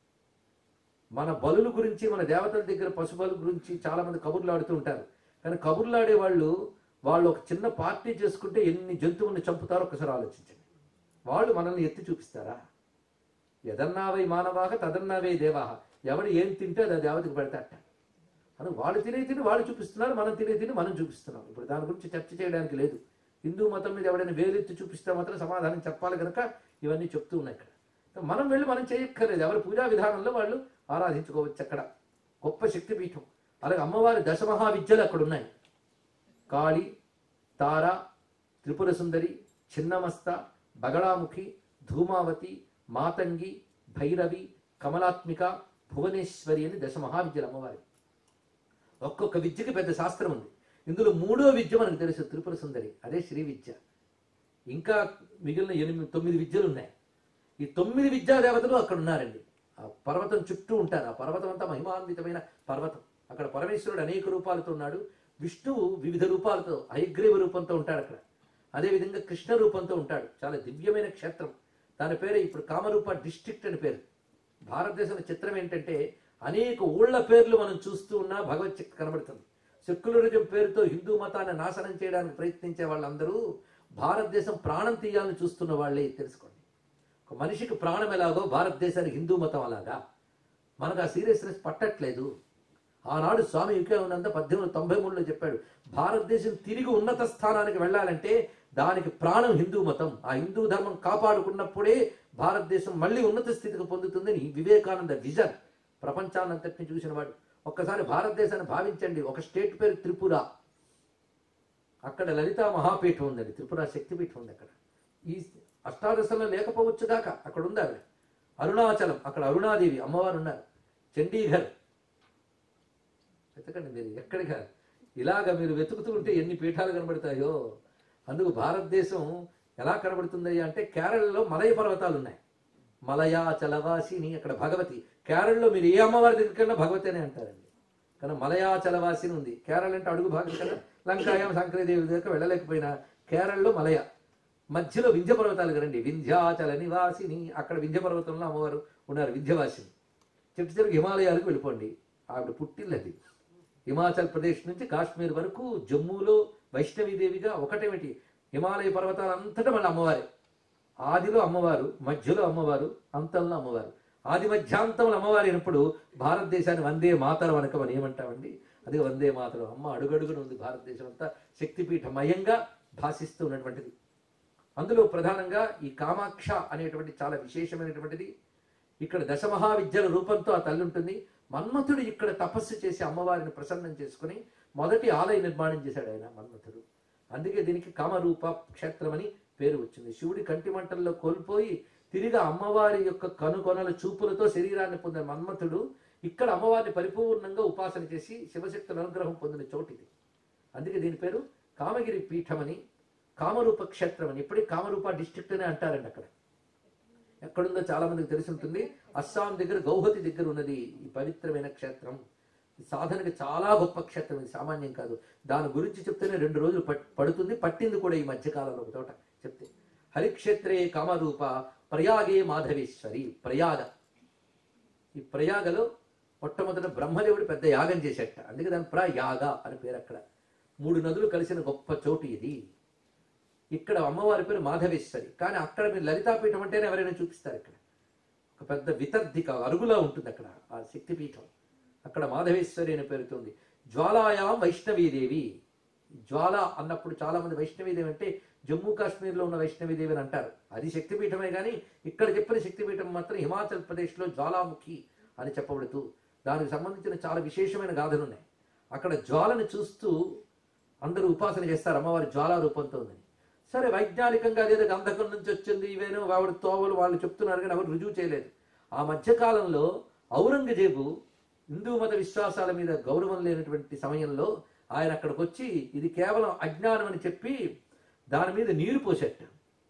మన బలుల గురించి మన దేవతల దగ్గర పశుబలు గురించి చాలా మంది కబుర్లు ఆడుతూ ఉంటారు కానీ కబుర్లు ఆడే వాళ్ళు వాళ్ళు ఒక చిన్న పార్టీ చేసుకుంటే ఎన్ని జంతువుల్ని చంపుతారో ఒకసారి ఆలోచించండి వాళ్ళు మనల్ని ఎత్తి చూపిస్తారా ఎదన్నావై మానవాహ తదన్నావే దేవాహ ఎవడు ఏం తింటే అది ఆ దేవతకు పెడతాట అని వాళ్ళు తినే తిని వాళ్ళు చూపిస్తున్నారు మనం తినే తిని మనం చూపిస్తున్నాం ఇప్పుడు దాని గురించి చర్చ చేయడానికి లేదు హిందూ మతం మీద ఎవడైనా వేలెత్తి చూపిస్తే మాత్రం సమాధానం చెప్పాలి కనుక ఇవన్నీ చెప్తూ ఉన్నాయి ఇక్కడ మనం వెళ్ళి మనం చేయక్కర్లేదు ఎవరి పూజా విధానంలో వాళ్ళు ఆరాధించుకోవచ్చు అక్కడ గొప్ప శక్తిపీఠం అలాగే అమ్మవారి దశమహా విద్యలు అక్కడ ఉన్నాయి కాళి తార త్రిపుర సుందరి చిన్నమస్త బగళాముఖి ధూమావతి మాతంగి భైరవి కమలాత్మిక భువనేశ్వరి అని దశ మహావిద్యలు అమ్మవారి ఒక్కొక్క విద్యకి పెద్ద శాస్త్రం ఉంది ఇందులో మూడో విద్య మనకు తెలుసు త్రిపుర సుందరి అదే శ్రీ విద్య ఇంకా మిగిలిన ఎనిమిది తొమ్మిది విద్యలు ఉన్నాయి ఈ తొమ్మిది విద్యా దేవతలు అక్కడ ఉన్నారండి ఆ పర్వతం చుట్టూ ఉంటారు ఆ పర్వతం అంతా మహిమాన్వితమైన పర్వతం అక్కడ పరమేశ్వరుడు అనేక రూపాలతో ఉన్నాడు విష్ణువు వివిధ రూపాలతో హయగ్రీవ రూపంతో ఉంటాడు అక్కడ అదేవిధంగా కృష్ణ రూపంతో ఉంటాడు చాలా దివ్యమైన క్షేత్రం దాని పేరు ఇప్పుడు కామరూప డిస్ట్రిక్ట్ అని పేరు భారతదేశంలో చిత్రం ఏంటంటే అనేక ఊళ్ళ పేర్లు మనం చూస్తూ ఉన్నా భగవత్ శక్తి కనబడుతుంది సెక్యులరిజం పేరుతో హిందూ మతాన్ని నాశనం చేయడానికి ప్రయత్నించే వాళ్ళందరూ భారతదేశం ప్రాణం తీయాలని చూస్తున్న వాళ్ళే తెలుసుకోండి ఒక మనిషికి ప్రాణం ఎలాగో భారతదేశానికి హిందూ మతం అలాగా మనకు ఆ సీరియస్నెస్ పట్టట్లేదు ఆనాడు స్వామి వివేకానంద పద్దెనిమిది వందల తొంభై మూడులో చెప్పాడు భారతదేశం తిరిగి ఉన్నత స్థానానికి వెళ్ళాలంటే దానికి ప్రాణం హిందూ మతం ఆ హిందూ ధర్మం కాపాడుకున్నప్పుడే భారతదేశం మళ్ళీ ఉన్నత స్థితికి పొందుతుందని వివేకానంద విజన్ ప్రపంచాన్నంతటిని చూసినవాడు ఒక్కసారి భారతదేశాన్ని భావించండి ఒక స్టేట్ పేరు త్రిపుర అక్కడ లలితా మహాపీఠం ఉందండి త్రిపుర శక్తిపీఠం ఉంది అక్కడ ఈ అష్టాదశంలో లేకపోవచ్చు దాకా అక్కడ ఉంది ఆవిడ అరుణాచలం అక్కడ అరుణాదేవి అమ్మవారు ఉన్నారు చండీగఢ్ వెతకండి మీరు ఎక్కడిగా ఇలాగ మీరు వెతుకుతూ ఉంటే ఎన్ని పీఠాలు కనబడతాయో అందుకు భారతదేశం ఎలా కనబడుతుంది అంటే కేరళలో మలయ పర్వతాలు ఉన్నాయి మలయా చలవాసిని అక్కడ భగవతి కేరళలో మీరు ఏ అమ్మవారి దగ్గరికి వెళ్ళినా భగవతి అనే అంటారండి కానీ మలయా చలవాసిని ఉంది కేరళ అంటే అడుగు భాగం కదా లంకాయం శంకరదేవి దగ్గర వెళ్ళలేకపోయినా కేరళలో మలయ మధ్యలో వింధ్య పర్వతాలు కదండి వింధ్యాచల నివాసిని అక్కడ వింధ్య పర్వతంలో అమ్మవారు ఉన్నారు వింధ్యవాసిని చెట్టు చెరుకు హిమాలయాలకు వెళ్ళిపోండి ఆవిడ పుట్టిల్లది హిమాచల్ ప్రదేశ్ నుంచి కాశ్మీర్ వరకు జమ్మూలో వైష్ణవీదేవిగా ఒకటేమిటి హిమాలయ పర్వతాలంతటా మళ్ళీ అమ్మవారే ఆదిలో అమ్మవారు మధ్యలో అమ్మవారు అంతంలో అమ్మవారు ఆది మధ్యాంతంలో అమ్మవారు అయినప్పుడు భారతదేశాన్ని వందే మాతరం అనక మనం ఏమంటామండి అదే వందే మాతరం అమ్మ అడుగడుగున ఉంది భారతదేశం అంతా శక్తిపీఠమయంగా భాషిస్తూ ఉన్నటువంటిది అందులో ప్రధానంగా ఈ కామాక్ష అనేటువంటి చాలా విశేషమైనటువంటిది ఇక్కడ దశమహావిద్యల రూపంతో ఆ తల్లి ఉంటుంది మన్మథుడు ఇక్కడ తపస్సు చేసి అమ్మవారిని ప్రసన్నం చేసుకుని మొదటి ఆలయ నిర్మాణం చేశాడు ఆయన మన్మథుడు అందుకే దీనికి కామరూప క్షేత్రం అని పేరు వచ్చింది శివుడి కంటి మంటల్లో కోల్పోయి తిరిగి అమ్మవారి యొక్క కనుకొనల చూపులతో శరీరాన్ని పొందిన మన్మథుడు ఇక్కడ అమ్మవారిని పరిపూర్ణంగా ఉపాసన చేసి శివశక్తుల అనుగ్రహం పొందిన చోటిది అందుకే దీని పేరు కామగిరి పీఠమని కామరూప క్షేత్రం అని ఇప్పటికీ కామరూప డిస్ట్రిక్ట్ అనే అంటారండి అక్కడ ఎక్కడుందో చాలా మందికి తెలిసి ఉంటుంది అస్సాం దగ్గర గౌహతి దగ్గర ఉన్నది ఈ పవిత్రమైన క్షేత్రం ఈ సాధనకి చాలా గొప్ప క్షేత్రం ఇది సామాన్యం కాదు దాని గురించి చెప్తేనే రెండు రోజులు పట్- పడుతుంది పట్టింది కూడా ఈ మధ్యకాలంలో ఒక చోట చెప్తే హరిక్షేత్రే కామరూప ప్రయాగే మాధవేశ్వరి ప్రయాగ ఈ ప్రయాగలో మొట్టమొదట బ్రహ్మదేవుడు పెద్ద యాగం చేసేట అందుకే దాని ప్రయాగ అని పేరు అక్కడ మూడు నదులు కలిసిన గొప్ప చోటు ఇది ఇక్కడ అమ్మవారి పేరు మాధవేశ్వరి కానీ అక్కడ మీరు లలితాపీఠం అంటేనే ఎవరైనా చూపిస్తారు ఇక్కడ ఒక పెద్ద వితర్ధిక అరుగులా ఉంటుంది అక్కడ ఆ శక్తిపీఠం అక్కడ మాధవేశ్వరి అనే పేరుతుంది జ్వాలాయాం వైష్ణవీదేవి జ్వాల అన్నప్పుడు చాలా మంది వైష్ణవీదేవి అంటే జమ్మూ కాశ్మీర్లో ఉన్న వైష్ణవీదేవి అని అంటారు అది శక్తిపీఠమే కానీ ఇక్కడ చెప్పిన శక్తిపీఠం మాత్రం హిమాచల్ ప్రదేశ్లో జ్వాలాముఖి అని చెప్పబడుతూ దానికి సంబంధించిన చాలా విశేషమైన గాథలు ఉన్నాయి అక్కడ జ్వాలను చూస్తూ అందరూ ఉపాసన చేస్తారు అమ్మవారి జ్వాలా రూపంతో ఉందని సరే వైజ్ఞానికంగా అదేదో గంధకం నుంచి వచ్చింది ఇవేనో ఆవిడ తోవలు వాళ్ళు చెప్తున్నారు కానీ ఎవరు రుజువు చేయలేదు ఆ మధ్యకాలంలో ఔరంగజేబు హిందూ మత విశ్వాసాల మీద గౌరవం లేనటువంటి సమయంలో ఆయన అక్కడికి వచ్చి ఇది కేవలం అజ్ఞానం అని చెప్పి దాని మీద నీరు పోసేట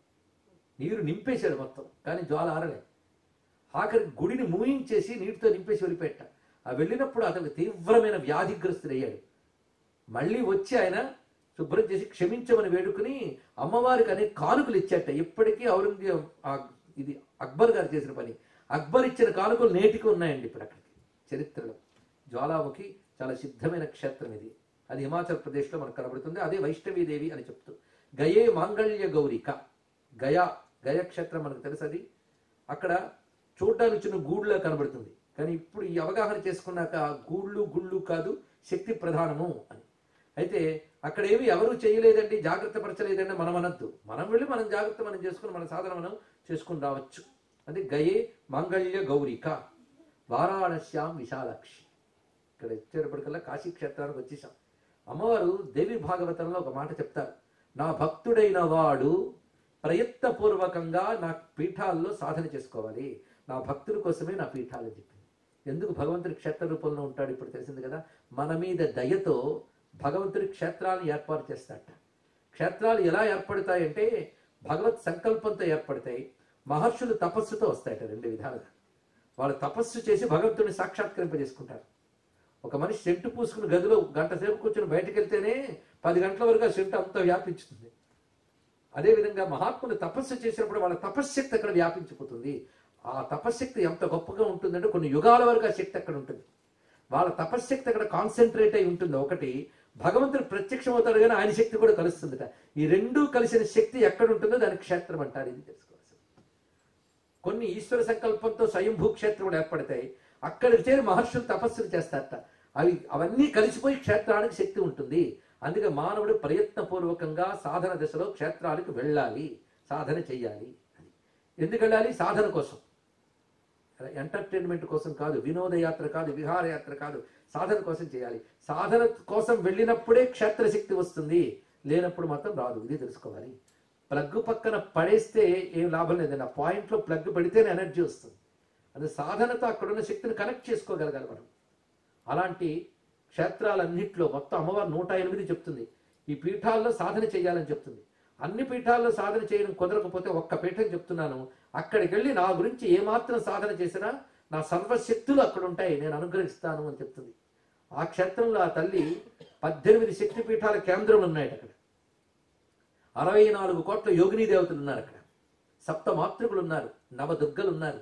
నీరు నింపేశాడు మొత్తం కానీ జ్వాల ఆరలే ఆఖరికి గుడిని మూయించేసి నీటితో నింపేసి వెళ్ళిపెట్ట ఆ వెళ్ళినప్పుడు అతనికి తీవ్రమైన వ్యాధిగ్రస్తుడయ్యాడు మళ్ళీ వచ్చి ఆయన శుభ్రం చేసి క్షమించమని వేడుకుని అమ్మవారికి అనేక కానుకలు ఇచ్చాట ఇప్పటికీ ఔరంగజేబ్ ఆ- ఇది అక్బర్ గారు చేసిన పని అక్బర్ ఇచ్చిన కానుకలు నేటికి ఉన్నాయండి ఇప్పుడు అక్కడికి చరిత్రలో జ్వాలాముఖి చాలా సిద్ధమైన క్షేత్రం ఇది అది హిమాచల్ ప్రదేశ్లో మనకు కనబడుతుంది అదే వైష్ణవీదేవి అని చెప్తూ గయే మాంగళ్య గౌరిక గయా గయ క్షేత్రం మనకు తెలుసు అది అక్కడ చూడడానికి చిన్న గూడులా కనబడుతుంది కానీ ఇప్పుడు ఈ అవగాహన చేసుకున్నాక ఆ గూళ్ళు గుళ్ళు కాదు శక్తి ప్రధానము అని అయితే అక్కడ ఏమి ఎవరు చేయలేదండి జాగ్రత్త పరచలేదండి మనం అనద్దు మనం వెళ్ళి మనం జాగ్రత్త మనం చేసుకుని మన సాధన మనం చేసుకుని రావచ్చు అది గయే మంగళ్య గౌరిక వారాణస్యాం విశాలాక్షి ఇక్కడ వచ్చేటప్పటికల్లా కాశీ క్షేత్రానికి వచ్చేసాం అమ్మవారు దేవి భాగవతంలో ఒక మాట చెప్తారు నా భక్తుడైన వాడు ప్రయత్నపూర్వకంగా నా పీఠాల్లో సాధన చేసుకోవాలి నా భక్తుల కోసమే నా పీఠాలు అని చెప్పింది ఎందుకు భగవంతుడి క్షేత్ర రూపంలో ఉంటాడు ఇప్పుడు తెలిసింది కదా మన మీద దయతో భగవంతుడి క్షేత్రాలను ఏర్పాటు చేస్తాడట క్షేత్రాలు ఎలా ఏర్పడతాయంటే భగవత్ సంకల్పంతో ఏర్పడతాయి మహర్షులు తపస్సుతో వస్తాయట రెండు విధాలుగా వాళ్ళు తపస్సు చేసి భగవంతుడిని సాక్షాత్కరింపజేసుకుంటారు ఒక మనిషి సెంటు పూసుకుని గదిలో గంట సేపు కూర్చొని బయటకు వెళ్తేనే పది గంటల వరకు ఆ సెంటు అంతా వ్యాపించుతుంది అదేవిధంగా మహాత్ములు తపస్సు చేసినప్పుడు వాళ్ళ తపశ్శక్తి అక్కడ వ్యాపించిపోతుంది ఆ తపశ్శక్తి ఎంత గొప్పగా ఉంటుందంటే కొన్ని యుగాల వరకు ఆ శక్తి అక్కడ ఉంటుంది వాళ్ళ తపశ్శక్తి అక్కడ కాన్సన్ట్రేట్ అయి ఉంటుంది ఒకటి భగవంతుడు ప్రత్యక్షం అవుతాడు కానీ ఆయన శక్తి కూడా కలుస్తుందట ఈ రెండూ కలిసిన శక్తి ఎక్కడ ఉంటుందో దాని క్షేత్రం అంటారు ఇది తెలుసుకోవాల్సింది కొన్ని ఈశ్వర సంకల్పంతో స్వయంభూ క్షేత్రములు ఏర్పడతాయి అక్కడికి చేరి మహర్షులు తపస్సులు చేస్తారట అవి అవన్నీ కలిసిపోయి క్షేత్రానికి శక్తి ఉంటుంది అందుకే మానవుడు ప్రయత్నపూర్వకంగా సాధన దశలో క్షేత్రానికి వెళ్ళాలి సాధన చెయ్యాలి అని ఎందుకు వెళ్ళాలి సాధన కోసం ఎంటర్టైన్మెంట్ కోసం కాదు వినోదయాత్ర కాదు విహారయాత్ర కాదు సాధన కోసం చేయాలి సాధన కోసం వెళ్ళినప్పుడే క్షేత్రశక్తి వస్తుంది లేనప్పుడు మాత్రం రాదు ఇది తెలుసుకోవాలి ప్లగ్ పక్కన పడేస్తే ఏం లాభం లేదండి ఆ పాయింట్లో ప్లగ్ పెడితేనే ఎనర్జీ వస్తుంది అది సాధనతో అక్కడున్న శక్తిని కనెక్ట్ చేసుకోగలగాలి మనం అలాంటి క్షేత్రాలన్నింటిలో మొత్తం అమ్మవారు నూట ఎనిమిది చెప్తుంది ఈ పీఠాల్లో సాధన చేయాలని చెప్తుంది అన్ని పీఠాల్లో సాధన చేయడం కుదరకపోతే ఒక్క పీఠం చెప్తున్నాను అక్కడికి వెళ్ళి నా గురించి ఏమాత్రం సాధన చేసినా నా సర్వశక్తులు అక్కడ ఉంటాయి నేను అనుగ్రహిస్తాను అని చెప్తుంది ఆ క్షేత్రంలో ఆ తల్లి పద్దెనిమిది శక్తి పీఠాల కేంద్రం ఉన్నాయి అక్కడ అరవై నాలుగు కోట్ల యోగినీ దేవతలు ఉన్నారు అక్కడ సప్త మాతృకులు ఉన్నారు నవదుర్గలు ఉన్నారు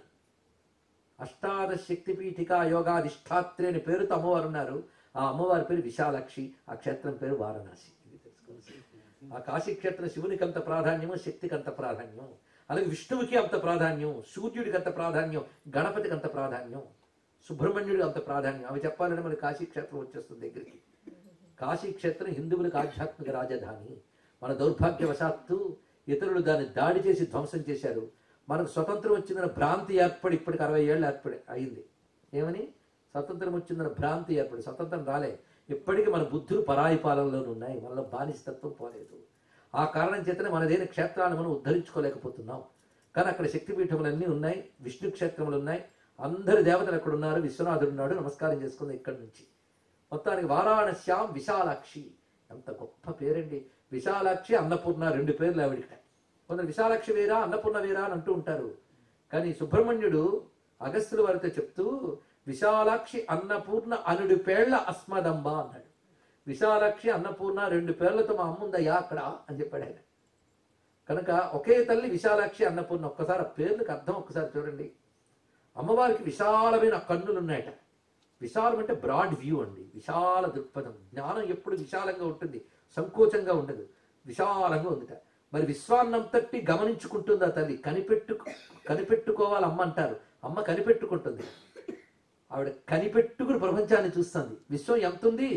అష్టాదశ శక్తిపీఠిక యోగాధిష్టాత్రి అని పేరుతో అమ్మవారు ఉన్నారు ఆ అమ్మవారి పేరు విశాలాక్షి ఆ క్షేత్రం పేరు వారణాసి ఇది తెలుసుకోవాల్సింది. ఆ కాశీ క్షేత్రం శివునికి అంత ప్రాధాన్యము శక్తికి అంత ప్రాధాన్యం అలాగే విష్ణువుకి అంత ప్రాధాన్యం సూర్యుడికి అంత ప్రాధాన్యం గణపతికి అంత ప్రాధాన్యం సుబ్రహ్మణ్యుడికి అంత ప్రాధాన్యం అవి చెప్పాలంటే మనకి కాశీ క్షేత్రం వచ్చేస్తుంది దగ్గరికి కాశీ క్షేత్రం హిందువులకు ఆధ్యాత్మిక రాజధాని మన దౌర్భాగ్యవశాత్తు ఇతరులు దాన్ని దాడి చేసి ధ్వంసం చేశారు మనకు స్వతంత్రం వచ్చిందన్న భ్రాంతి ఏర్పడి ఇప్పటికి అరవై ఏళ్ళు ఏర్పడి అయింది ఏమని స్వతంత్రం వచ్చిందన్న భ్రాంతి ఏర్పడి స్వతంత్రం రాలే ఇప్పటికీ మన బుద్ధులు పరాయి పాలనలోనే ఉన్నాయి మనలో బానిసతత్వం పోలేదు ఆ కారణం చేతనే మనదైన క్షేత్రాలను మనం ఉద్ధరించుకోలేకపోతున్నాం కానీ అక్కడ శక్తిపీఠములన్నీ ఉన్నాయి విష్ణు క్షేత్రములు ఉన్నాయి అందరి దేవతలు అక్కడ ఉన్నారు విశ్వనాథుడు ఉన్నాడు నమస్కారం చేసుకుంది ఇక్కడి నుంచి మొత్తానికి వారాణస్యాం విశాలాక్షి ఎంత గొప్ప పేరండి విశాలాక్షి అన్నపూర్ణ రెండు పేర్లు ఆవిడికి కొందరు విశాలాక్షి వేరా అన్నపూర్ణ వేరా అని అంటూ ఉంటారు కానీ సుబ్రహ్మణ్యుడు అగస్త్యుల వారితో చెప్తూ విశాలాక్షి అన్నపూర్ణ అనుడి పేళ్ల అస్మదంబ అన్నాడు విశాలాక్షి అన్నపూర్ణ రెండు పేర్లతో మా అమ్ముందయ్యా అక్కడ అని చెప్పాడు ఆయన కనుక ఒకే తల్లి విశాలాక్షి అన్నపూర్ణ ఒక్కసారి ఆ పేర్లకు అర్థం ఒక్కసారి చూడండి అమ్మవారికి విశాలమైన కన్నులు ఉన్నాయట విశాలం అంటే బ్రాడ్ వ్యూ అండి విశాల దృక్పథం జ్ఞానం ఎప్పుడు విశాలంగా ఉంటుంది సంకోచంగా ఉండదు విశాలంగా ఉందిట మరి విశ్వాన్నంతటి గమనించుకుంటుంది ఆ తల్లి కనిపెట్టు కనిపెట్టుకోవాలి అమ్మ అంటారు అమ్మ కనిపెట్టుకుంటుంది ఆవిడ కనిపెట్టుకుని ప్రపంచాన్ని చూస్తుంది విశ్వం ఎంత ఉంది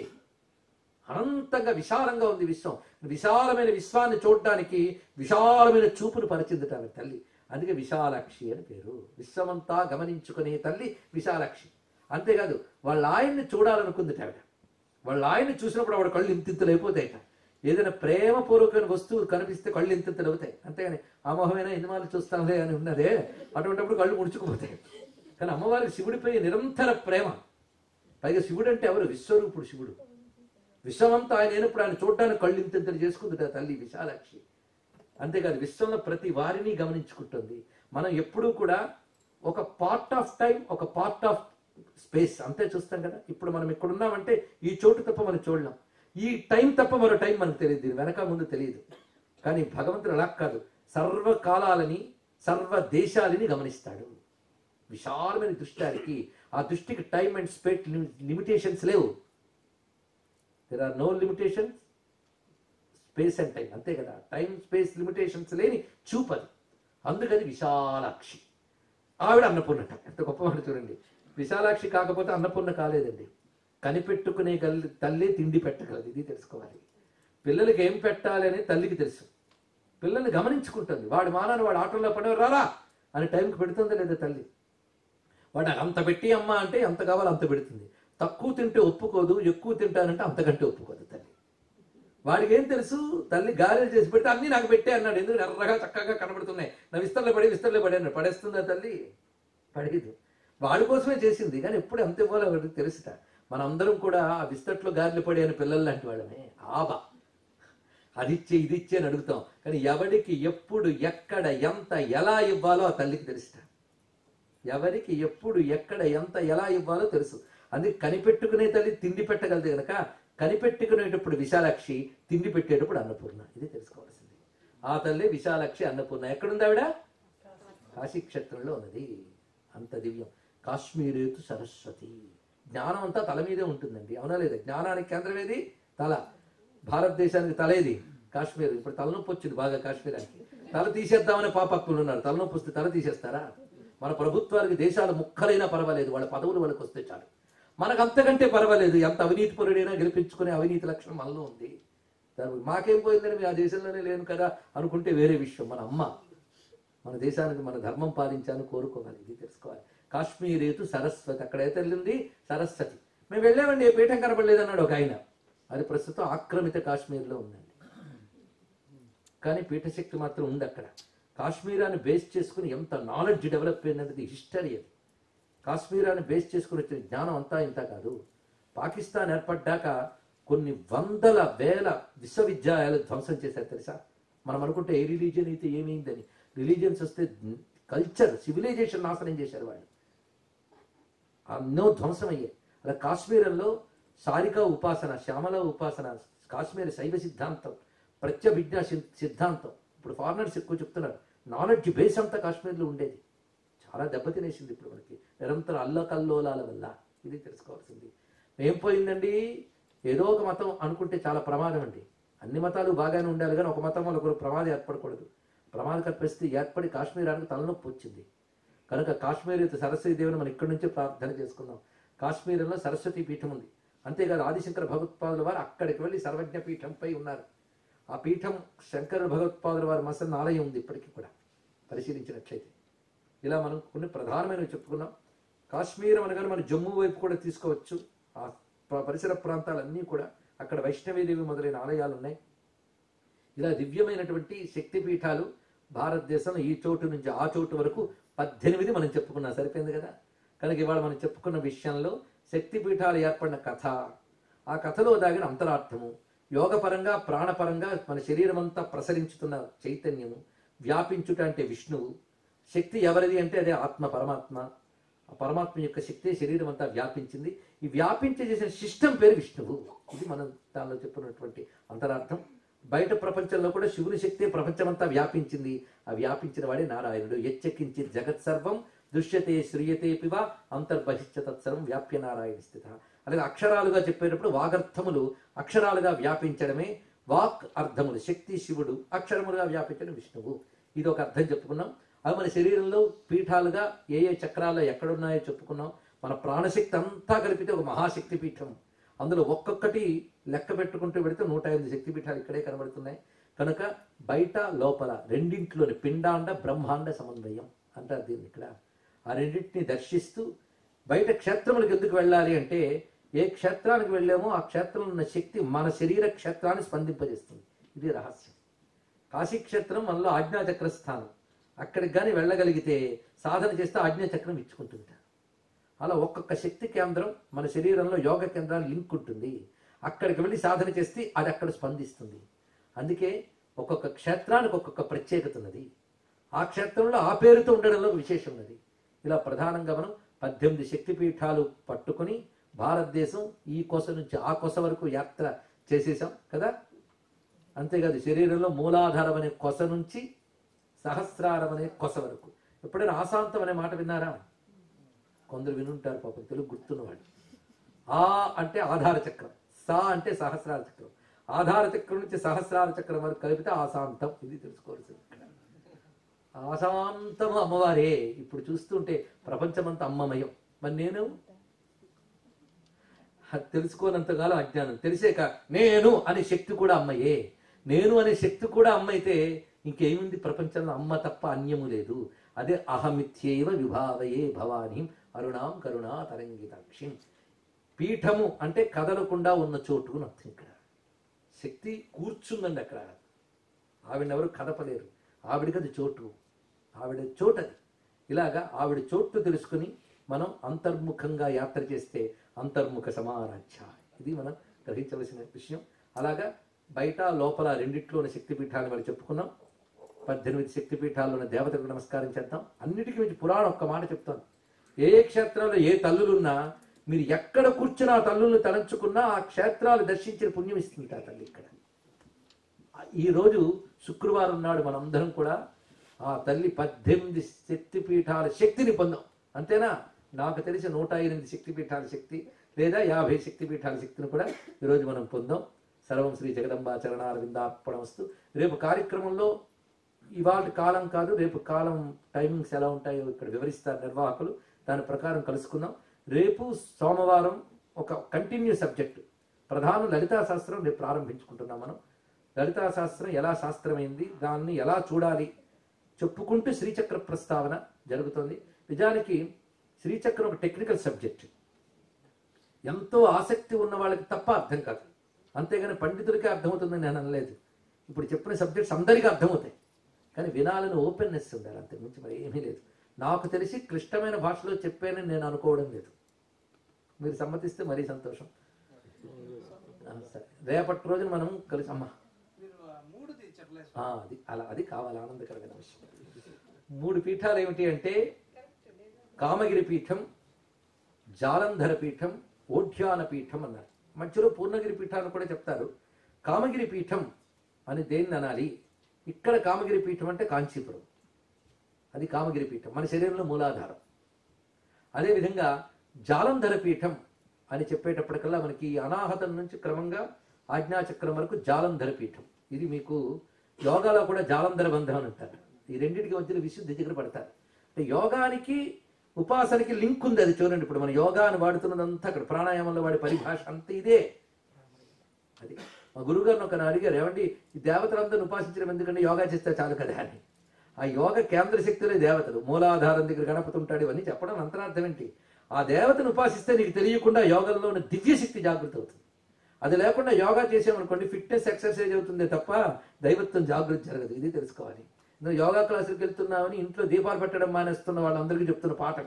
అనంతంగా విశాలంగా ఉంది విశ్వం విశాలమైన విశ్వాన్ని చూడటానికి విశాలమైన చూపును పరిచిందిట ఆమె తల్లి అందుకే విశాలాక్షి అని పేరు విశ్వమంతా గమనించుకునే తల్లి విశాలాక్షి అంతేకాదు వాళ్ళ ఆయన్ని చూడాలనుకుందిట ఆవిడ వాళ్ళ ఆయన్ని చూసినప్పుడు ఆవిడ కళ్ళు ఇంతింతలు అయిపోతాయట ఏదైనా ప్రేమపూర్వకమైన వస్తువు కనిపిస్తే కళ్ళు ఇంతింతలు అవుతాయి అంతేగాని అమోహమైన ఎన్నిమాలు చూస్తాంలే అని ఉన్నదే అటువంటిప్పుడు కళ్ళు ముడుచుకుపోతాయి కానీ అమ్మవారికి శివుడిపై నిరంతర ప్రేమ పైగా శివుడు అంటే ఎవరు విశ్వరూపుడు శివుడు విశ్వమంతా ఆయన లేనప్పుడు ఆయన చూడడానికి కళ్ళు ఇంతింతలు చేసుకుంది ఆ తల్లి విశాలాక్షి అంతేకాదు విశ్వంలో ప్రతి వారిని గమనించుకుంటుంది మనం ఎప్పుడూ కూడా ఒక పార్ట్ ఆఫ్ టైం ఒక పార్ట్ ఆఫ్ స్పేస్ అంతే చూస్తాం కదా ఇప్పుడు మనం ఇక్కడ ఉన్నామంటే ఈ చోటు తప్ప మనం చూడలేం ఈ టైం తప్ప మరో టైం మనకు తెలియదు దీని వెనక ముందు తెలియదు కానీ భగవంతుడు అలా కాదు సర్వకాలాలని సర్వ దేశాలని గమనిస్తాడు విశాలమైన దృష్టి ఆయనకి ఆ దృష్టికి టైం అండ్ స్పేస్ లిమిటేషన్స్ లేవు there are no limitations space and time అంతే కదా టైం స్పేస్ లిమిటేషన్స్ లేని చూపది అందుకని విశాలాక్షి ఆవిడ అన్నపూర్ణట ఎంత గొప్పవాడు చూడండి విశాలాక్షి కాకపోతే అన్నపూర్ణ కాలేదండి కనిపెట్టుకునే గల్ తల్లి తిండి పెట్టగలదు ఇది తెలుసుకోవాలి పిల్లలకి ఏం పెట్టాలి అని తల్లికి తెలుసు పిల్లల్ని గమనించుకుంటుంది వాడు మానాన్ని వాడు ఆటోలో పడేవారు రారా అని టైంకి పెడుతుందా లేదా తల్లి వాడు నాకు అంత పెట్టి అమ్మ అంటే ఎంత కావాలో అంత పెడుతుంది తక్కువ తింటే ఒప్పుకోదు ఎక్కువ తింటానంటే అంతకంటే ఒప్పుకోదు తల్లి వాడికి ఏం తెలుసు తల్లి గారెలు చేసి పెడితే అన్ని నాకు పెట్టే అన్నాడు ఎందుకు ఎర్రగా చక్కగా కనబడుతున్నాయి నా విస్తరలో పడి విస్తరలో పడి అన్నాడు పడేస్తుందా తల్లి పడేదు వాడి కోసమే చేసింది కానీ ఎప్పుడు ఎంత ఇవ్వాలో వాడికి తెలుసుట మనందరం కూడా ఆ విస్తట్లో గారెలు పడి అని పిల్లలు లాంటి వాళ్ళమే ఆబా అది ఇచ్చే ఇది ఇచ్చే అని అడుగుతాం కానీ ఎవడికి ఎప్పుడు ఎక్కడ ఎంత ఎలా ఇవ్వాలో ఆ తల్లికి తెలుసుట ఎవరికి ఎప్పుడు ఎక్కడ ఎంత ఎలా ఇవ్వాలో తెలుసు అందుకే కనిపెట్టుకునే తల్లి తిండి పెట్టగలదు కనుక కనిపెట్టుకునేటప్పుడు విశాలాక్షి తిండి పెట్టేటప్పుడు అన్నపూర్ణ ఇది తెలుసుకోవాల్సింది ఆ తల్లి విశాలాక్షి అన్నపూర్ణ ఎక్కడుంది ఆవిడ కాశీ క్షేత్రంలో ఉన్నది అంత దివ్యం కాశ్మీరేతు సరస్వతి జ్ఞానం అంతా తల మీదే ఉంటుందండి అవునా లేదా జ్ఞానానికి కేంద్రం ఏది తల భారతదేశానికి తల ఏది కాశ్మీర్ ఇప్పుడు తలనొప్పి వచ్చింది బాగా కాశ్మీరానికి తల తీసేద్దామని పాపక్కులు ఉన్నారు తలనొప్పి వస్తే తల తీసేస్తారా మన ప్రభుత్వానికి దేశాలు ముక్కలైనా పర్వాలేదు వాళ్ళ పదవులు వాళ్ళకి వస్తే చాలు మనకు అంతకంటే పర్వాలేదు ఎంత అవినీతి పరుడైనా గెలిపించుకునే అవినీతి లక్షణం మనలో ఉంది దాని మాకేం పోయిందని మేము ఆ దేశంలోనే లేను కదా అనుకుంటే వేరే విషయం మన అమ్మ మన దేశానికి మన ధర్మం పాలించాలని కోరుకోవాలి ఇది తెలుసుకోవాలి కాశ్మీరేతు సరస్వతి అక్కడ ఏ తల్లి ఉంది సరస్వతి మేము వెళ్ళామండి ఏ పీఠం కనపడలేదు అన్నాడు ఒక ఆయన అది ప్రస్తుతం ఆక్రమిత కాశ్మీర్లో ఉందండి కానీ పీఠశక్తి మాత్రం ఉంది అక్కడ కాశ్మీరాన్ని బేస్ చేసుకుని ఎంత నాలెడ్జ్ డెవలప్ అయిందనేది హిస్టరీ అది కాశ్మీరాన్ని బేస్ చేసుకుని వచ్చిన జ్ఞానం అంతా ఇంత కాదు పాకిస్తాన్ ఏర్పడ్డాక కొన్ని వందల వేల విశ్వవిద్యాలయాలు ధ్వంసం చేశారు తెలుసా మనం అనుకుంటే ఏ రిలీజియన్ అయితే ఏమైందని రిలీజియన్స్ వస్తే కల్చర్ సివిలైజేషన్ నాశనం చేశారు వాళ్ళు ఎన్నో ధ్వంసం అయ్యాయి అలా కాశ్మీరంలో సారికా ఉపాసన శ్యామల ఉపాసన కాశ్మీర శైవ సిద్ధాంతం ప్రత్యభిజ్ఞా సి- సిద్ధాంతం ఇప్పుడు ఫారినర్స్ ఎక్కువ చెప్తున్నారు నాలెడ్జ్ బేస్ అంతా కాశ్మీర్లో ఉండేది చాలా దెబ్బతినేసింది ఇప్పుడు మనకి నిరంతర అల్లకల్లోలాల వల్ల ఇది తెలుసుకోవాల్సింది ఏం పోయిందండి ఏదో ఒక మతం అనుకుంటే చాలా ప్రమాదం అండి అన్ని మతాలు బాగానే ఉండాలి కానీ ఒక మతం వల్ల ఒకరు ప్రమాదం ఏర్పడకూడదు ప్రమాదకర పరిస్థితి ఏర్పడి కాశ్మీరానికి తలనొప్పి వచ్చింది కనుక కాశ్మీర్ సరస్వతి దేవుని మనం ఇక్కడి నుంచే ప్రార్థన చేసుకుందాం కాశ్మీరంలో సరస్వతి పీఠం ఉంది అంతేకాదు ఆదిశంకర భగవత్పాదుల వారు అక్కడికి వెళ్ళి సర్వజ్ఞ పీఠంపై ఉన్నారు ఆ పీఠం శంకర భగవత్పాదుల వారి మసన్న ఆలయం ఉంది ఇప్పటికీ కూడా పరిశీలించినట్లయితే ఇలా మనం కొన్ని ప్రధానమైనవి చెప్పుకున్నాం కాశ్మీరం అనగానే మనం జమ్మూ వైపు కూడా తీసుకోవచ్చు ఆ ప- పరిసర ప్రాంతాలన్నీ కూడా అక్కడ వైష్ణవీదేవి మొదలైన ఆలయాలు ఉన్నాయి ఇలా దివ్యమైనటువంటి శక్తి పీఠాలు భారతదేశంలో ఈ చోటు నుంచి ఆ చోటు వరకు పద్దెనిమిది మనం చెప్పుకున్నాం సరిపోయింది కదా కనుక ఇవాళ మనం చెప్పుకున్న విషయంలో శక్తి పీఠాలు ఏర్పడిన కథ ఆ కథలో దాగిన అంతరార్థము యోగపరంగా ప్రాణపరంగా మన శరీరం అంతా ప్రసరించుతున్న చైతన్యము వ్యాపించుట అంటే విష్ణువు శక్తి ఎవరిది అంటే అదే ఆత్మ పరమాత్మ ఆ పరమాత్మ యొక్క శక్తి శరీరం అంతా వ్యాపించింది ఈ వ్యాపించి చేసిన సిస్టమ్ పేరు విష్ణువు ఇది మనం దానిలో చెప్పుకున్నటువంటి అంతరార్థం బయట ప్రపంచంలో కూడా శివుని శక్తి ప్రపంచమంతా వ్యాపించింది ఆ వ్యాపించిన వాడే నారాయణుడు ఎచ్చెక్కించి జగత్ సర్వం దృశ్యతే శ్రీయతే పివ అంతర్బహిష్య తత్సర్వం వ్యాప్య నారాయణ స్థిత అలాగే అక్షరాలుగా చెప్పేటప్పుడు వాగర్థములు అక్షరాలుగా వ్యాపించడమే వాక్ అర్థములు శక్తి శివుడు అక్షరములుగా వ్యాపించడం విష్ణువు ఇది ఒక అర్థం చెప్పుకున్నాం అవి మన శరీరంలో పీఠాలుగా ఏ ఏ చక్రాల్లో ఎక్కడున్నాయో చెప్పుకున్నాం మన ప్రాణశక్తి అంతా కలిపితే ఒక మహాశక్తి పీఠం అందులో ఒక్కొక్కటి లెక్క పెట్టుకుంటూ పెడితే నూట ఎనిమిది శక్తి పీఠాలు ఇక్కడే కనబడుతున్నాయి కనుక బయట లోపల రెండింటిలోని పిండాండ బ్రహ్మాండ సమన్వయం అంటారు దీన్ని ఇక్కడ ఆ రెండింటిని దర్శిస్తూ బయట క్షేత్రములకు ఎందుకు వెళ్ళాలి అంటే ఏ క్షేత్రానికి వెళ్ళామో ఆ క్షేత్రంలో ఉన్న శక్తి మన శరీర క్షేత్రాన్ని స్పందింపజేస్తుంది ఇది రహస్యం కాశీక్షేత్రం మనలో ఆజ్ఞాచక్ర స్థానం అక్కడికి కానీ వెళ్ళగలిగితే సాధన చేస్తే ఆజ్ఞాచక్రం ఇచ్చుకుంటుంటారు అలా ఒక్కొక్క శక్తి కేంద్రం మన శరీరంలో యోగ కేంద్రాలు లింక్ ఉంటుంది అక్కడికి వెళ్ళి సాధన చేస్తే అది అక్కడ స్పందిస్తుంది అందుకే ఒక్కొక్క క్షేత్రానికి ఒక్కొక్క ప్రత్యేకత ఉన్నది ఆ క్షేత్రంలో ఆ పేరుతో ఉండడంలో ఒక విశేషం ఉన్నది ఇలా ప్రధానంగా మనం పద్దెనిమిది శక్తి పీఠాలు పట్టుకొని భారతదేశం ఈ కొస నుంచి ఆ కొస వరకు యాత్ర చేసేసాం కదా అంతేకాదు శరీరంలో మూలాధారం అనే కొస నుంచి సహస్రారం అనే కొస వరకు ఎప్పుడైనా ఆశాంతం అనే మాట విన్నారా కొందరు వినుంటారు పాపం తెలుగు గుర్తున్నవాళ్ళు ఆ అంటే ఆధార చక్రం సా అంటే సహస్రార చక్రం ఆధార చక్రం నుంచి సహస్రార చక్రం వరకు కలిపితే ఆశాంతం ఇది తెలుసుకోవాల్సింది ఇక్కడ ఆశాంతము అమ్మవారే ఇప్పుడు చూస్తుంటే ప్రపంచమంతా అమ్మమయం మరి నేను అది తెలుసుకోనంతకాలం అజ్ఞానం తెలిసాక నేను అనే శక్తి కూడా అమ్మయే నేను అనే శక్తి కూడా అమ్మ అయితే ఇంకేముంది ప్రపంచంలో అమ్మ తప్ప అన్యము లేదు అదే అహమిత్యైవ విభావయే భవానీ అరుణాం కరుణా తరంగితాక్షిం పీఠము అంటే కదలకుండా ఉన్న చోటు అని అర్థం ఇక్కడ శక్తి కూర్చుందండి అక్కడ ఆవిడెవరు కదపలేరు ఆవిడకి అది చోటు ఆవిడ చోటు అది ఇలాగా ఆవిడ చోటు తెలుసుకుని మనం అంతర్ముఖంగా యాత్ర చేస్తే అంతర్ముఖ సమారాధ్య ఇది మనం గ్రహించవలసిన విషయం అలాగా బయట లోపల రెండిట్లోని శక్తిపీఠాలను మరి చెప్పుకున్నాం పద్దెనిమిది శక్తిపీఠాల్లోని దేవతలకు నమస్కారం చేద్దాం అన్నిటికీ మించి పురాణం ఒక్క మాట చెప్తాను ఏ ఏ క్షేత్రంలో ఏ తల్లులున్నా మీరు ఎక్కడ కూర్చుని ఆ తల్లుల్ని తలంచుకున్నా ఆ క్షేత్రాలు దర్శించిన పుణ్యం ఇస్తుంది ఆ తల్లి ఇక్కడ ఈ రోజు శుక్రవారం నాడు మనందరం కూడా ఆ తల్లి పద్దెనిమిది శక్తి పీఠాల శక్తిని పొందాం అంతేనా నాకు తెలిసి నూట ఎనిమిది శక్తి పీఠాల శక్తి లేదా యాభై శక్తి పీఠాల శక్తిని కూడా ఈరోజు మనం పొందాం సర్వం శ్రీ జగదంబా చరణారవిందార్పణమస్తు రేపు కార్యక్రమంలో ఇవాళ కాలం కాదు రేపు కాలం టైమింగ్స్ ఎలా ఉంటాయో ఇక్కడ వివరిస్తారు నిర్వాహకులు దాని ప్రకారం కలుసుకుందాం రేపు సోమవారం ఒక కంటిన్యూ సబ్జెక్టు ప్రధాన లలితా శాస్త్రం రేపు ప్రారంభించుకుంటున్నాం మనం లలితా శాస్త్రం ఎలా శాస్త్రమైంది దాన్ని ఎలా చూడాలి చెప్పుకుంటూ శ్రీచక్ర ప్రస్తావన జరుగుతుంది నిజానికి శ్రీచక్రం ఒక టెక్నికల్ సబ్జెక్ట్ ఎంతో ఆసక్తి ఉన్న వాళ్ళకి తప్ప అర్థం కాదు అంతేగాని పండితులకే అర్థమవుతుందని నేను అనలేదు ఇప్పుడు చెప్పిన సబ్జెక్ట్స్ అందరికీ అర్థమవుతాయి కానీ వినాలని ఓపెన్నెస్ ఉండాలి అంతే మించి మరి ఏమీ లేదు నాకు తెలిసి క్లిష్టమైన భాషలో చెప్పానని నేను అనుకోవడం లేదు మీరు సమ్మతిస్తే మరీ సంతోషం ఆ, సరే రేపటి రోజున మనం కలిసి అమ్మా మీరు ఆ మూడుది చెప్పలేదు ఆ, అది అలా అది కావాలి ఆనందకరమైన విషయం మూడు పీఠాలు ఏమిటి అంటే కామగిరి పీఠం జాలంధర పీఠం ఓఢ్యాన పీఠం అన్నారు మధ్యలో పూర్ణగిరి పీఠాన్ని కూడా చెప్తారు కామగిరి పీఠం అని దేన్ని అనాలి ఇక్కడ కామగిరి పీఠం అంటే కాంచీపురం అది కామగిరి పీఠం మన శరీరంలో మూలాధారం అదేవిధంగా జాలంధర పీఠం అని చెప్పేటప్పటికల్లా మనకి ఈ అనాహతం నుంచి క్రమంగా ఆజ్ఞాచక్రం వరకు జాలంధర పీఠం ఇది మీకు యోగాలో కూడా జాలంధర బంధం అని అంటారు ఈ రెండింటికి మధ్యలో విశుద్ధి దగ్గర పడతారు అంటే యోగానికి ఉపాసనకి లింక్ ఉంది అది చూడండి ఇప్పుడు మన యోగా అని వాడుతున్నదంతా అక్కడ ప్రాణాయామంలో వాడే పరిభాష అంతా ఇదే అది మా గురుగారిని ఒక అడిగారు ఏమండి ఈ దేవతలందరిని ఉపాసించడం ఎందుకంటే యోగా చేస్తే చాలు కదా అని ఆ యోగ కేంద్ర శక్తులే దేవతలు మూలాధారం దగ్గర గణపతి ఉంటాడు ఇవన్నీ చెప్పడం అంతరార్థం ఏంటి ఆ దేవతను ఉపాసిస్తే నీకు తెలియకుండా యోగంలో ఉన్న దివ్య శక్తి జాగృతి అవుతుంది అది లేకుండా యోగా చేసామనుకోండి ఫిట్నెస్ ఎక్సర్సైజ్ అవుతుందే తప్ప దైవత్వం జాగృతి జరగదు ఇది తెలుసుకోవాలి నువ్వు యోగా క్లాసులకు వెళ్తున్నావని ఇంట్లో దీపాలు పెట్టడం మానేస్తున్న వాళ్ళందరికీ చెప్తున్న పాఠం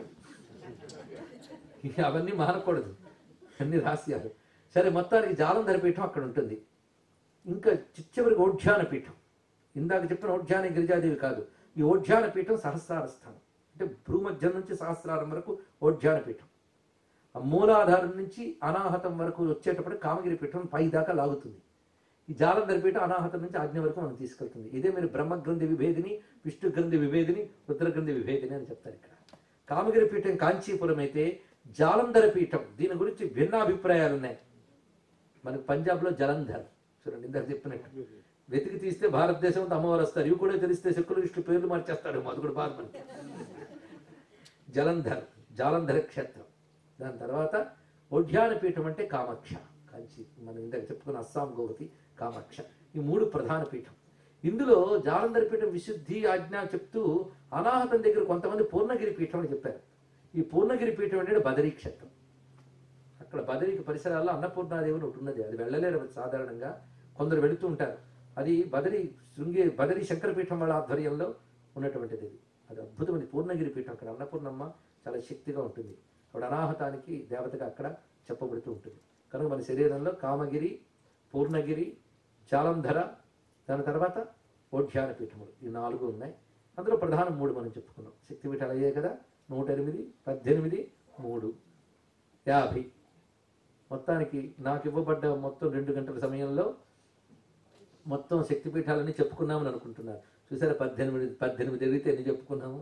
ఇది అవన్నీ మానకూడదు అన్ని రహస్యాలు సరే మొత్తానికి జాలంధర పీఠం అక్కడ ఉంటుంది ఇంకా చిచ్చవరికి ఓఢ్యాన పీఠం ఇందాక చెప్పిన ఓఢ్యాన గిరిజాదేవి కాదు ఈ ఓఢ్యాన పీఠం సహస్రార స్థానం అంటే భూమధ్యం నుంచి సహస్రారం వరకు ఓఢ్యాన పీఠం ఆ మూలాధారం నుంచి అనాహతం వరకు వచ్చేటప్పుడు కామగిరి పీఠం పై దాకా లాగుతుంది ఈ జాలంధర పీఠం అనాహతం నుంచి ఆజ్ఞ వరకు మనం తీసుకెళ్తుంది ఇదే మీరు బ్రహ్మగ్రంథి విభేదిని విష్ణు గ్రంథి విభేదిని రుద్రగ్రంథి విభేదిని అని చెప్తారు ఇక్కడ కామగిరి పీఠం కాంచీపురం అయితే జాలంధర పీఠం దీని గురించి భిన్న అభిప్రాయాలు ఉన్నాయి మనకు పంజాబ్లో జలంధర్ చూడండి ఇందాక చెప్పినట్టు వెతికి తీస్తే భారతదేశం అంతా అమ్మవారు వస్తారు ఇవి కూడా తెలిస్తే సెక్యులరిస్టు పేర్లు మార్చేస్తాడు అది కూడా బాధ మనకి జలంధర్ జాలంధర క్షేత్రం దాని తర్వాత ఒడ్యాన పీఠం అంటే కామాక్ష కాంచి మనం ఇందాక చెప్పుకున్న అస్సాం గోవతి కామాక్ష ఈ మూడు ప్రధాన పీఠం ఇందులో జాలంధర పీఠం విశుద్ధి ఆజ్ఞ చెప్తూ అనాహతం దగ్గర కొంతమంది పూర్ణగిరి పీఠం అని చెప్పారు ఈ పూర్ణగిరి పీఠం అంటే బదరీ క్షేత్రం అక్కడ బదరికి పరిసరాల్లో అన్నపూర్ణాదేవి అని ఒకటి ఉన్నది అది వెళ్ళలేరు సాధారణంగా కొందరు వెళుతూ ఉంటారు అది బదరి శృంగే బదరి శంకరపీఠం వాళ్ళ ఆధ్వర్యంలో ఉన్నటువంటిది అది అది అద్భుతమైన పూర్ణగిరి పీఠం అక్కడ అన్నపూర్ణమ్మ చాలా శక్తిగా ఉంటుంది అక్కడ అనాహతానికి దేవతగా అక్కడ చెప్పబడుతూ ఉంటుంది కనుక మన శరీరంలో కామగిరి పూర్ణగిరి జాలంధర దాని తర్వాత ఓఢ్యాన పీఠములు ఈ నాలుగు ఉన్నాయి అందులో ప్రధానం మూడు మనం చెప్పుకున్నాం శక్తిపీఠాలు అయ్యాయి కదా నూట ఎనిమిది పద్దెనిమిది మూడు యాభై మొత్తానికి నాకు ఇవ్వబడ్డ మొత్తం రెండు గంటల సమయంలో మొత్తం శక్తిపీఠాలన్నీ చెప్పుకున్నామని అనుకుంటున్నారు చూసారా పద్దెనిమిది పద్దెనిమిది ఎదిగితే ఎన్ని చెప్పుకున్నాము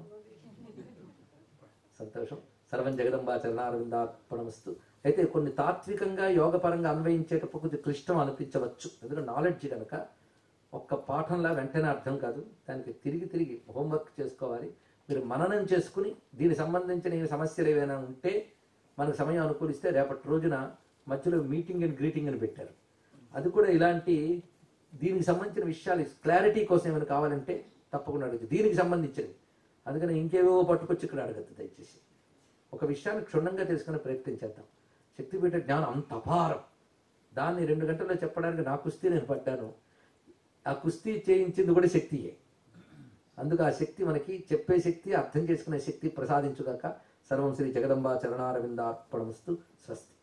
సంతోషం సర్వం జగదంబా చరణారవిందార్పణమస్తు అయితే కొన్ని తాత్వికంగా యోగపరంగా అన్వయించేటప్పుడు కొంచెం క్లిష్టం అనిపించవచ్చు ఎందుకంటే నాలెడ్జ్ కనుక ఒక్క పాఠంలా వెంటనే అర్థం కాదు దానికి తిరిగి తిరిగి హోంవర్క్ చేసుకోవాలి మీరు మననం చేసుకుని దీనికి సంబంధించిన ఏ సమస్యలు ఏవైనా ఉంటే మనకు సమయం అనుకూలిస్తే రేపటి రోజున మధ్యలో మీటింగ్ అండ్ గ్రీటింగ్ అని పెట్టారు అది కూడా ఇలాంటి దీనికి సంబంధించిన విషయాలు క్లారిటీ కోసం ఏమైనా కావాలంటే తప్పకుండా అడుగుతుంది దీనికి సంబంధించినవి అందుకని ఇంకేవేవో పట్టుకొచ్చి ఇక్కడ అడగద్దు దయచేసి ఒక విషయాన్ని క్షుణ్ణంగా తెలుసుకునే ప్రయత్నం చేద్దాం శక్తిపీఠ జ్ఞానం అంత అపారం దాన్ని రెండు గంటల్లో చెప్పడానికి నా కుస్తీ నేను పడ్డాను ఆ కుస్తీ చేయించింది కూడా శక్తియే అందుకు ఆ శక్తి మనకి చెప్పే శక్తి అర్థం చేసుకునే శక్తి ప్రసాదించుగాక సర్వం శ్రీ జగదంబా చరణారవిందార్పణమస్తు స్వస్తి